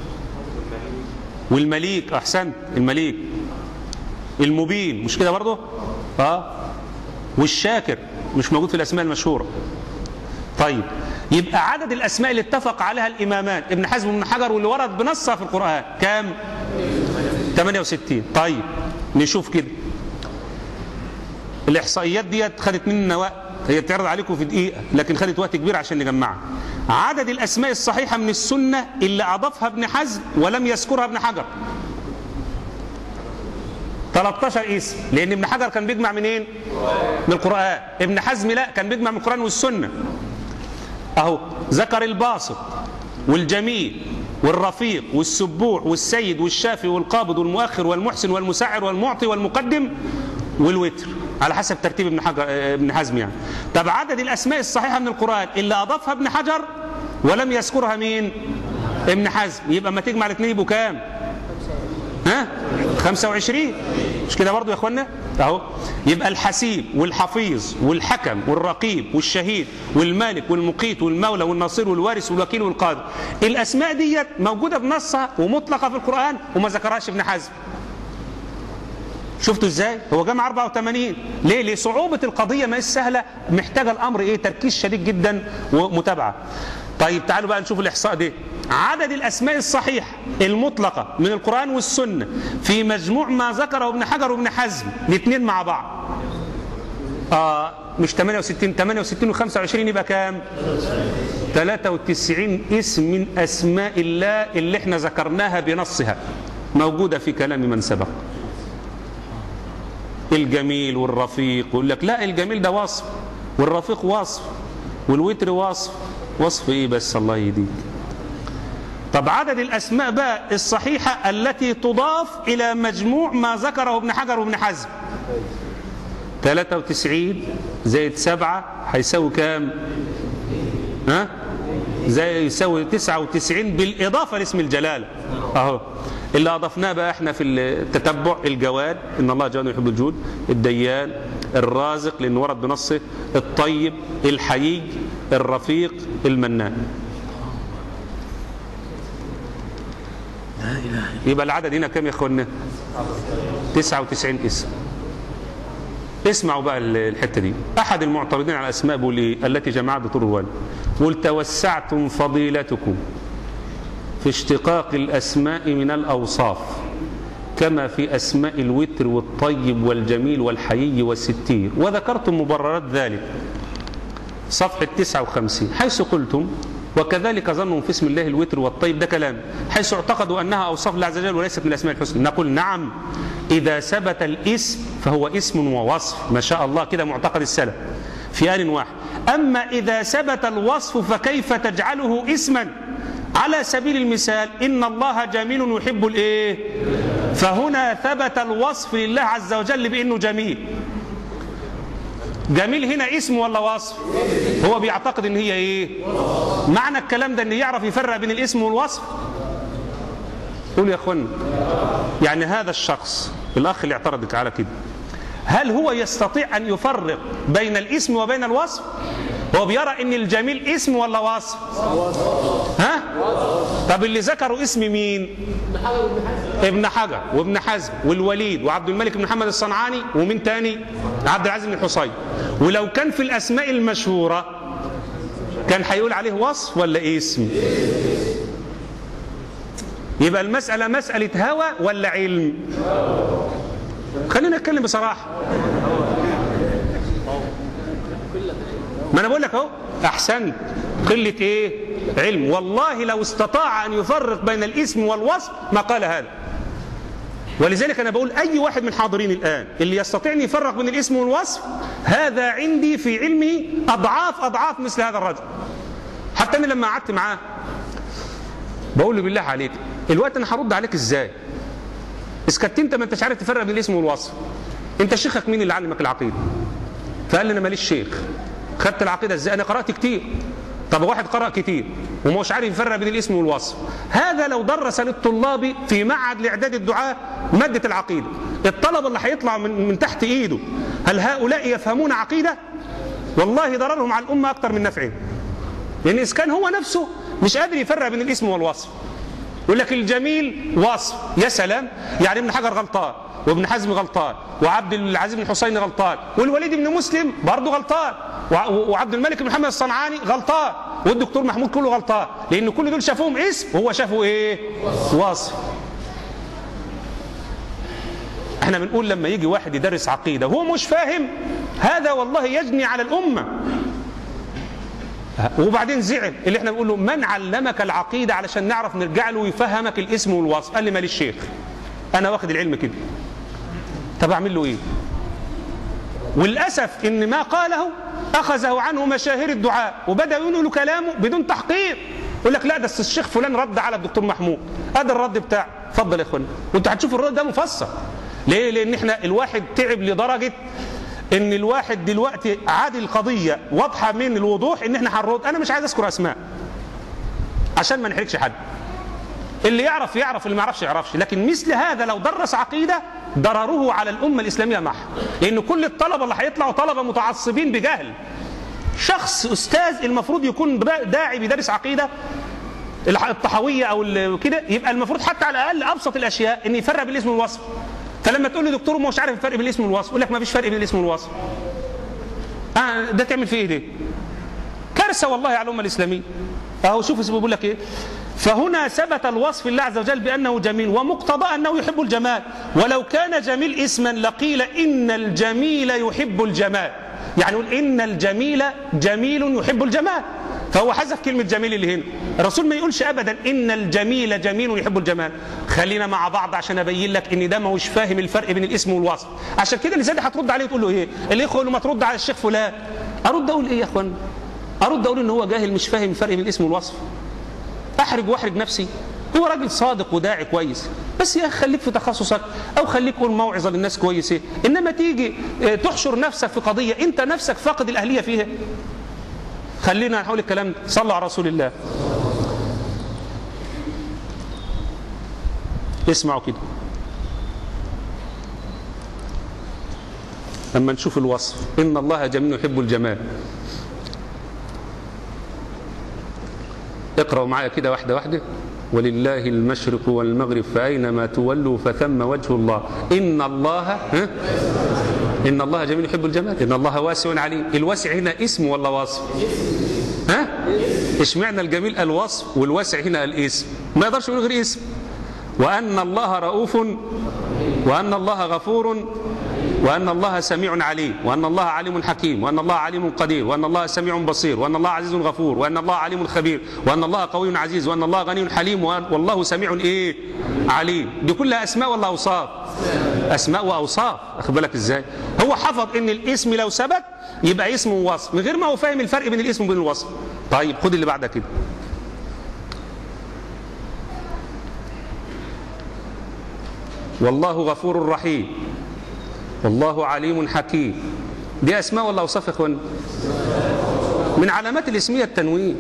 والمليك احسنت المليك المبين مش كده برضه اه والشاكر مش موجود في الاسماء المشهوره طيب يبقى عدد الاسماء اللي اتفق عليها الامامان ابن حزم وابن حجر واللي ورد بنصها في القران كام 68 طيب نشوف كده الاحصائيات ديت خدت مننا وقت هي بتعرض عليكم في دقيقه لكن خدت وقت كبير عشان نجمعها عدد الاسماء الصحيحه من السنه اللي اضافها ابن حزم ولم يذكرها ابن حجر 13 اسم لان ابن حجر كان بيجمع منين من القران ابن حزم لا كان بيجمع من القران والسنه اهو ذكر الباسط والجميل والرفيق والسبوح والسيد والشافي والقابض والمؤخر والمحسن والمسعر والمعطي والمقدم والوتر على حسب ترتيب ابن حجر آه، ابن حزم يعني طب عدد الاسماء الصحيحه من القران اللي اضافها ابن حجر ولم يذكرها مين ابن حزم يبقى ما تجمع الاثنين يبقوا كام ها 25 مش كده برضو يا اخوانا اهو يبقى الحسيب والحفيظ والحكم والرقيب والشهيد والمالك والمقيت والمولى والنصير والوارث والوكيل والقادر الاسماء ديت موجوده بنصها ومطلقه في القران وما ذكرهاش ابن حزم شفتوا ازاي هو جمع 84 ليه لصعوبه القضيه ما هي سهله محتاجه الامر ايه تركيز شديد جدا ومتابعه طيب تعالوا بقى نشوف الاحصاء ده عدد الاسماء الصحيحه المطلقه من القران والسنه في مجموع ما ذكره ابن حجر وابن حزم الاثنين مع بعض اه مش 68 68 و25 يبقى كام 93 اسم من اسماء الله اللي احنا ذكرناها بنصها موجوده في كلام من سبق الجميل والرفيق يقول لك لا الجميل ده وصف والرفيق وصف والوتر وصف وصف ايه بس الله يهديك طب عدد الاسماء بقى الصحيحه التي تضاف الى مجموع ما ذكره ابن حجر وابن حزم 93 زائد 7 هيساوي كام ها زي يساوي 99 بالاضافه لاسم الجلاله اهو اللي اضفناه بقى احنا في التتبع الجواد ان الله جواد يحب الجود الديان الرازق لانه ورد بنصه الطيب الحيي الرفيق المنان لا اله الا يبقى العدد هنا كام يا اخوانا 99 اسم اسمعوا بقى الحته دي احد المعترضين على الاسماء بيقول ايه التي جمعت بطول الوالد بيقول توسعتم فضيلتكم في اشتقاق الاسماء من الاوصاف كما في اسماء الوتر والطيب والجميل والحيي والستير وذكرتم مبررات ذلك صفحه 59 حيث قلتم وكذلك ظنوا في اسم الله الوتر والطيب ده كلام حيث اعتقدوا انها اوصاف الله عز وجل وليست من الاسماء الحسنى نقول نعم اذا ثبت الاسم فهو اسم ووصف ما شاء الله كده معتقد السلف في ان واحد اما اذا ثبت الوصف فكيف تجعله اسما على سبيل المثال ان الله جميل يحب الايه فهنا ثبت الوصف لله عز وجل بانه جميل جميل هنا اسم ولا وصف هو بيعتقد ان هي ايه معنى الكلام ده ان يعرف يفرق بين الاسم والوصف قول يا اخوانا يعني هذا الشخص الاخ اللي اعترضك على كده هل هو يستطيع ان يفرق بين الاسم وبين الوصف هو بيرى ان الجميل اسم ولا وصف ها طب اللي ذكروا اسم مين ابن حجر وابن حزم والوليد وعبد الملك بن محمد الصنعاني ومين تاني عبد العزيز بن الحصين ولو كان في الاسماء المشهوره كان هيقول عليه وصف ولا اسم يبقى المسألة مسألة هوى ولا علم خلينا نتكلم بصراحة ما انا بقول لك اهو احسنت قله ايه علم والله لو استطاع ان يفرق بين الاسم والوصف ما قال هذا ولذلك انا بقول اي واحد من الحاضرين الان اللي يستطيع ان يفرق بين الاسم والوصف هذا عندي في علمي اضعاف اضعاف مثل هذا الرجل حتى انا لما قعدت معاه بقول له بالله عليك الوقت انا هرد عليك ازاي اسكت انت ما انتش عارف تفرق بين الاسم والوصف انت شيخك مين اللي علمك العقيده فقال لي انا ماليش شيخ خدت العقيده ازاي انا قرات كتير طب واحد قرأ كتير ومش عارف يفرق بين الاسم والوصف هذا لو درس للطلاب في معهد لإعداد الدعاء مادة العقيدة الطلبة اللي هيطلع من, من تحت إيده هل هؤلاء يفهمون عقيدة والله ضررهم على الأمة أكثر من نفعهم لأن إذا كان هو نفسه مش قادر يفرق بين الاسم والوصف يقول لك الجميل وصف يا سلام يعني ابن حجر غلطان وابن حزم غلطان وعبد العزيز بن حسين غلطان والوليد بن مسلم برضه غلطان وعبد الملك بن محمد الصنعاني غلطان والدكتور محمود كله غلطان لان كل دول شافوهم اسم وهو شافه ايه وصف احنا بنقول لما يجي واحد يدرس عقيده وهو مش فاهم هذا والله يجني على الامه وبعدين زعل اللي احنا بنقول له من علمك العقيده علشان نعرف نرجع له ويفهمك الاسم والوصف قال لي ماليش شيخ انا واخد العلم كده طب اعمل له ايه وللاسف ان ما قاله اخذه عنه مشاهير الدعاء وبداوا ينقلوا كلامه بدون تحقيق يقول لك لا ده الشيخ فلان رد على الدكتور محمود هذا الرد بتاعه اتفضل يا اخوانا وانتوا هتشوفوا الرد ده مفسر ليه لان احنا الواحد تعب لدرجه ان الواحد دلوقتي عادي القضيه واضحه من الوضوح ان احنا هنرد انا مش عايز اذكر اسماء عشان ما نحرجش حد اللي يعرف يعرف اللي ما يعرفش يعرفش لكن مثل هذا لو درس عقيده ضرره على الامه الاسلاميه محض لان كل الطلبه اللي هيطلعوا طلبه متعصبين بجهل شخص استاذ المفروض يكون داعي بيدرس عقيده الطحاويه او ال- كده يبقى المفروض حتى على الاقل ابسط الاشياء ان يفرق بين الاسم والوصف فلما تقول لي دكتور مش عارف الفرق بين الاسم والوصف يقول لك ما فيش فرق بين الاسم والوصف آه ده تعمل فيه ايه ده كارثه والله على الامه الاسلاميه اهو شوف اسمه بيقول لك ايه فهنا ثبت الوصف الله عز وجل بانه جميل ومقتضى انه يحب الجمال ولو كان جميل اسما لقيل ان الجميل يحب الجمال يعني يقول ان الجميل جميل يحب الجمال فهو حذف كلمه جميل اللي هنا الرسول ما يقولش ابدا ان الجميل جميل يحب الجمال خلينا مع بعض عشان ابين لك ان ده ما هوش فاهم الفرق بين الاسم والوصف عشان كده اللي هترد عليه وتقول له ايه الاخوه يقولوا ما ترد على الشيخ فلان ارد اقول ايه يا اخوان ارد اقول ان هو جاهل مش فاهم الفرق بين الاسم والوصف احرج واحرج نفسي هو راجل صادق وداعي كويس بس يا اخي خليك في تخصصك او خليك قول موعظه للناس كويسه انما تيجي اه، تحشر نفسك في قضيه انت نفسك فاقد الاهليه فيها خلينا نحول الكلام ده صلوا على رسول الله اسمعوا كده اما نشوف الوصف ان الله جميل يحب الجمال اقرأوا معايا كده واحدة واحدة ولله المشرق والمغرب فأينما تولوا فثم وجه الله إن الله ها؟ إن الله جميل يحب الجمال إن الله واسع عليم الواسع هنا اسم ولا وصف ها اشمعنى الجميل الوصف والواسع هنا الاسم ما يقدرش يقول غير اسم وأن الله رؤوف وأن الله غفور وأن الله سميع عليم وأن الله عليم حكيم وأن الله عليم قدير وأن الله سميع بصير وأن الله عزيز غفور وأن الله عليم خبير وأن الله قوي عزيز وأن الله غني حليم وأن- والله سميع إيه عليم دي كلها أسماء ولا أوصاف أسماء وأوصاف أخد بالك إزاي هو حفظ إن الاسم لو ثبت يبقى اسم ووصف من غير ما هو فاهم الفرق بين الاسم وبين الوصف طيب خد اللي بعدها كده والله غفور رحيم والله عليم حكيم دي اسماء ولا اوصاف يا اخوان من علامات الاسميه التنوين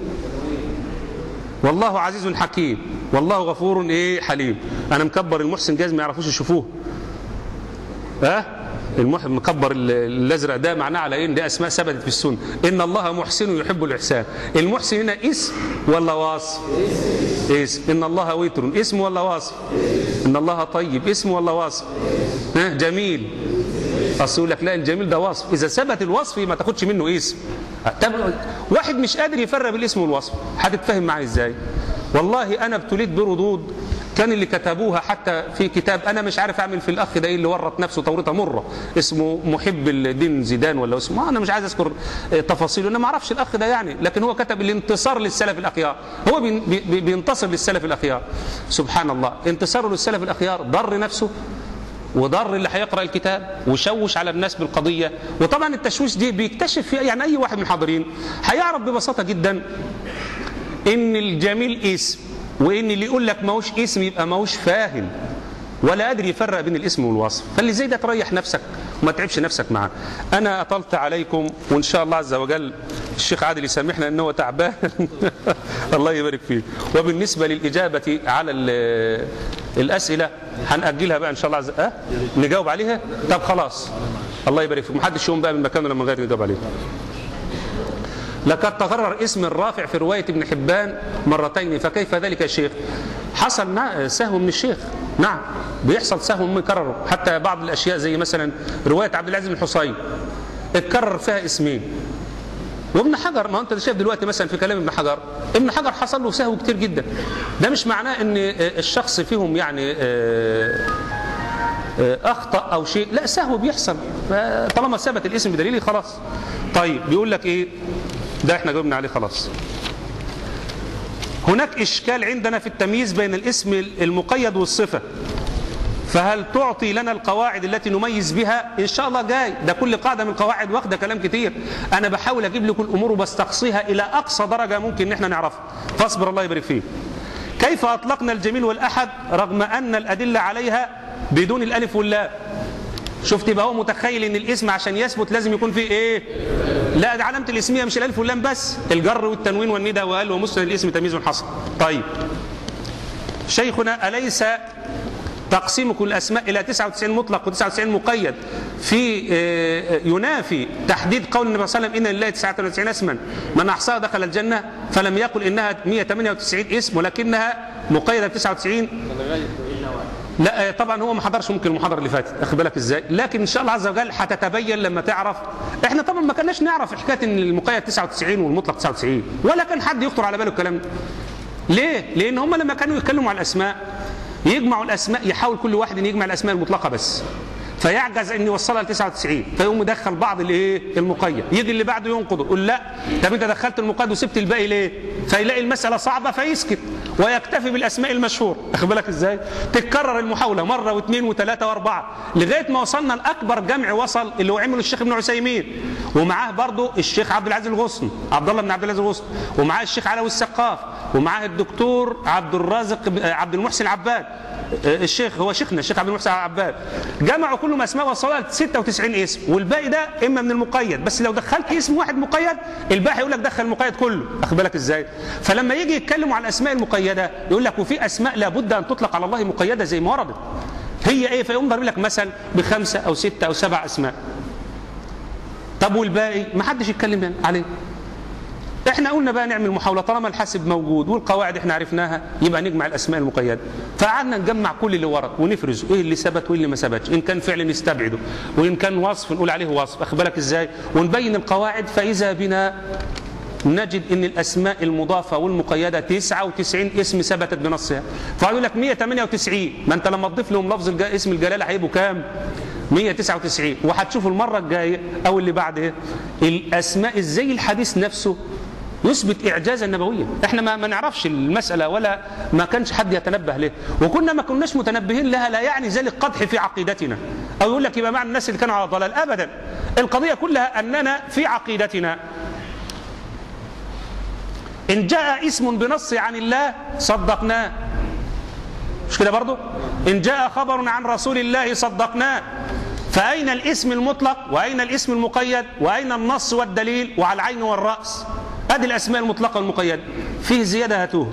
والله عزيز حكيم والله غفور ايه حليم انا مكبر المحسن جايز ما يعرفوش يشوفوه ها المح- مكبر ال- الازرق ده معناه على ايه إن ده اسماء ثبتت في السنه ان الله محسن يحب الاحسان المحسن هنا اسم ولا وصف اسم ان الله وتر اسم ولا وصف ان الله طيب اسم ولا وصف ها جميل اصل يقول لك لا الجميل ده وصف اذا ثبت الوصف ما تاخدش منه اسم طب واحد مش قادر يفرق بين الاسم والوصف هتتفهم معايا ازاي والله انا ابتليت بردود كان اللي كتبوها حتى في كتاب انا مش عارف اعمل في الاخ ده ايه اللي ورط نفسه تورطه مره اسمه محب الدين زيدان ولا اسمه انا مش عايز اذكر آه، تفاصيله انا ما اعرفش الاخ ده يعني لكن هو كتب الانتصار للسلف الاخيار هو بين- بي- بي- بينتصر للسلف الاخيار سبحان الله انتصاره للسلف الاخيار ضر نفسه وضر اللي هيقرا الكتاب وشوش على الناس بالقضيه وطبعا التشويش دي بيكتشف فيها يعني اي واحد من الحاضرين هيعرف ببساطه جدا ان الجميل اسم وان اللي يقول لك ماهوش اسم يبقى ماهوش فاهم ولا قادر يفرق بين الاسم والوصف فاللي زي ده تريح نفسك وما تعبش نفسك معاه انا اطلت عليكم وان شاء الله عز وجل الشيخ عادل يسامحنا ان هو تعبان الله يبارك فيه وبالنسبه للاجابه على ال- الاسئله هنأجلها بقى ان شاء الله عز أه؟ نجاوب عليها طب خلاص الله يبارك فيك محدش يقوم بقى من مكانه لما غير نجاوب عليها لقد تغرر اسم الرافع في رواية ابن حبان مرتين فكيف ذلك يا شيخ حصل نا- سهو من الشيخ نعم بيحصل سهو مكرر حتى بعض الأشياء زي مثلا رواية عبد العزيز بن حصين اتكرر فيها اسمين وابن حجر ما هو انت شايف دلوقتي مثلا في كلام ابن حجر ابن حجر حصل له سهو كتير جدا ده مش معناه ان الشخص فيهم يعني آه، آه، اخطا او شيء لا سهو بيحصل طالما ثبت الاسم بدليل خلاص طيب بيقول لك ايه ده احنا جاوبنا عليه خلاص هناك اشكال عندنا في التمييز بين الاسم المقيد والصفه فهل تعطي لنا القواعد التي نميز بها ان شاء الله جاي ده كل قاعده من القواعد واخده كلام كتير انا بحاول اجيب لكم الامور وبستقصيها الى اقصى درجه ممكن ان احنا نعرفها فاصبر الله يبارك فيك كيف اطلقنا الجميل والاحد رغم ان الادله عليها بدون الالف واللام شفت يبقى هو متخيل ان الاسم عشان يثبت لازم يكون فيه ايه لا ده علامه الاسميه مش الالف واللام بس الجر والتنوين والندى وقال ومسند الاسم تمييز حصل طيب شيخنا اليس تقسيم كل الاسماء الى 99 مطلق و99 مقيد في آه، ينافي تحديد قول النبي صلى الله عليه وسلم ان لله 99 اسما من احصاها دخل الجنه فلم يقل انها 198 اسم ولكنها مقيده ب 99 لا آه، طبعا هو ما حضرش ممكن المحاضره اللي فاتت اخد بالك ازاي لكن ان شاء الله عز وجل هتتبين لما تعرف احنا طبعا ما كناش نعرف حكايه ان المقيد 99 والمطلق 99 ولا كان حد يخطر على باله الكلام ده ليه لان هم لما كانوا يتكلموا على الاسماء يجمعوا الاسماء يحاول كل واحد ان يجمع الاسماء المطلقه بس فيعجز ان يوصلها ل 99 فيقوم يدخل بعض الايه المقيد يجي اللي بعده ينقضه يقول لا طب انت دخلت المقيد وسبت الباقي ليه فيلاقي المساله صعبه فيسكت ويكتفي بالاسماء المشهوره اخد بالك ازاي تتكرر المحاوله مره واثنين وثلاثه واربعه لغايه ما وصلنا لاكبر جمع وصل اللي هو عمله الشيخ ابن عثيمين ومعاه برضه الشيخ عبد العزيز الغصن عبد الله بن عبد العزيز الغصن ومعاه الشيخ علوي السقاف ومعاه الدكتور عبد الرازق عبد المحسن عباد الشيخ هو شيخنا الشيخ عبد المحسن عباد جمعوا كلهم اسماء وصلوا ل 96 اسم والباقي ده اما من المقيد بس لو دخلت اسم واحد مقيد الباقي يقول لك دخل المقيد كله اخد بالك ازاي فلما يجي يتكلموا عن الاسماء المقيده يقول لك وفي اسماء لابد ان تطلق على الله مقيده زي ما وردت هي ايه فيقوم ضارب لك مثلا بخمسه او سته او سبع اسماء طب والباقي ما حدش يتكلم عليه احنا قلنا بقى نعمل محاوله طالما الحاسب موجود والقواعد احنا عرفناها يبقى نجمع الاسماء المقيده فقعدنا نجمع كل اللي ورد ونفرز ايه اللي ثبت وايه اللي ما ثبتش ان كان فعل نستبعده وان كان وصف نقول عليه وصف اخد بالك ازاي ونبين القواعد فاذا بنا نجد ان الاسماء المضافه والمقيده 99 اسم ثبتت بنصها فيقول لك 198 ما انت لما تضيف لهم لفظ الج... اسم الجلاله هيبقوا كام 199 وهتشوفوا المره الجايه او اللي بعدها الاسماء ازاي الحديث نفسه يثبت اعجازا نبويا احنا ما, ما نعرفش المساله ولا ما كانش حد يتنبه له وكنا ما كناش متنبهين لها لا يعني ذلك قدح في عقيدتنا او يقول لك يبقى مع الناس اللي كانوا على ضلال ابدا القضيه كلها اننا في عقيدتنا ان جاء اسم بنص عن الله صدقناه مش كده برضه ان جاء خبر عن رسول الله صدقناه فاين الاسم المطلق واين الاسم المقيد واين النص والدليل وعلى العين والراس ادي الاسماء المطلقه والمقيده فيه زياده هاتوه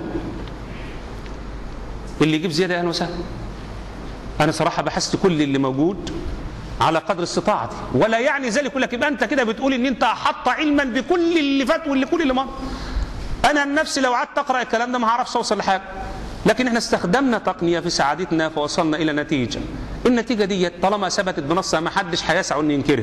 اللي يجيب زياده اهلا وسهلا انا صراحه بحثت كل اللي موجود على قدر استطاعتي ولا يعني ذلك يقول لك يبقى انت كده بتقول ان انت احط علما بكل اللي فات واللي كل اللي مر انا عن نفسي لو قعدت اقرا الكلام ده ما هعرفش اوصل لحاجه لكن احنا استخدمنا تقنيه في سعادتنا فوصلنا الى نتيجه النتيجه دي طالما ثبتت بنصها ما حدش هيسعى ان ينكرها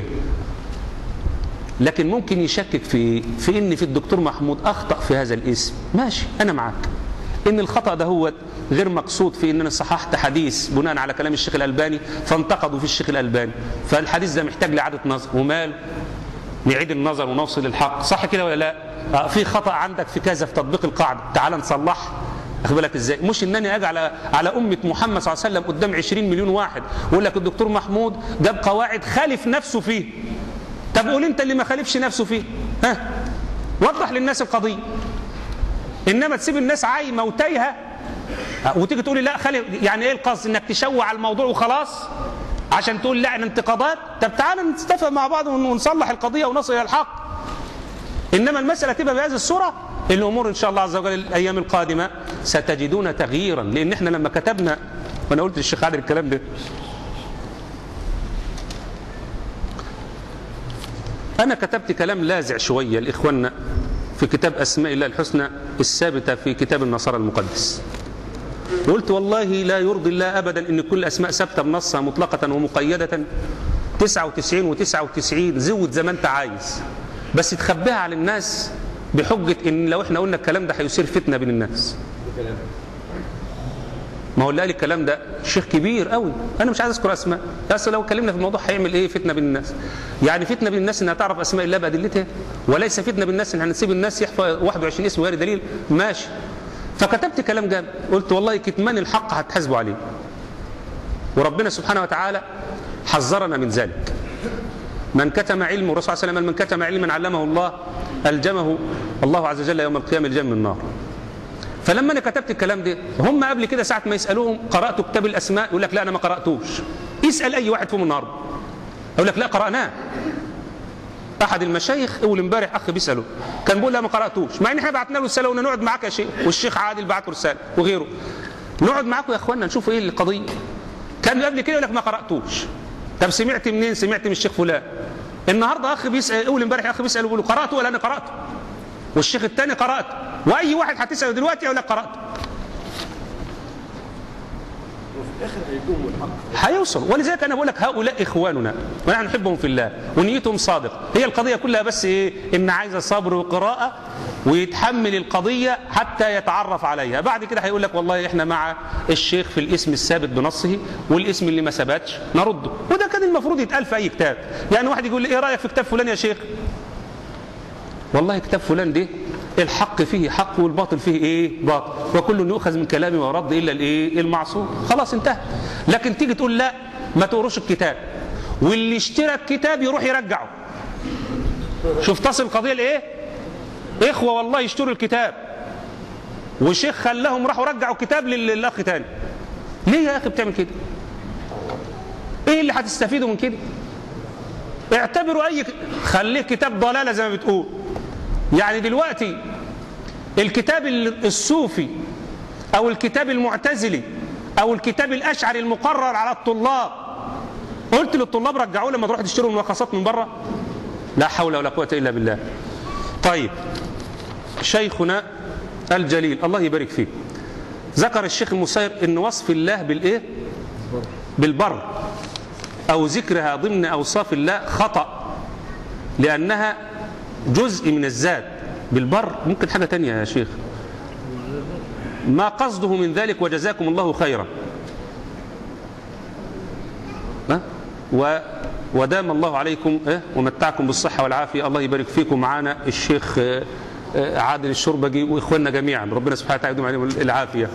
لكن ممكن يشكك في في ان في الدكتور محمود اخطا في هذا الاسم ماشي انا معاك ان الخطا ده هو غير مقصود في ان انا صححت حديث بناء على كلام الشيخ الالباني فانتقدوا في الشيخ الالباني فالحديث ده محتاج لاعاده نظر ومال نعيد النظر ونوصل للحق صح كده ولا لا آه في خطا عندك في كذا في تطبيق القاعده تعال نصلح واخد بالك ازاي مش انني اجي على على امه محمد صلى الله عليه وسلم قدام 20 مليون واحد واقول لك الدكتور محمود جاب قواعد خالف نفسه فيه طب قول انت اللي ما خالفش نفسه فيه ها وضح للناس القضيه انما تسيب الناس عايمه وتايهه وتيجي تقولي لا خالف يعني ايه القصد انك تشوع على الموضوع وخلاص عشان تقول لا انتقادات طب تعالى نتفق مع بعض ونصلح القضيه ونصل الى الحق انما المساله تبقى بهذه الصوره الامور ان شاء الله عز وجل الايام القادمه ستجدون تغييرا لان احنا لما كتبنا وانا قلت للشيخ عادل الكلام ده انا كتبت كلام لاذع شويه لاخواننا في كتاب اسماء الله الحسنى الثابته في كتاب النصارى المقدس قلت والله لا يرضي الله ابدا ان كل اسماء ثابته بنصها مطلقه ومقيده 99 و99 زود زي ما انت عايز بس تخبيها على الناس بحجه ان لو احنا قلنا الكلام ده هيثير فتنه بين الناس ما هو اللي قال الكلام ده شيخ كبير قوي انا مش عايز اذكر اسماء بس لو اتكلمنا في الموضوع هيعمل ايه فتنه بين الناس يعني فتنه بين الناس انها تعرف اسماء الله بادلتها وليس فتنه بين الناس ان هنسيب الناس يحفظ 21 اسم غير دليل ماشي فكتبت كلام جامد قلت والله كتمان الحق هتحاسبوا عليه وربنا سبحانه وتعالى حذرنا من ذلك من كتم علم الرسول صلى الله عليه وسلم من كتم علما علمه الله الجمه الله عز وجل يوم القيامه الجم من النار فلما انا كتبت الكلام ده هم قبل كده ساعه ما يسالوهم قرات كتاب الاسماء يقول لك لا انا ما قراتوش اسال اي واحد فيهم النهارده اقول لك لا قراناه احد المشايخ اول امبارح اخ بيساله كان بيقول لا ما قراتوش مع ان احنا بعتنا له رساله وقلنا نقعد معاك يا شيخ والشيخ عادل بعت له رساله وغيره نقعد معاكم يا اخوانا نشوف ايه القضيه كان قبل كده يقول لك ما قراتوش طب سمعت منين سمعت من الشيخ فلان النهارده اخ بيسال اول امبارح اخ بيسال ويقول له قراته ولا انا قراته والشيخ الثاني قرات واي واحد هتساله دلوقتي يقول لك قرات هيوصل ولذلك انا بقول لك هؤلاء اخواننا ونحن نحبهم في الله ونيتهم صادق هي القضيه كلها بس ايه ان عايزه صبر وقراءه ويتحمل القضيه حتى يتعرف عليها بعد كده هيقول لك والله احنا مع الشيخ في الاسم الثابت بنصه والاسم اللي ما ثبتش نرده وده كان المفروض يتقال في اي كتاب يعني واحد يقول لي ايه رايك في كتاب فلان يا شيخ والله كتاب فلان ده الحق فيه حق والباطل فيه ايه باطل وكل يؤخذ من كلامه ورد الا الايه المعصوم خلاص انتهى لكن تيجي تقول لا ما تقروش الكتاب واللي اشترى الكتاب يروح يرجعه شوف تصل القضيه لايه اخوه والله يشتروا الكتاب وشيخ خلاهم راحوا رجعوا الكتاب لل- للاخ تاني ليه يا اخي بتعمل كده ايه اللي هتستفيدوا من كده اعتبروا اي ك- خليه كتاب ضلاله زي ما بتقول يعني دلوقتي الكتاب ال- الصوفي او الكتاب المعتزلي او الكتاب الاشعري المقرر على الطلاب قلت للطلاب رجعوه لما تروحوا تشتروا الملخصات من بره لا حول ولا قوه الا بالله طيب شيخنا الجليل الله يبارك فيه ذكر الشيخ المسير ان وصف الله بالايه بالبر او ذكرها ضمن اوصاف الله خطأ لانها جزء من الذات بالبر ممكن حاجة تانية يا شيخ ما قصده من ذلك وجزاكم الله خيرا ها؟ و ودام الله عليكم إيه؟ ومتعكم بالصحة والعافية الله يبارك فيكم معانا الشيخ آه، آه، عادل الشربجي وإخواننا جميعا ربنا سبحانه وتعالى يدوم عليهم العافية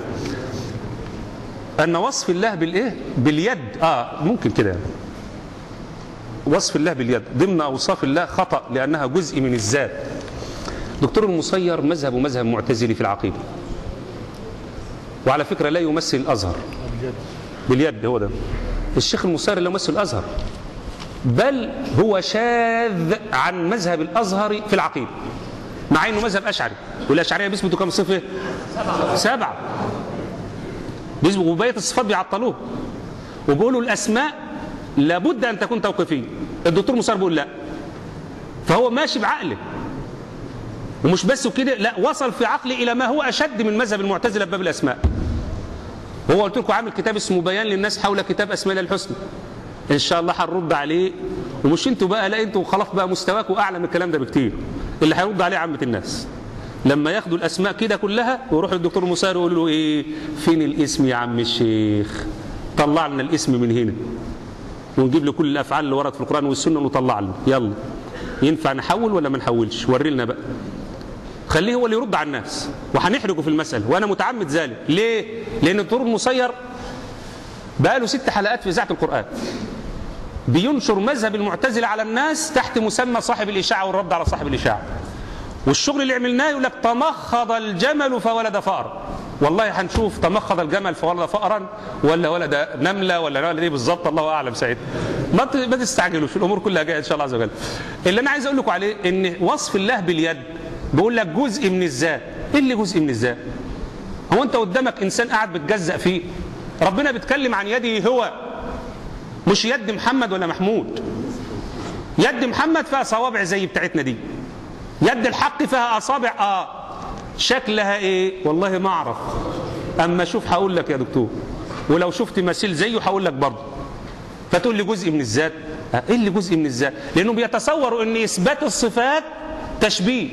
أن وصف الله بالإيه باليد آه ممكن كده يعني. وصف الله باليد ضمن أوصاف الله خطأ لأنها جزء من الذات دكتور المصير مذهبه مذهب معتزلي في العقيدة وعلى فكرة لا يمثل الأزهر باليد هو ده الشيخ المصير لا يمثل الأزهر بل هو شاذ عن مذهب الأزهر في العقيدة مع انه مذهب اشعري والاشعريه بيثبتوا كم صفه؟ سبعه سبعه بيثبتوا وبقيه الصفات بيعطلوها وبيقولوا الاسماء لابد ان تكون توقيفيه الدكتور مصار بيقول لا فهو ماشي بعقله ومش بس كده لا وصل في عقله الى ما هو اشد من مذهب المعتزله في باب الاسماء هو قلت لكم عامل كتاب اسمه بيان للناس حول كتاب اسماء الله الحسنى ان شاء الله هنرد عليه ومش انتوا بقى لا انتوا خلاص بقى مستواكم اعلى من الكلام ده بكتير اللي هيرد عليه عامه الناس لما ياخدوا الاسماء كده كلها ويروحوا للدكتور مسار يقولوا له ايه فين الاسم يا عم الشيخ طلع لنا الاسم من هنا ونجيب له كل الافعال اللي ورد في القران والسنه ونطلع له يلا ينفع نحول ولا ما نحولش وري لنا بقى خليه هو اللي يرد على الناس وهنحرجه في المساله وانا متعمد ذلك ليه لان الدكتور المسير بقى له ست حلقات في اذاعه القران بينشر مذهب المعتزله على الناس تحت مسمى صاحب الاشاعه والرد على صاحب الاشاعه والشغل اللي عملناه يقول لك تمخض الجمل فولد فأر والله هنشوف تمخض الجمل فولد فأرا ولا ولد نملة ولا ولد ايه بالظبط الله أعلم ساعتها ما ت- ما تستعجلوش الأمور كلها جاية إن شاء الله عز وجل اللي أنا عايز أقول لكم عليه إن وصف الله باليد بيقول لك جزء من الذات إيه اللي جزء من الذات هو أنت قدامك إنسان قاعد بتجزأ فيه ربنا بيتكلم عن يده هو مش يد محمد ولا محمود يد محمد فيها صوابع زي بتاعتنا دي يد الحق فيها اصابع اه شكلها ايه والله ما اعرف اما اشوف هقول لك يا دكتور ولو شفت مثيل زيه هقول لك برضه فتقول لي جزء من الذات آه، ايه اللي جزء من الذات لانهم بيتصوروا ان اثبات الصفات تشبيه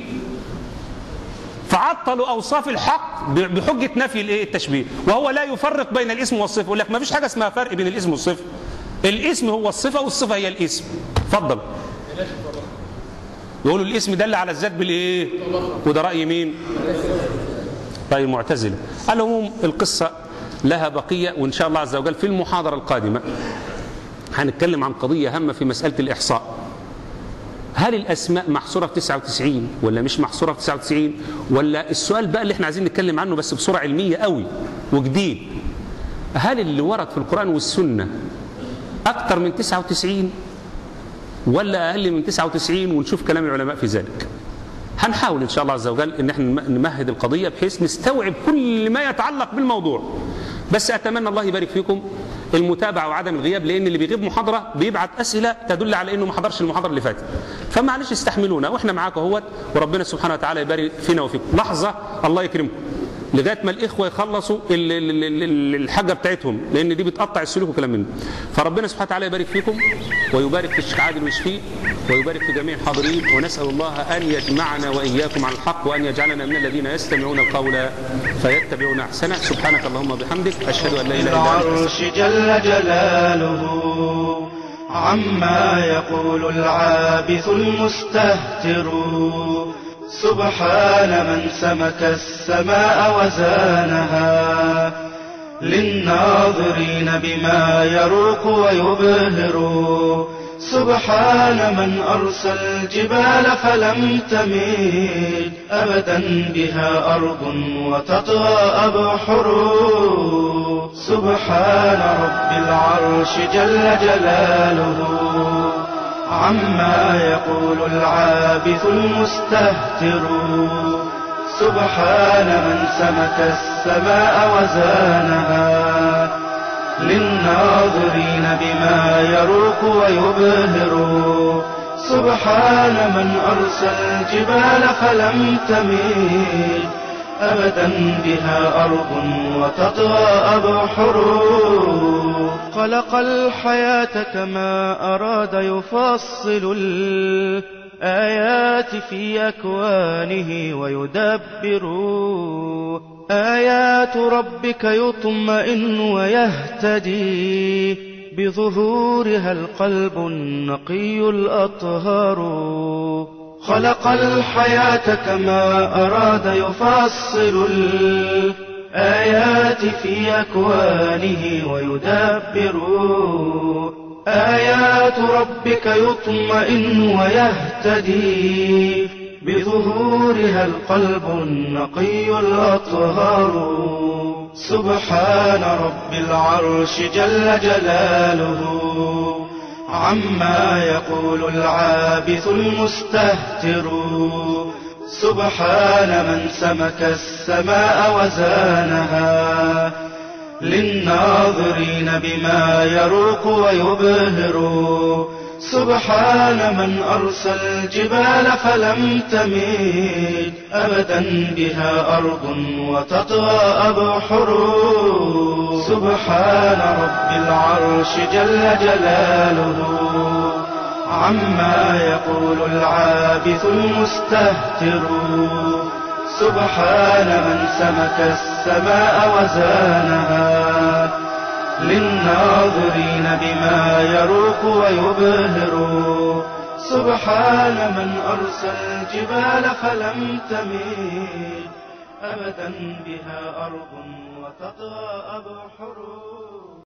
فعطلوا اوصاف الحق ب- بحجه نفي الايه التشبيه وهو لا يفرق بين الاسم والصفه يقول لك ما فيش حاجه اسمها فرق بين الاسم والصفه الاسم هو الصفه والصفه هي الاسم اتفضل يقولوا الاسم دل على الذات بالايه وده راي مين راي المعتزله على العموم القصه لها بقيه وان شاء الله عز وجل في المحاضره القادمه هنتكلم عن قضيه هامه في مساله الاحصاء هل الاسماء محصوره في 99 ولا مش محصوره في 99 ولا السؤال بقى اللي احنا عايزين نتكلم عنه بس بصوره علميه قوي وجديد هل اللي ورد في القران والسنه اكتر من 99 ولا أقل من 99 ونشوف كلام العلماء في ذلك هنحاول إن شاء الله عز وجل إن احنا نمهد القضية بحيث نستوعب كل ما يتعلق بالموضوع بس أتمنى الله يبارك فيكم المتابعة وعدم الغياب لأن اللي بيغيب محاضرة بيبعت أسئلة تدل على إنه ما حضرش المحاضرة اللي فاتت فمعلش استحملونا وإحنا معاكم اهوت وربنا سبحانه وتعالى يبارك فينا وفيكم لحظة الله يكرمكم لغايه ما الاخوه يخلصوا ال- ال- ال- ال- الحاجه بتاعتهم لان دي بتقطع السلوك وكلام من ده فربنا سبحانه وتعالى يبارك فيكم ويبارك في الشيخ عادل ويشفيه ويبارك في جميع الحاضرين ونسال الله ان يجمعنا واياكم على الحق وان يجعلنا من الذين يستمعون القول فيتبعون احسنه سبحانك اللهم وبحمدك اشهد ان لا اله الا انت العرش جل جلاله عما يقول العابث المستهتر سبحان من سمك السماء وزانها للناظرين بما يروق ويبهر سبحان من أرسى الجبال فلم تميد أبدا بها أرض وتطغى أبحر سبحان رب العرش جل جلاله عما يقول العابث المستهتر سبحان من سمك السماء وزانها للناظرين بما يروق ويبهر سبحان من أرسى الجبال فلم تميد أبدا بها أرض وتطغى أبحر خلق الحياة كما أراد يفصل الآيات في أكوانه ويدبر آيات ربك يطمئن ويهتدي بظهورها القلب النقي الأطهار خلق الحياة كما أراد يفصل الآيات في أكوانه ويدبر آيات ربك يطمئن ويهتدي بظهورها القلب النقي الأطهار سبحان رب العرش جل جلاله عما يقول العابث المستهتر سبحان من سمك السماء وزانها للناظرين بما يروق ويبهر سبحان من أرسى الجبال فلم تميد أبدا بها أرض وتطغى أبحر سبحان رب العرش جل جلاله عما يقول العابث المستهتر سبحان من سمك السماء وزانها للناظرين بما يروق ويبهر سبحان من أرسى الجبال فلم تميد أبدا بها أرض وتطغى أبحر